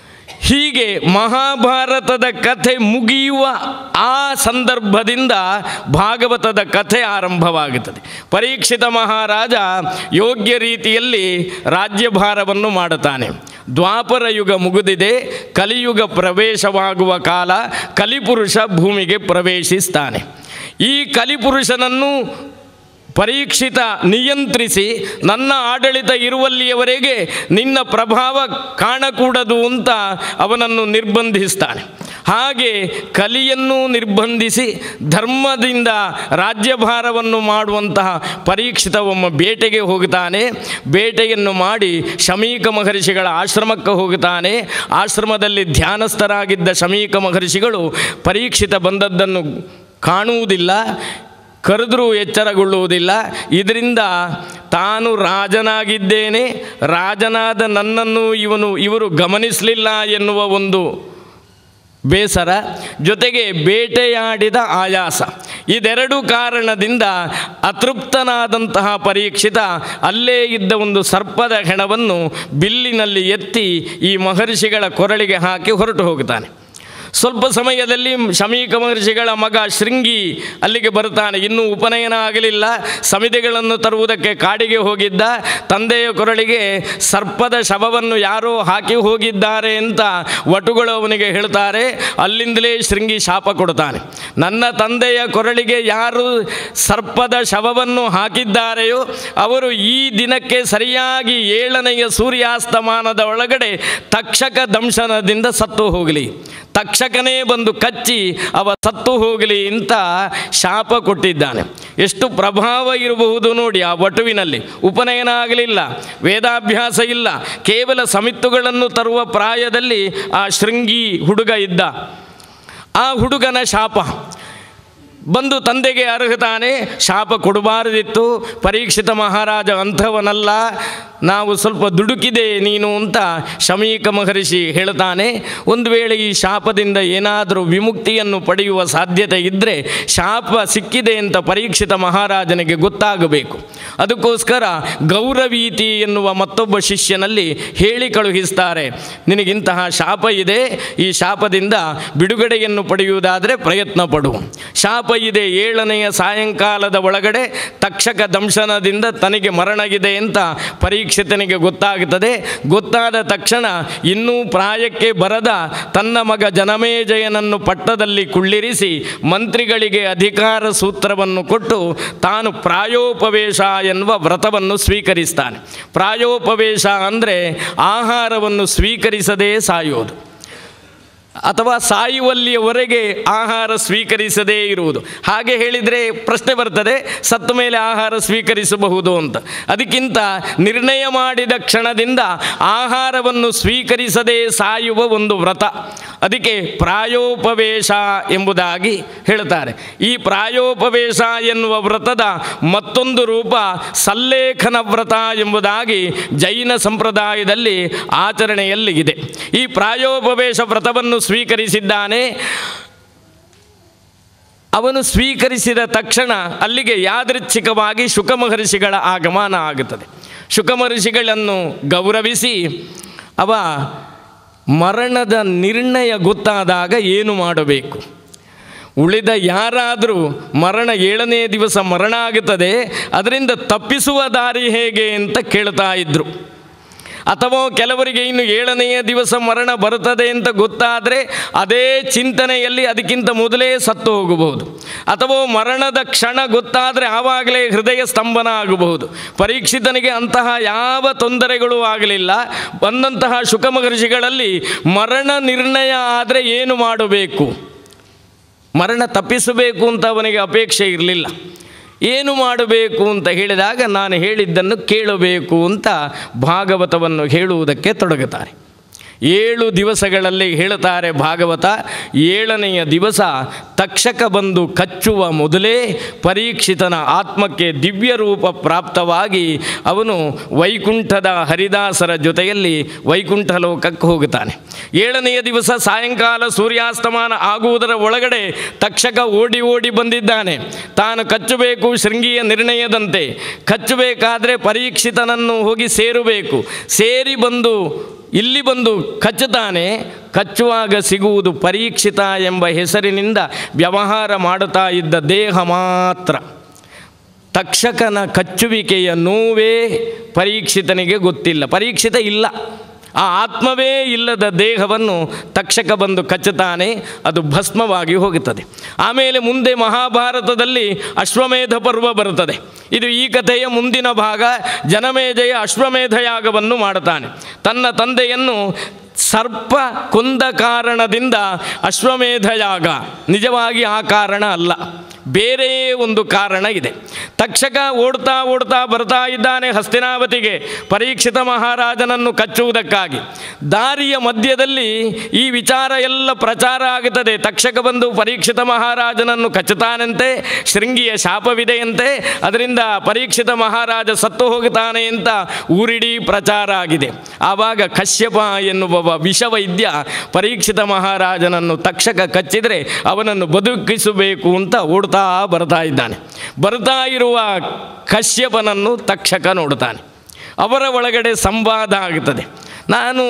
ಹೀಗೆ ಮಹಾಭಾರತದ ಕಥೆ ಮುಗಿಯುವ ಆ ಸಂದರ್ಭದಿಂದ ಭಾಗವತದ ಕಥೆ ಆರಂಭವಾಗುತ್ತದೆ ಪರೀಕ್ಷಿತ ಮಹಾರಾಜ ಯೋಗ್ಯ ರೀತಿಯಲ್ಲಿ ರಾಜ್ಯಭಾರವನ್ನು ಮಾಡುತ್ತಾನೆ ದ್ವಾಪರ ಯುಗ ಮುಗಿದಿದೆ ಕಲಿಯುಗ ಪ್ರವೇಶವಾಗುವ ಕಾಲ ಕಲಿಪುರುಷ ಭೂಮಿಗೆ ಪ್ರವೇಶಿಸ್ತಾನೆ ಈ ಕಲಿಪುರುಷನನ್ನು ಪರೀಕ್ಷಿತ ನಿಯಂತ್ರಿಸಿ ನನ್ನ ಆಡಳಿತ ಇರುವಲ್ಲಿಯವರೆಗೆ ನಿನ್ನ ಪ್ರಭಾವ ಕಾಣಕೂಡದು ಅಂತ ಅವನನ್ನು ನಿರ್ಬಂಧಿಸ್ತಾನೆ ಹಾಗೆ ಕಲಿಯನ್ನು ನಿರ್ಬಂಧಿಸಿ ಧರ್ಮದಿಂದ ರಾಜ್ಯಭಾರವನ್ನು ಮಾಡುವಂತಹ ಪರೀಕ್ಷಿತ ಒಮ್ಮ ಬೇಟೆಗೆ ಹೋಗುತ್ತಾನೆ ಬೇಟೆಯನ್ನು ಮಾಡಿ ಶಮೀಕ ಮಹರ್ಷಿಗಳ ಆಶ್ರಮಕ್ಕೆ ಹೋಗುತ್ತಾನೆ ಆಶ್ರಮದಲ್ಲಿ ಧ್ಯಾನಸ್ಥರಾಗಿದ್ದ ಶಮೀಕ ಮಹರ್ಷಿಗಳು ಪರೀಕ್ಷಿತ ಬಂದದ್ದನ್ನು ಕಾಣುವುದಿಲ್ಲ ಕರೆದರೂ ಎಚ್ಚರಗೊಳ್ಳುವುದಿಲ್ಲ ಇದರಿಂದ ತಾನು ರಾಜನಾಗಿದ್ದೇನೆ ರಾಜನಾದ ನನ್ನನ್ನು ಇವನು ಇವರು ಗಮನಿಸಲಿಲ್ಲ ಎನ್ನುವ ಒಂದು ಬೇಸರ ಜೊತೆಗೆ ಬೇಟೆಯಾಡಿದ ಆಯಾಸ ಇದೆರಡು ಕಾರಣದಿಂದ ಅತೃಪ್ತನಾದಂತಹ ಪರೀಕ್ಷಿತ ಅಲ್ಲೇ ಇದ್ದ ಒಂದು ಸರ್ಪದ ಹೆಣವನ್ನು ಬಿಲ್ಲಿನಲ್ಲಿ ಎತ್ತಿ ಈ ಮಹರ್ಷಿಗಳ ಕೊರಳಿಗೆ ಹಾಕಿ ಹೊರಟು ಹೋಗುತ್ತಾನೆ ಸ್ವಲ್ಪ ಸಮಯದಲ್ಲಿ ಶಮೀಕ ಮಹರ್ಷಿಗಳ ಮಗ ಶೃಂಗಿ ಅಲ್ಲಿಗೆ ಬರ್ತಾನೆ ಇನ್ನೂ ಉಪನಯನ ಆಗಲಿಲ್ಲ ಸಮಿತಿಗಳನ್ನು ತರುವುದಕ್ಕೆ ಕಾಡಿಗೆ ಹೋಗಿದ್ದ ತಂದೆಯ ಕೊರಳಿಗೆ ಸರ್ಪದ ಶವವನ್ನು ಯಾರೋ ಹಾಕಿ ಹೋಗಿದ್ದಾರೆ ಅಂತ ವಟುಗಳು ಅವನಿಗೆ ಹೇಳ್ತಾರೆ ಅಲ್ಲಿಂದಲೇ ಶೃಂಗಿ ಶಾಪ ಕೊಡ್ತಾನೆ ನನ್ನ ತಂದೆಯ ಕೊರಳಿಗೆ ಯಾರು ಸರ್ಪದ ಶವವನ್ನು ಹಾಕಿದ್ದಾರೆಯೋ ಅವರು ಈ ದಿನಕ್ಕೆ ಸರಿಯಾಗಿ ಏಳನೆಯ ಸೂರ್ಯಾಸ್ತಮಾನದ ಒಳಗಡೆ ತಕ್ಷಕ ದಂಶನದಿಂದ ಸತ್ತು ಹೋಗಲಿ ತಕ್ಷಕನೇ ಬಂದು ಕಚ್ಚಿ ಅವ ಸತ್ತು ಹೋಗಲಿ ಅಂತ ಶಾಪ ಕೊಟ್ಟಿದ್ದಾನೆ ಎಷ್ಟು ಪ್ರಭಾವ ಇರಬಹುದು ನೋಡಿ ಆ ವಟುವಿನಲ್ಲಿ ಉಪನಯನ ಆಗಲಿಲ್ಲ ವೇದಾಭ್ಯಾಸ ಇಲ್ಲ ಕೇವಲ ಸಮಿತ್ತುಗಳನ್ನು ತರುವ ಪ್ರಾಯದಲ್ಲಿ ಆ ಶೃಂಗಿ ಹುಡುಗ ಇದ್ದ ಆ ಹುಡುಗನ ಶಾಪ ಬಂದು ತಂದೆಗೆ ಅರ್ಹತಾನೆ ಶಾಪ ಕೊಡಬಾರದಿತ್ತು ಪರೀಕ್ಷಿತ ಮಹಾರಾಜ ಅಂಥವನಲ್ಲ ನಾವು ಸ್ವಲ್ಪ ದುಡುಕಿದೆ ನೀನು ಅಂತ ಶಮೀಕ ಮಹರ್ಷಿ ಹೇಳ್ತಾನೆ ಒಂದು ವೇಳೆ ಈ ಶಾಪದಿಂದ ಏನಾದರೂ ವಿಮುಕ್ತಿಯನ್ನು ಪಡೆಯುವ ಸಾಧ್ಯತೆ ಇದ್ದರೆ ಶಾಪ ಸಿಕ್ಕಿದೆ ಅಂತ ಪರೀಕ್ಷಿತ ಮಹಾರಾಜನಿಗೆ ಗೊತ್ತಾಗಬೇಕು ಅದಕ್ಕೋಸ್ಕರ ಗೌರವೀತಿ ಎನ್ನುವ ಮತ್ತೊಬ್ಬ ಶಿಷ್ಯನಲ್ಲಿ ಹೇಳಿ ಕಳುಹಿಸ್ತಾರೆ ನಿನಗಿಂತಹ ಶಾಪ ಇದೆ ಈ ಶಾಪದಿಂದ ಬಿಡುಗಡೆಯನ್ನು ಪಡೆಯುವುದಾದರೆ ಪ್ರಯತ್ನ ಪಡು ಶಾಪ ಇದೆ ಏಳನೆಯ ಸಾಯಂಕಾಲದ ಒಳಗಡೆ ತಕ್ಷಕ ದಂಶನದಿಂದ ತನಗೆ ಮರಣಗಿದೆ ಅಂತ ಪರೀಕ್ಷಿತನಿಗೆ ಗೊತ್ತಾಗುತ್ತದೆ ಗೊತ್ತಾದ ತಕ್ಷಣ ಇನ್ನೂ ಪ್ರಾಯಕ್ಕೆ ಬರದ ತನ್ನ ಮಗ ಜನಮೇಜಯನನ್ನು ಪಟ್ಟದಲ್ಲಿ ಕುಳ್ಳಿರಿಸಿ ಮಂತ್ರಿಗಳಿಗೆ ಅಧಿಕಾರ ಸೂತ್ರವನ್ನು ಕೊಟ್ಟು ತಾನು ಪ್ರಾಯೋಪವೇಶ ಎನ್ನುವ ವ್ರತವನ್ನು ಸ್ವೀಕರಿಸ್ತಾನೆ ಪ್ರಾಯೋಪವೇಶ ಅಂದರೆ ಆಹಾರವನ್ನು ಸ್ವೀಕರಿಸದೇ ಸಾಯೋದು ಅಥವಾ ಸಾಯುವಲ್ಲಿಯವರೆಗೆ ಆಹಾರ ಸ್ವೀಕರಿಸದೇ ಇರುವುದು ಹಾಗೆ ಹೇಳಿದರೆ ಪ್ರಶ್ನೆ ಬರ್ತದೆ ಸತ್ತ ಮೇಲೆ ಆಹಾರ ಸ್ವೀಕರಿಸಬಹುದು ಅಂತ ಅದಕ್ಕಿಂತ ನಿರ್ಣಯ ಮಾಡಿದ ಕ್ಷಣದಿಂದ ಆಹಾರವನ್ನು ಸ್ವೀಕರಿಸದೇ ಸಾಯುವ ಒಂದು ವ್ರತ ಅದಕ್ಕೆ ಪ್ರಾಯೋಪವೇಶ ಎಂಬುದಾಗಿ ಹೇಳ್ತಾರೆ ಈ ಪ್ರಾಯೋಪವೇಶ ಎನ್ನುವ ವ್ರತದ ಮತ್ತೊಂದು ರೂಪ ಸಲ್ಲೇಖನ ವ್ರತ ಎಂಬುದಾಗಿ ಜೈನ ಸಂಪ್ರದಾಯದಲ್ಲಿ ಆಚರಣೆಯಲ್ಲಿ ಇದೆ ಈ ಪ್ರಾಯೋಪವೇಶ ವ್ರತವನ್ನು ಸ್ವೀಕರಿಸಿದ್ದಾನೆ ಅವನು ಸ್ವೀಕರಿಸಿದ ತಕ್ಷಣ ಅಲ್ಲಿಗೆ ಯಾದೃಚ್ಛಿಕವಾಗಿ ಶುಕ ಮಹರ್ಷಿಗಳ ಆಗಮನ ಆಗುತ್ತದೆ ಶುಕ ಮಹರ್ಷಿಗಳನ್ನು ಗೌರವಿಸಿ ಅವ ಮರಣದ ನಿರ್ಣಯ ಗೊತ್ತಾದಾಗ ಏನು ಮಾಡಬೇಕು ಉಳಿದ ಯಾರಾದರೂ ಮರಣ ಏಳನೇ ದಿವಸ ಮರಣ ಆಗುತ್ತದೆ ಅದರಿಂದ ತಪ್ಪಿಸುವ ದಾರಿ ಹೇಗೆ ಅಂತ ಕೇಳ್ತಾ ಇದ್ದರು ಅಥವಾ ಕೆಲವರಿಗೆ ಇನ್ನು ಏಳನೆಯ ದಿವಸ ಮರಣ ಬರುತ್ತದೆ ಅಂತ ಗೊತ್ತಾದರೆ ಅದೇ ಚಿಂತನೆಯಲ್ಲಿ ಅದಕ್ಕಿಂತ ಮೊದಲೇ ಸತ್ತು ಹೋಗಬಹುದು ಅಥವಾ ಮರಣದ ಕ್ಷಣ ಗೊತ್ತಾದರೆ ಆವಾಗಲೇ ಹೃದಯ ಸ್ತಂಭನ ಆಗಬಹುದು ಪರೀಕ್ಷಿತನಿಗೆ ಅಂತಹ ಯಾವ ತೊಂದರೆಗಳೂ ಆಗಲಿಲ್ಲ ಬಂದಂತಹ ಶುಕ ಮಹರ್ಷಿಗಳಲ್ಲಿ ಮರಣ ನಿರ್ಣಯ ಆದರೆ ಏನು ಮಾಡಬೇಕು ಮರಣ ತಪ್ಪಿಸಬೇಕು ಅಂತ ಅವನಿಗೆ ಅಪೇಕ್ಷೆ ಇರಲಿಲ್ಲ ಏನು ಮಾಡಬೇಕು ಅಂತ ಹೇಳಿದಾಗ ನಾನು ಹೇಳಿದ್ದನ್ನು ಕೇಳಬೇಕು ಅಂತ ಭಾಗವತವನ್ನು ಹೇಳುವುದಕ್ಕೆ ತೊಡಗುತ್ತಾರೆ ಏಳು ದಿವಸಗಳಲ್ಲಿ ಹೇಳುತ್ತಾರೆ ಭಾಗವತ ಏಳನೆಯ ದಿವಸ ತಕ್ಷಕ ಬಂದು ಕಚ್ಚುವ ಮೊದಲೇ ಪರೀಕ್ಷಿತನ ಆತ್ಮಕ್ಕೆ ದಿವ್ಯ ರೂಪ ಪ್ರಾಪ್ತವಾಗಿ ಅವನು ವೈಕುಂಠದ ಹರಿದಾಸರ ಜೊತೆಯಲ್ಲಿ ವೈಕುಂಠ ಲೋಕಕ್ಕೆ ಹೋಗುತ್ತಾನೆ ಏಳನೆಯ ದಿವಸ ಸಾಯಂಕಾಲ ಸೂರ್ಯಾಸ್ತಮಾನ ಆಗುವುದರ ಒಳಗಡೆ ತಕ್ಷಕ ಓಡಿ ಓಡಿ ಬಂದಿದ್ದಾನೆ ತಾನು ಕಚ್ಚಬೇಕು ಶೃಂಗಿಯ ನಿರ್ಣಯದಂತೆ ಕಚ್ಚಬೇಕಾದರೆ ಪರೀಕ್ಷಿತನನ್ನು ಹೋಗಿ ಸೇರಬೇಕು ಸೇರಿ ಬಂದು ಇಲ್ಲಿ ಬಂದು ಕಚ್ಚುತ್ತಾನೆ ಕಚ್ಚುವಾಗ ಸಿಗುವುದು ಪರೀಕ್ಷಿತ ಎಂಬ ಹೆಸರಿನಿಂದ ವ್ಯವಹಾರ ಮಾಡುತ್ತಾ ಇದ್ದ ದೇಹ ಮಾತ್ರ ತಕ್ಷಕನ ಕಚ್ಚುವಿಕೆಯ ನೋವೇ ಪರೀಕ್ಷಿತನಿಗೆ ಗೊತ್ತಿಲ್ಲ ಪರೀಕ್ಷಿತ ಇಲ್ಲ ಆ ಆತ್ಮವೇ ಇಲ್ಲದ ದೇಹವನ್ನು ತಕ್ಷಕ ಬಂದು ಕಚ್ಚುತ್ತಾನೆ ಅದು ಭಸ್ಮವಾಗಿ ಹೋಗುತ್ತದೆ ಆಮೇಲೆ ಮುಂದೆ ಮಹಾಭಾರತದಲ್ಲಿ ಅಶ್ವಮೇಧ ಪರ್ವ ಬರುತ್ತದೆ ಇದು ಈ ಕಥೆಯ ಮುಂದಿನ ಭಾಗ ಜನಮೇಜಯ ಅಶ್ವಮೇಧ ಯಾಗವನ್ನು ಮಾಡುತ್ತಾನೆ ತನ್ನ ತಂದೆಯನ್ನು ಸರ್ಪ ಕೊಂದ ಕಾರಣದಿಂದ ಅಶ್ವಮೇಧ ಯಾಗ ನಿಜವಾಗಿ ಆ ಕಾರಣ ಅಲ್ಲ ಬೇರೆಯೇ ಒಂದು ಕಾರಣ ಇದೆ ತಕ್ಷಕ ಓಡ್ತಾ ಓಡ್ತಾ ಬರ್ತಾ ಇದ್ದಾನೆ ಹಸ್ತಿನಾವತಿಗೆ ಪರೀಕ್ಷಿತ ಮಹಾರಾಜನನ್ನು ಕಚ್ಚುವುದಕ್ಕಾಗಿ ದಾರಿಯ ಮಧ್ಯದಲ್ಲಿ ಈ ವಿಚಾರ ಎಲ್ಲ ಪ್ರಚಾರ ಆಗುತ್ತದೆ ತಕ್ಷಕ ಬಂದು ಪರೀಕ್ಷಿತ ಮಹಾರಾಜನನ್ನು ಕಚ್ಚುತ್ತಾನಂತೆ ಶೃಂಗಿಯ ಶಾಪವಿದೆಯಂತೆ ಅದರಿಂದ ಪರೀಕ್ಷಿತ ಮಹಾರಾಜ ಸತ್ತು ಹೋಗುತ್ತಾನೆ ಅಂತ ಊರಿಡೀ ಪ್ರಚಾರ ಆಗಿದೆ ಆವಾಗ ಕಶ್ಯಪ ಎನ್ನುವ ವಿಷವೈದ್ಯ ಪರೀಕ್ಷಿತ ಮಹಾರಾಜನನ್ನು ತಕ್ಷಕ ಕಚ್ಚಿದರೆ ಅವನನ್ನು ಬದುಕಿಸಬೇಕು ಅಂತ ಓಡ್ತಾ ಬರ್ತಾ ಇದ್ದಾನೆ ಬರ್ತಾ ಇರುವ ಕಶ್ಯಪನನ್ನು ತಕ್ಷಕ ನೋಡ್ತಾನೆ ಅವರ ಒಳಗಡೆ ಸಂವಾದ ಆಗುತ್ತದೆ ನಾನು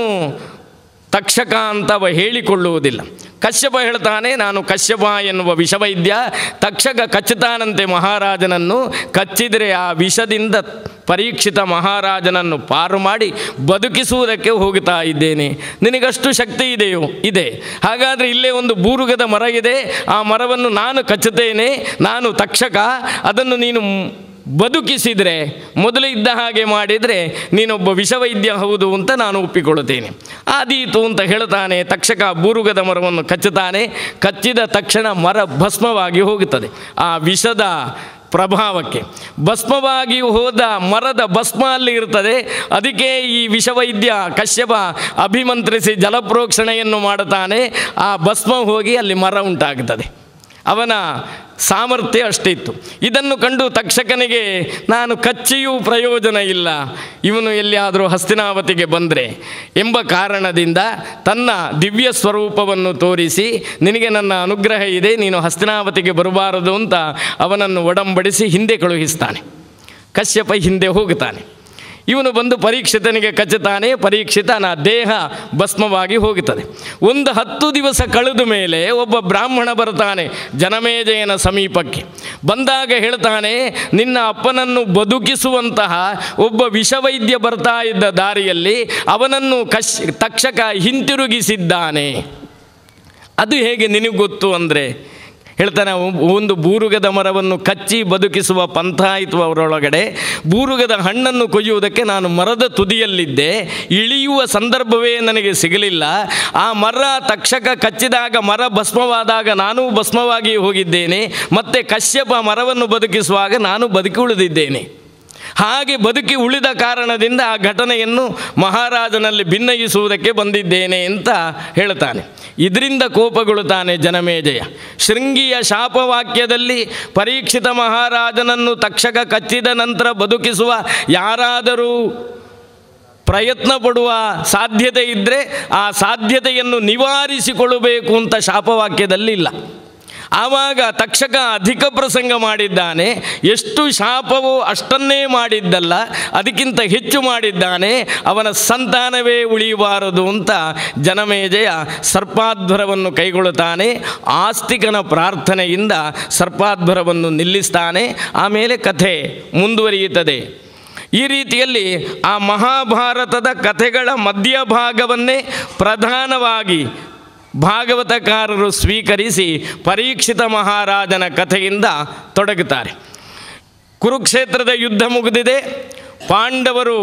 ತಕ್ಷಕ ಅಂತ ಅವ ಹೇಳಿಕೊಳ್ಳುವುದಿಲ್ಲ ಕಶ್ಯಪ ಹೇಳ್ತಾನೆ ನಾನು ಕಶ್ಯಪ ಎನ್ನುವ ವಿಷವೈದ್ಯ ತಕ್ಷಕ ಕಚ್ಚುತ್ತಾನಂತೆ ಮಹಾರಾಜನನ್ನು ಕಚ್ಚಿದರೆ ಆ ವಿಷದಿಂದ ಪರೀಕ್ಷಿತ ಮಹಾರಾಜನನ್ನು ಪಾರು ಮಾಡಿ ಬದುಕಿಸುವುದಕ್ಕೆ ಹೋಗುತ್ತಾ ಇದ್ದೇನೆ ನಿನಗಷ್ಟು ಶಕ್ತಿ ಇದೆಯೋ ಇದೆ ಹಾಗಾದರೆ ಇಲ್ಲೇ ಒಂದು ಬೂರುಗದ ಮರ ಇದೆ ಆ ಮರವನ್ನು ನಾನು ಕಚ್ಚುತ್ತೇನೆ ನಾನು ತಕ್ಷಕ ಅದನ್ನು ನೀನು ಬದುಕಿಸಿದರೆ ಮೊದಲು ಇದ್ದ ಹಾಗೆ ಮಾಡಿದರೆ ನೀನೊಬ್ಬ ವಿಷವೈದ್ಯ ಹೌದು ಅಂತ ನಾನು ಒಪ್ಪಿಕೊಳ್ಳುತ್ತೇನೆ ಆದೀತು ಅಂತ ಹೇಳ್ತಾನೆ ತಕ್ಷಕ ಬೂರುಗದ ಮರವನ್ನು ಕಚ್ಚುತ್ತಾನೆ ಕಚ್ಚಿದ ತಕ್ಷಣ ಮರ ಭಸ್ಮವಾಗಿ ಹೋಗುತ್ತದೆ ಆ ವಿಷದ ಪ್ರಭಾವಕ್ಕೆ ಭಸ್ಮವಾಗಿ ಹೋದ ಮರದ ಭಸ್ಮ ಅಲ್ಲಿ ಇರ್ತದೆ ಅದಕ್ಕೆ ಈ ವಿಷವೈದ್ಯ ಕಶ್ಯಪ ಅಭಿಮಂತ್ರಿಸಿ ಜಲಪ್ರೋಕ್ಷಣೆಯನ್ನು ಮಾಡುತ್ತಾನೆ ಆ ಭಸ್ಮ ಹೋಗಿ ಅಲ್ಲಿ ಮರ ಉಂಟಾಗುತ್ತದೆ ಅವನ ಸಾಮರ್ಥ್ಯ ಅಷ್ಟಿತ್ತು ಇದನ್ನು ಕಂಡು ತಕ್ಷಕನಿಗೆ ನಾನು ಕಚ್ಚಿಯೂ ಪ್ರಯೋಜನ ಇಲ್ಲ ಇವನು ಎಲ್ಲಿಯಾದರೂ ಹಸ್ತಿನಾವತಿಗೆ ಬಂದರೆ ಎಂಬ ಕಾರಣದಿಂದ ತನ್ನ ದಿವ್ಯ ಸ್ವರೂಪವನ್ನು ತೋರಿಸಿ ನಿನಗೆ ನನ್ನ ಅನುಗ್ರಹ ಇದೆ ನೀನು ಹಸ್ತಿನಾವತಿಗೆ ಬರಬಾರದು ಅಂತ ಅವನನ್ನು ಒಡಂಬಡಿಸಿ ಹಿಂದೆ ಕಳುಹಿಸ್ತಾನೆ ಕಶ್ಯಪ ಹಿಂದೆ ಹೋಗುತ್ತಾನೆ ಇವನು ಬಂದು ಪರೀಕ್ಷಿತನಿಗೆ ಕಚ್ಚುತ್ತಾನೆ ಪರೀಕ್ಷಿತನ ದೇಹ ಭಸ್ಮವಾಗಿ ಹೋಗುತ್ತದೆ ಒಂದು ಹತ್ತು ದಿವಸ ಕಳೆದ ಮೇಲೆ ಒಬ್ಬ ಬ್ರಾಹ್ಮಣ ಬರ್ತಾನೆ ಜನಮೇಜಯನ ಸಮೀಪಕ್ಕೆ ಬಂದಾಗ ಹೇಳ್ತಾನೆ ನಿನ್ನ ಅಪ್ಪನನ್ನು ಬದುಕಿಸುವಂತಹ ಒಬ್ಬ ವಿಷವೈದ್ಯ ಬರ್ತಾ ಇದ್ದ ದಾರಿಯಲ್ಲಿ ಅವನನ್ನು ಕಶ್ ತಕ್ಷಕ ಹಿಂತಿರುಗಿಸಿದ್ದಾನೆ ಅದು ಹೇಗೆ ನಿನಗೆ ಗೊತ್ತು ಅಂದರೆ ಹೇಳ್ತಾನೆ ಒ- ಒಂದು ಬೂರುಗದ ಮರವನ್ನು ಕಚ್ಚಿ ಬದುಕಿಸುವ ಪಂಥ ಆಯಿತು ಅವರೊಳಗಡೆ ಬೂರುಗದ ಹಣ್ಣನ್ನು ಕೊಯ್ಯುವುದಕ್ಕೆ ನಾನು ಮರದ ತುದಿಯಲ್ಲಿದ್ದೆ ಇಳಿಯುವ ಸಂದರ್ಭವೇ ನನಗೆ ಸಿಗಲಿಲ್ಲ ಆ ಮರ ತಕ್ಷಕ ಕಚ್ಚಿದಾಗ ಮರ ಭಸ್ಮವಾದಾಗ ನಾನೂ ಭಸ್ಮವಾಗಿ ಹೋಗಿದ್ದೇನೆ ಮತ್ತು ಕಶ್ಯಪ ಮರವನ್ನು ಬದುಕಿಸುವಾಗ ನಾನು ಬದುಕಿ ಉಳಿದಿದ್ದೇನೆ ಹಾಗೆ ಬದುಕಿ ಉಳಿದ ಕಾರಣದಿಂದ ಆ ಘಟನೆಯನ್ನು ಮಹಾರಾಜನಲ್ಲಿ ಭಿನ್ನಯಿಸುವುದಕ್ಕೆ ಬಂದಿದ್ದೇನೆ ಅಂತ ಹೇಳ್ತಾನೆ ಇದರಿಂದ ಕೋಪಗೊಳ್ಳುತ್ತಾನೆ ಜನಮೇಜಯ ಶೃಂಗಿಯ ಶಾಪವಾಕ್ಯದಲ್ಲಿ ಪರೀಕ್ಷಿತ ಮಹಾರಾಜನನ್ನು ತಕ್ಷಕ ಕಚ್ಚಿದ ನಂತರ ಬದುಕಿಸುವ ಯಾರಾದರೂ ಪ್ರಯತ್ನ ಪಡುವ ಸಾಧ್ಯತೆ ಇದ್ದರೆ ಆ ಸಾಧ್ಯತೆಯನ್ನು ನಿವಾರಿಸಿಕೊಳ್ಳಬೇಕು ಅಂತ ಶಾಪವಾಕ್ಯದಲ್ಲಿ ಇಲ್ಲ ಆವಾಗ ತಕ್ಷಕ ಅಧಿಕ ಪ್ರಸಂಗ ಮಾಡಿದ್ದಾನೆ ಎಷ್ಟು ಶಾಪವೋ ಅಷ್ಟನ್ನೇ ಮಾಡಿದ್ದಲ್ಲ ಅದಕ್ಕಿಂತ ಹೆಚ್ಚು ಮಾಡಿದ್ದಾನೆ ಅವನ ಸಂತಾನವೇ ಉಳಿಯಬಾರದು ಅಂತ ಜನಮೇಜಯ ಸರ್ಪಾಧ್ವರವನ್ನು ಕೈಗೊಳ್ಳುತ್ತಾನೆ ಆಸ್ತಿಕನ ಪ್ರಾರ್ಥನೆಯಿಂದ ಸರ್ಪಾಧ್ವರವನ್ನು ನಿಲ್ಲಿಸ್ತಾನೆ ಆಮೇಲೆ ಕಥೆ ಮುಂದುವರಿಯುತ್ತದೆ ಈ ರೀತಿಯಲ್ಲಿ ಆ ಮಹಾಭಾರತದ ಕಥೆಗಳ ಮಧ್ಯಭಾಗವನ್ನೇ ಪ್ರಧಾನವಾಗಿ ಭಾಗವತಕಾರರು ಸ್ವೀಕರಿಸಿ ಪರೀಕ್ಷಿತ ಮಹಾರಾಜನ ಕಥೆಯಿಂದ ತೊಡಗುತ್ತಾರೆ ಕುರುಕ್ಷೇತ್ರದ ಯುದ್ಧ ಮುಗಿದಿದೆ ಪಾಂಡವರು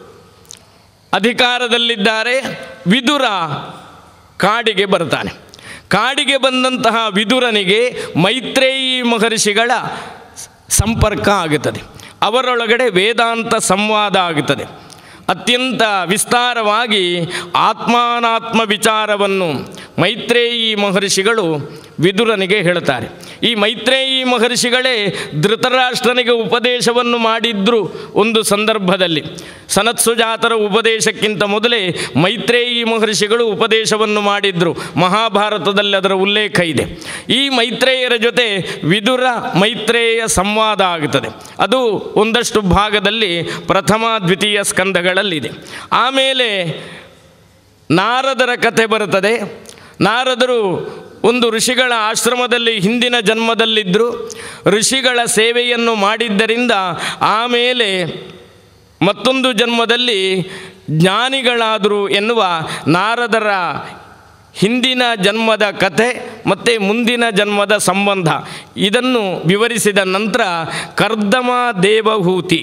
ಅಧಿಕಾರದಲ್ಲಿದ್ದಾರೆ ವಿದುರ ಕಾಡಿಗೆ ಬರ್ತಾನೆ ಕಾಡಿಗೆ ಬಂದಂತಹ ವಿದುರನಿಗೆ ಮೈತ್ರೇಯಿ ಮಹರ್ಷಿಗಳ ಸಂಪರ್ಕ ಆಗುತ್ತದೆ ಅವರೊಳಗಡೆ ವೇದಾಂತ ಸಂವಾದ ಆಗುತ್ತದೆ ಅತ್ಯಂತ ವಿಸ್ತಾರವಾಗಿ ಆತ್ಮಾನಾತ್ಮ ವಿಚಾರವನ್ನು ಮೈತ್ರೇಯಿ ಮಹರ್ಷಿಗಳು ವಿದುರನಿಗೆ ಹೇಳ್ತಾರೆ ಈ ಮೈತ್ರೇಯಿ ಮಹರ್ಷಿಗಳೇ ಧೃತರಾಷ್ಟ್ರನಿಗೆ ಉಪದೇಶವನ್ನು ಮಾಡಿದ್ರು ಒಂದು ಸಂದರ್ಭದಲ್ಲಿ ಸನತ್ಸುಜಾತರ ಉಪದೇಶಕ್ಕಿಂತ ಮೊದಲೇ ಮೈತ್ರೇಯಿ ಮಹರ್ಷಿಗಳು ಉಪದೇಶವನ್ನು ಮಾಡಿದ್ರು ಮಹಾಭಾರತದಲ್ಲಿ ಅದರ ಉಲ್ಲೇಖ ಇದೆ ಈ ಮೈತ್ರೇಯರ ಜೊತೆ ವಿದುರ ಮೈತ್ರೇಯ ಸಂವಾದ ಆಗುತ್ತದೆ ಅದು ಒಂದಷ್ಟು ಭಾಗದಲ್ಲಿ ಪ್ರಥಮ ದ್ವಿತೀಯ ಸ್ಕಂದಗಳಲ್ಲಿದೆ ಆಮೇಲೆ ನಾರದರ ಕಥೆ ಬರುತ್ತದೆ ನಾರದರು ಒಂದು ಋಷಿಗಳ ಆಶ್ರಮದಲ್ಲಿ ಹಿಂದಿನ ಜನ್ಮದಲ್ಲಿದ್ದರು ಋಷಿಗಳ ಸೇವೆಯನ್ನು ಮಾಡಿದ್ದರಿಂದ ಆಮೇಲೆ ಮತ್ತೊಂದು ಜನ್ಮದಲ್ಲಿ ಜ್ಞಾನಿಗಳಾದರು ಎನ್ನುವ ನಾರದರ ಹಿಂದಿನ ಜನ್ಮದ ಕಥೆ ಮತ್ತು ಮುಂದಿನ ಜನ್ಮದ ಸಂಬಂಧ ಇದನ್ನು ವಿವರಿಸಿದ ನಂತರ ಕರ್ದಮ ದೇವಹೂತಿ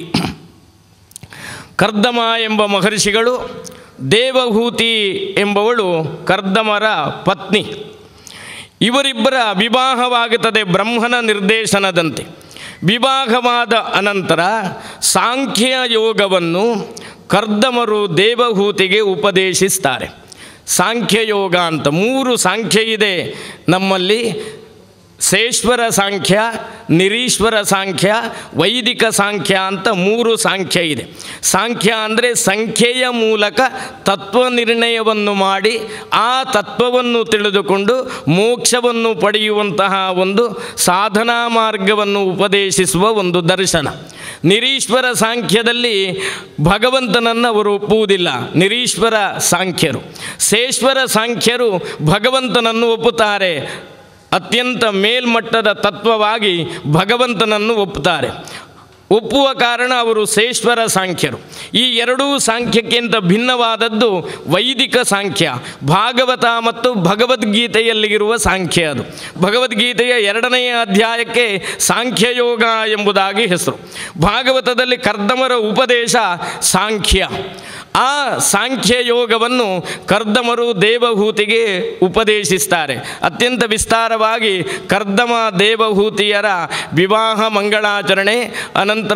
ಕರ್ದಮ ಎಂಬ ಮಹರ್ಷಿಗಳು ದೇವಹೂತಿ ಎಂಬವಳು ಕರ್ದಮರ ಪತ್ನಿ ಇವರಿಬ್ಬರ ವಿವಾಹವಾಗುತ್ತದೆ ಬ್ರಹ್ಮನ ನಿರ್ದೇಶನದಂತೆ ವಿವಾಹವಾದ ಅನಂತರ ಸಾಂಖ್ಯ ಯೋಗವನ್ನು ಕರ್ದಮರು ದೇವಹೂತಿಗೆ ಉಪದೇಶಿಸ್ತಾರೆ ಸಾಂಖ್ಯಯೋಗ ಅಂತ ಮೂರು ಸಾಂಖ್ಯ ಇದೆ ನಮ್ಮಲ್ಲಿ ಸೇಶ್ವರ ಸಾಂಖ್ಯ ನಿರೀಶ್ವರ ಸಾಂಖ್ಯ ವೈದಿಕ ಸಾಂಖ್ಯ ಅಂತ ಮೂರು ಸಾಂಖ್ಯ ಇದೆ ಸಾಂಖ್ಯ ಅಂದರೆ ಸಂಖ್ಯೆಯ ಮೂಲಕ ತತ್ವ ನಿರ್ಣಯವನ್ನು ಮಾಡಿ ಆ ತತ್ವವನ್ನು ತಿಳಿದುಕೊಂಡು ಮೋಕ್ಷವನ್ನು ಪಡೆಯುವಂತಹ ಒಂದು ಸಾಧನಾ ಮಾರ್ಗವನ್ನು ಉಪದೇಶಿಸುವ ಒಂದು ದರ್ಶನ ನಿರೀಶ್ವರ ಸಾಂಖ್ಯದಲ್ಲಿ ಭಗವಂತನನ್ನು ಅವರು ಒಪ್ಪುವುದಿಲ್ಲ ನಿರೀಶ್ವರ ಸಾಂಖ್ಯರು ಸೇಶ್ವರ ಸಾಂಖ್ಯರು ಭಗವಂತನನ್ನು ಒಪ್ಪುತ್ತಾರೆ ಅತ್ಯಂತ ಮೇಲ್ಮಟ್ಟದ ತತ್ವವಾಗಿ ಭಗವಂತನನ್ನು ಒಪ್ಪುತ್ತಾರೆ ಒಪ್ಪುವ ಕಾರಣ ಅವರು ಸೇಶ್ವರ ಸಾಂಖ್ಯರು ಈ ಎರಡೂ ಸಾಂಖ್ಯಕ್ಕಿಂತ ಭಿನ್ನವಾದದ್ದು ವೈದಿಕ ಸಾಂಖ್ಯ ಭಾಗವತ ಮತ್ತು ಭಗವದ್ಗೀತೆಯಲ್ಲಿ ಇರುವ ಸಾಂಖ್ಯ ಅದು ಭಗವದ್ಗೀತೆಯ ಎರಡನೆಯ ಅಧ್ಯಾಯಕ್ಕೆ ಸಾಂಖ್ಯಯೋಗ ಎಂಬುದಾಗಿ ಹೆಸರು ಭಾಗವತದಲ್ಲಿ ಕರ್ದಮರ ಉಪದೇಶ ಸಾಂಖ್ಯ ಆ ಸಾಂಖ್ಯ ಯೋಗವನ್ನು ಕರ್ದಮರು ದೇವಹೂತಿಗೆ ಉಪದೇಶಿಸ್ತಾರೆ ಅತ್ಯಂತ ವಿಸ್ತಾರವಾಗಿ ಕರ್ದಮ ದೇವಹೂತಿಯರ ವಿವಾಹ ಮಂಗಳಾಚರಣೆ ಅನಂತರ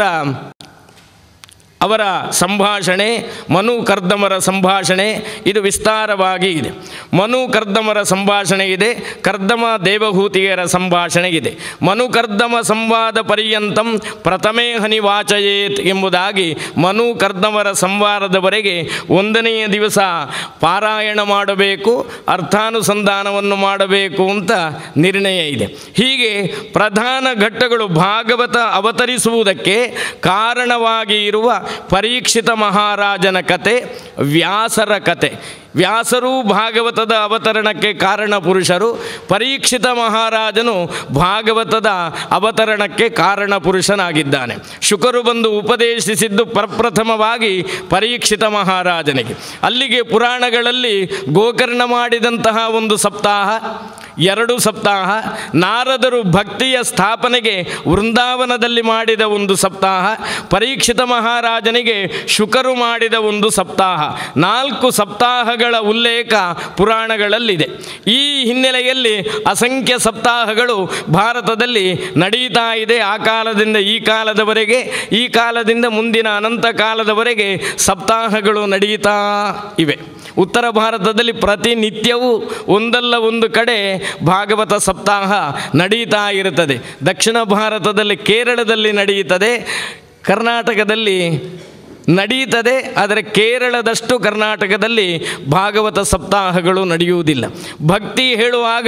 ಅವರ ಸಂಭಾಷಣೆ ಮನು ಕರ್ದಮರ ಸಂಭಾಷಣೆ ಇದು ವಿಸ್ತಾರವಾಗಿ ಇದೆ ಮನು ಕರ್ದಮರ ಸಂಭಾಷಣೆ ಇದೆ ಕರ್ದಮ ದೇವಹೂತಿಯರ ಸಂಭಾಷಣೆ ಇದೆ ಮನು ಕರ್ದಮ ಸಂವಾದ ಪರ್ಯಂತಂ ಪ್ರಥಮೇ ಹನಿ ವಾಚಯೇತ್ ಎಂಬುದಾಗಿ ಮನು ಕರ್ದಮರ ಸಂವಾದದವರೆಗೆ ಒಂದನೆಯ ದಿವಸ ಪಾರಾಯಣ ಮಾಡಬೇಕು ಅರ್ಥಾನುಸಂಧಾನವನ್ನು ಮಾಡಬೇಕು ಅಂತ ನಿರ್ಣಯ ಇದೆ ಹೀಗೆ ಪ್ರಧಾನ ಘಟ್ಟಗಳು ಭಾಗವತ ಅವತರಿಸುವುದಕ್ಕೆ ಕಾರಣವಾಗಿ ಇರುವ ಪರೀಕ್ಷಿತ ಮಹಾರಾಜನ ಕತೆ ವ್ಯಾಸರ ಕತೆ ವ್ಯಾಸರು ಭಾಗವತದ ಅವತರಣಕ್ಕೆ ಕಾರಣ ಪುರುಷರು ಪರೀಕ್ಷಿತ ಮಹಾರಾಜನು ಭಾಗವತದ ಅವತರಣಕ್ಕೆ ಕಾರಣ ಪುರುಷನಾಗಿದ್ದಾನೆ ಶುಕರು ಬಂದು ಉಪದೇಶಿಸಿದ್ದು ಪ್ರಪ್ರಥಮವಾಗಿ ಪರೀಕ್ಷಿತ ಮಹಾರಾಜನಿಗೆ ಅಲ್ಲಿಗೆ ಪುರಾಣಗಳಲ್ಲಿ ಗೋಕರ್ಣ ಮಾಡಿದಂತಹ ಒಂದು ಸಪ್ತಾಹ ಎರಡು ಸಪ್ತಾಹ ನಾರದರು ಭಕ್ತಿಯ ಸ್ಥಾಪನೆಗೆ ವೃಂದಾವನದಲ್ಲಿ ಮಾಡಿದ ಒಂದು ಸಪ್ತಾಹ ಪರೀಕ್ಷಿತ ಮಹಾರಾಜನಿಗೆ ಶುಕರು ಮಾಡಿದ ಒಂದು ಸಪ್ತಾಹ ನಾಲ್ಕು ಸಪ್ತಾಹಗಳ ಉಲ್ಲೇಖ ಪುರಾಣಗಳಲ್ಲಿದೆ ಈ ಹಿನ್ನೆಲೆಯಲ್ಲಿ ಅಸಂಖ್ಯ ಸಪ್ತಾಹಗಳು ಭಾರತದಲ್ಲಿ ನಡೀತಾ ಇದೆ ಆ ಕಾಲದಿಂದ ಈ ಕಾಲದವರೆಗೆ ಈ ಕಾಲದಿಂದ ಮುಂದಿನ ಅನಂತ ಕಾಲದವರೆಗೆ ಸಪ್ತಾಹಗಳು ನಡೀತಾ ಇವೆ ಉತ್ತರ ಭಾರತದಲ್ಲಿ ಪ್ರತಿನಿತ್ಯವೂ ಒಂದಲ್ಲ ಒಂದು ಕಡೆ ಭಾಗವತ ಸಪ್ತಾಹ ನಡೀತಾ ಇರುತ್ತದೆ ದಕ್ಷಿಣ ಭಾರತದಲ್ಲಿ ಕೇರಳದಲ್ಲಿ ನಡೆಯುತ್ತದೆ ಕರ್ನಾಟಕದಲ್ಲಿ ನಡೆಯುತ್ತದೆ ಆದರೆ ಕೇರಳದಷ್ಟು ಕರ್ನಾಟಕದಲ್ಲಿ ಭಾಗವತ ಸಪ್ತಾಹಗಳು ನಡೆಯುವುದಿಲ್ಲ ಭಕ್ತಿ ಹೇಳುವಾಗ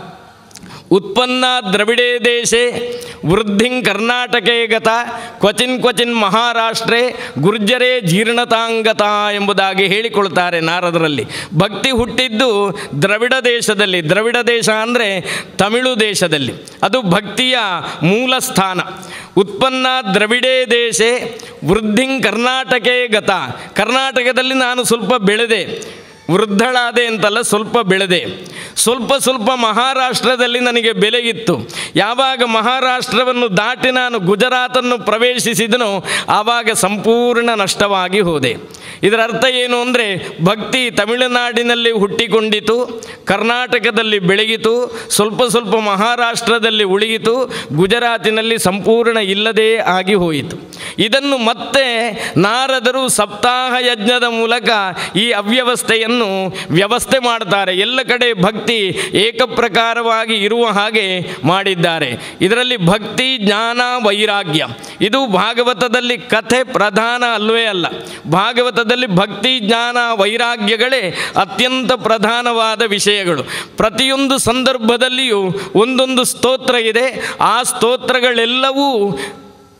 ಉತ್ಪನ್ನ ದ್ರವಿಡೇ ದೇಶೆ ವೃದ್ಧಿಂ ಕರ್ನಾಟಕೇ ಗತ ಕ್ವಚಿನ್ ಕ್ವಚಿನ್ ಮಹಾರಾಷ್ಟ್ರೇ ಗುರ್ಜರೇ ಜೀರ್ಣತಾಂಗತ ಎಂಬುದಾಗಿ ಹೇಳಿಕೊಳ್ತಾರೆ ನಾರದರಲ್ಲಿ ಭಕ್ತಿ ಹುಟ್ಟಿದ್ದು ದ್ರವಿಡ ದೇಶದಲ್ಲಿ ದ್ರವಿಡ ದೇಶ ಅಂದರೆ ತಮಿಳು ದೇಶದಲ್ಲಿ ಅದು ಭಕ್ತಿಯ ಮೂಲ ಸ್ಥಾನ ಉತ್ಪನ್ನ ದ್ರವಿಡೇ ದೇಶೆ ವೃದ್ಧಿಂ ಕರ್ನಾಟಕೇ ಗತ ಕರ್ನಾಟಕದಲ್ಲಿ ನಾನು ಸ್ವಲ್ಪ ಬೆಳೆದೆ ವೃದ್ಧಳಾದೆ ಅಂತಲ್ಲ ಸ್ವಲ್ಪ ಬೆಳೆದೆ ಸ್ವಲ್ಪ ಸ್ವಲ್ಪ ಮಹಾರಾಷ್ಟ್ರದಲ್ಲಿ ನನಗೆ ಬೆಲೆ ಇತ್ತು ಯಾವಾಗ ಮಹಾರಾಷ್ಟ್ರವನ್ನು ದಾಟಿ ನಾನು ಗುಜರಾತನ್ನು ಪ್ರವೇಶಿಸಿದನೋ ಆವಾಗ ಸಂಪೂರ್ಣ ನಷ್ಟವಾಗಿ ಹೋದೆ ಇದರ ಅರ್ಥ ಏನು ಅಂದರೆ ಭಕ್ತಿ ತಮಿಳುನಾಡಿನಲ್ಲಿ ಹುಟ್ಟಿಕೊಂಡಿತು ಕರ್ನಾಟಕದಲ್ಲಿ ಬೆಳಗಿತು ಸ್ವಲ್ಪ ಸ್ವಲ್ಪ ಮಹಾರಾಷ್ಟ್ರದಲ್ಲಿ ಉಳಿಯಿತು ಗುಜರಾತಿನಲ್ಲಿ ಸಂಪೂರ್ಣ ಇಲ್ಲದೇ ಆಗಿ ಹೋಯಿತು ಇದನ್ನು ಮತ್ತೆ ನಾರದರು ಸಪ್ತಾಹ ಯಜ್ಞದ ಮೂಲಕ ಈ ಅವ್ಯವಸ್ಥೆಯನ್ನು ವ್ಯವಸ್ಥೆ ಮಾಡ್ತಾರೆ ಎಲ್ಲ ಕಡೆ ಭಕ್ತಿ ಏಕಪ್ರಕಾರವಾಗಿ ಇರುವ ಹಾಗೆ ಮಾಡಿದ್ದಾರೆ ಇದರಲ್ಲಿ ಭಕ್ತಿ ಜ್ಞಾನ ವೈರಾಗ್ಯ ಇದು ಭಾಗವತದಲ್ಲಿ ಕಥೆ ಪ್ರಧಾನ ಅಲ್ವೇ ಅಲ್ಲ ಭಾಗವತದಲ್ಲಿ ಭಕ್ತಿ ಜ್ಞಾನ ವೈರಾಗ್ಯಗಳೇ ಅತ್ಯಂತ ಪ್ರಧಾನವಾದ ವಿಷಯಗಳು ಪ್ರತಿಯೊಂದು ಸಂದರ್ಭದಲ್ಲಿಯೂ ಒಂದೊಂದು ಸ್ತೋತ್ರ ಇದೆ ಆ ಸ್ತೋತ್ರಗಳೆಲ್ಲವೂ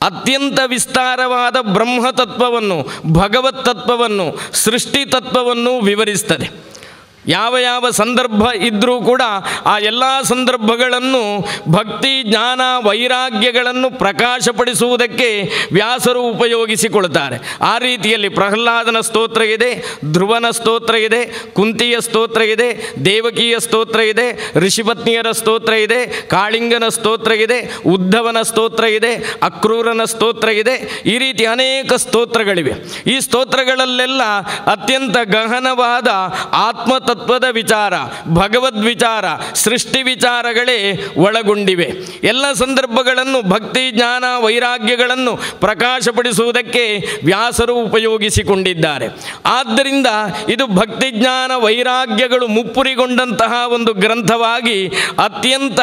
ಅತ್ಯಂತ ವಿಸ್ತಾರವಾದ ಬ್ರಹ್ಮತತ್ವವನ್ನು ಭಗವತ್ ತತ್ವವನ್ನು ಸೃಷ್ಟಿ ತತ್ವವನ್ನು ವಿವರಿಸ್ತದೆ ಯಾವ ಯಾವ ಸಂದರ್ಭ ಇದ್ದರೂ ಕೂಡ ಆ ಎಲ್ಲ ಸಂದರ್ಭಗಳನ್ನು ಭಕ್ತಿ ಜ್ಞಾನ ವೈರಾಗ್ಯಗಳನ್ನು ಪ್ರಕಾಶಪಡಿಸುವುದಕ್ಕೆ ವ್ಯಾಸರು ಉಪಯೋಗಿಸಿಕೊಳ್ತಾರೆ ಆ ರೀತಿಯಲ್ಲಿ ಪ್ರಹ್ಲಾದನ ಸ್ತೋತ್ರ ಇದೆ ಧ್ರುವನ ಸ್ತೋತ್ರ ಇದೆ ಕುಂತಿಯ ಸ್ತೋತ್ರ ಇದೆ ದೇವಕಿಯ ಸ್ತೋತ್ರ ಇದೆ ಋಷಿಪತ್ನಿಯರ ಸ್ತೋತ್ರ ಇದೆ ಕಾಳಿಂಗನ ಸ್ತೋತ್ರ ಇದೆ ಉದ್ಧವನ ಸ್ತೋತ್ರ ಇದೆ ಅಕ್ರೂರನ ಸ್ತೋತ್ರ ಇದೆ ಈ ರೀತಿ ಅನೇಕ ಸ್ತೋತ್ರಗಳಿವೆ ಈ ಸ್ತೋತ್ರಗಳಲ್ಲೆಲ್ಲ ಅತ್ಯಂತ ಗಹನವಾದ ಆತ್ಮತತ್ವದ ವಿಚಾರ ಭಗವದ್ ವಿಚಾರ ಸೃಷ್ಟಿ ವಿಚಾರಗಳೇ ಒಳಗೊಂಡಿವೆ ಎಲ್ಲ ಸಂದರ್ಭಗಳನ್ನು ಭಕ್ತಿ ಜ್ಞಾನ ವೈರಾಗ್ಯಗಳನ್ನು ಪ್ರಕಾಶಪಡಿಸುವುದಕ್ಕೆ ವ್ಯಾಸರು ಉಪಯೋಗಿಸಿಕೊಂಡಿದ್ದಾರೆ ಆದ್ದರಿಂದ ಇದು ಭಕ್ತಿ ಜ್ಞಾನ ವೈರಾಗ್ಯಗಳು ಮುಪ್ಪುರಿಗೊಂಡಂತಹ ಒಂದು ಗ್ರಂಥವಾಗಿ ಅತ್ಯಂತ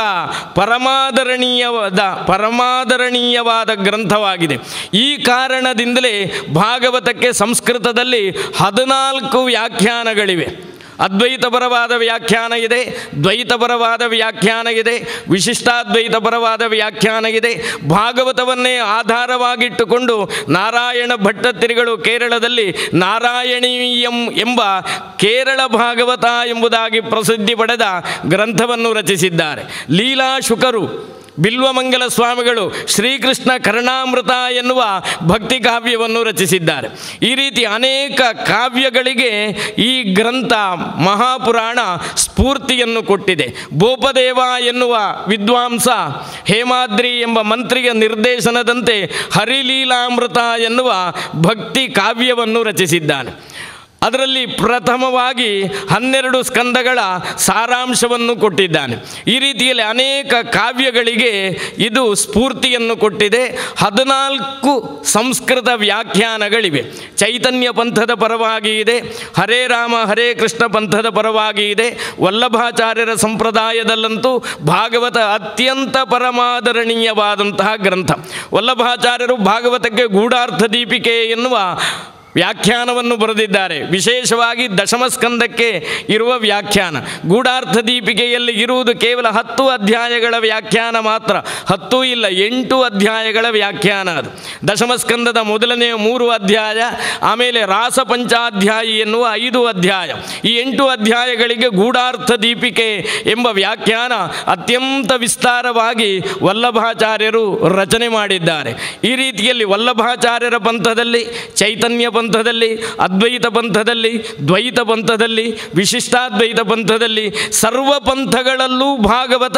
ಪರಮಾದರಣೀಯವಾದ ಪರಮಾದರಣೀಯವಾದ ಗ್ರಂಥವಾಗಿದೆ ಈ ಕಾರಣದಿಂದಲೇ ಭಾಗವತಕ್ಕೆ ಸಂಸ್ಕೃತದಲ್ಲಿ ಹದಿನಾಲ್ಕು ವ್ಯಾಖ್ಯಾನಗಳಿವೆ ಅದ್ವೈತಪರವಾದ ವ್ಯಾಖ್ಯಾನ ಇದೆ ದ್ವೈತಪರವಾದ ವ್ಯಾಖ್ಯಾನ ಇದೆ ವಿಶಿಷ್ಟಾದ್ವೈತಪರವಾದ ವ್ಯಾಖ್ಯಾನ ಇದೆ ಭಾಗವತವನ್ನೇ ಆಧಾರವಾಗಿಟ್ಟುಕೊಂಡು ನಾರಾಯಣ ಭಟ್ಟತಿರಿಗಳು ಕೇರಳದಲ್ಲಿ ನಾರಾಯಣೀಯಂ ಎಂಬ ಕೇರಳ ಭಾಗವತ ಎಂಬುದಾಗಿ ಪ್ರಸಿದ್ಧಿ ಪಡೆದ ಗ್ರಂಥವನ್ನು ರಚಿಸಿದ್ದಾರೆ ಲೀಲಾ ಶುಕರು ಬಿಲ್ವಮಂಗಲ ಸ್ವಾಮಿಗಳು ಶ್ರೀಕೃಷ್ಣ ಕರ್ಣಾಮೃತ ಎನ್ನುವ ಭಕ್ತಿ ಕಾವ್ಯವನ್ನು ರಚಿಸಿದ್ದಾರೆ ಈ ರೀತಿ ಅನೇಕ ಕಾವ್ಯಗಳಿಗೆ ಈ ಗ್ರಂಥ ಮಹಾಪುರಾಣ ಸ್ಫೂರ್ತಿಯನ್ನು ಕೊಟ್ಟಿದೆ ಬೋಪದೇವ ಎನ್ನುವ ವಿದ್ವಾಂಸ ಹೇಮಾದ್ರಿ ಎಂಬ ಮಂತ್ರಿಯ ನಿರ್ದೇಶನದಂತೆ ಹರಿಲೀಲಾಮೃತ ಎನ್ನುವ ಭಕ್ತಿ ಕಾವ್ಯವನ್ನು ರಚಿಸಿದ್ದಾನೆ ಅದರಲ್ಲಿ ಪ್ರಥಮವಾಗಿ ಹನ್ನೆರಡು ಸ್ಕಂದಗಳ ಸಾರಾಂಶವನ್ನು ಕೊಟ್ಟಿದ್ದಾನೆ ಈ ರೀತಿಯಲ್ಲಿ ಅನೇಕ ಕಾವ್ಯಗಳಿಗೆ ಇದು ಸ್ಫೂರ್ತಿಯನ್ನು ಕೊಟ್ಟಿದೆ ಹದಿನಾಲ್ಕು ಸಂಸ್ಕೃತ ವ್ಯಾಖ್ಯಾನಗಳಿವೆ ಚೈತನ್ಯ ಪಂಥದ ಪರವಾಗಿ ಇದೆ ಹರೇ ರಾಮ ಹರೇ ಕೃಷ್ಣ ಪಂಥದ ಪರವಾಗಿ ಇದೆ ವಲ್ಲಭಾಚಾರ್ಯರ ಸಂಪ್ರದಾಯದಲ್ಲಂತೂ ಭಾಗವತ ಅತ್ಯಂತ ಪರಮಾದರಣೀಯವಾದಂತಹ ಗ್ರಂಥ ವಲ್ಲಭಾಚಾರ್ಯರು ಭಾಗವತಕ್ಕೆ ಗೂಢಾರ್ಥ ದೀಪಿಕೆ ಎನ್ನುವ ವ್ಯಾಖ್ಯಾನವನ್ನು ಬರೆದಿದ್ದಾರೆ ವಿಶೇಷವಾಗಿ ದಶಮಸ್ಕಂದಕ್ಕೆ ಇರುವ ವ್ಯಾಖ್ಯಾನ ಗೂಢಾರ್ಥ ದೀಪಿಕೆಯಲ್ಲಿ ಇರುವುದು ಕೇವಲ ಹತ್ತು ಅಧ್ಯಾಯಗಳ ವ್ಯಾಖ್ಯಾನ ಮಾತ್ರ ಹತ್ತು ಇಲ್ಲ ಎಂಟು ಅಧ್ಯಾಯಗಳ ವ್ಯಾಖ್ಯಾನ ಅದು ದಶಮಸ್ಕಂದದ ಮೊದಲನೆಯ ಮೂರು ಅಧ್ಯಾಯ ಆಮೇಲೆ ರಾಸ ಪಂಚಾಧ್ಯಾಯಿ ಎನ್ನುವ ಐದು ಅಧ್ಯಾಯ ಈ ಎಂಟು ಅಧ್ಯಾಯಗಳಿಗೆ ಗೂಢಾರ್ಥ ದೀಪಿಕೆ ಎಂಬ ವ್ಯಾಖ್ಯಾನ ಅತ್ಯಂತ ವಿಸ್ತಾರವಾಗಿ ವಲ್ಲಭಾಚಾರ್ಯರು ರಚನೆ ಮಾಡಿದ್ದಾರೆ ಈ ರೀತಿಯಲ್ಲಿ ವಲ್ಲಭಾಚಾರ್ಯರ ಪಂಥದಲ್ಲಿ ಚೈತನ್ಯ ಪಂಥದಲ್ಲಿ ಅದ್ವೈತ ಪಂಥದಲ್ಲಿ ದ್ವೈತ ಪಂಥದಲ್ಲಿ ವಿಶಿಷ್ಟಾದ್ವೈತ ಪಂಥದಲ್ಲಿ ಸರ್ವ ಪಂಥಗಳಲ್ಲೂ ಭಾಗವತ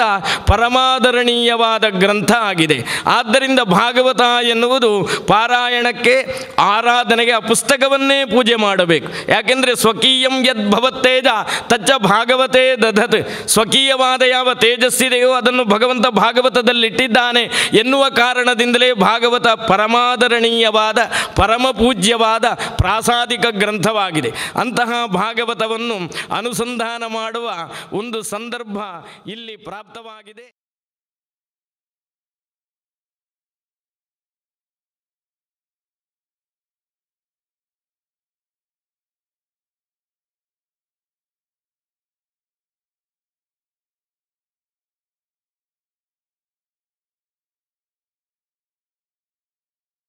ಪರಮಾದರಣೀಯವಾದ ಗ್ರಂಥ ಆಗಿದೆ ಆದ್ದರಿಂದ ಭಾಗವತ ಎನ್ನುವುದು ಪಾರಾಯಣಕ್ಕೆ ಆರಾಧನೆಗೆ ಆ ಪುಸ್ತಕವನ್ನೇ ಪೂಜೆ ಮಾಡಬೇಕು ಯಾಕೆಂದರೆ ಸ್ವಕೀಯಂ ಯದ್ ಭವತ್ತೇಜ ತಚ್ಚ ಭಾಗವತೇ ದಧತ್ ಸ್ವಕೀಯವಾದ ಯಾವ ತೇಜಸ್ಸಿದೆಯೋ ಅದನ್ನು ಭಗವಂತ ಭಾಗವತದಲ್ಲಿಟ್ಟಿದ್ದಾನೆ ಎನ್ನುವ ಕಾರಣದಿಂದಲೇ ಭಾಗವತ ಪರಮಾದರಣೀಯವಾದ ಪರಮ ಪೂಜ್ಯವಾದ ಪ್ರಾಸಾದಿಕ ಗ್ರಂಥವಾಗಿದೆ ಅಂತಹ ಭಾಗವತವನ್ನು ಅನುಸಂಧಾನ ಮಾಡುವ ಒಂದು ಸಂದರ್ಭ ಇಲ್ಲಿ ಪ್ರಾಪ್ತವಾಗಿದೆ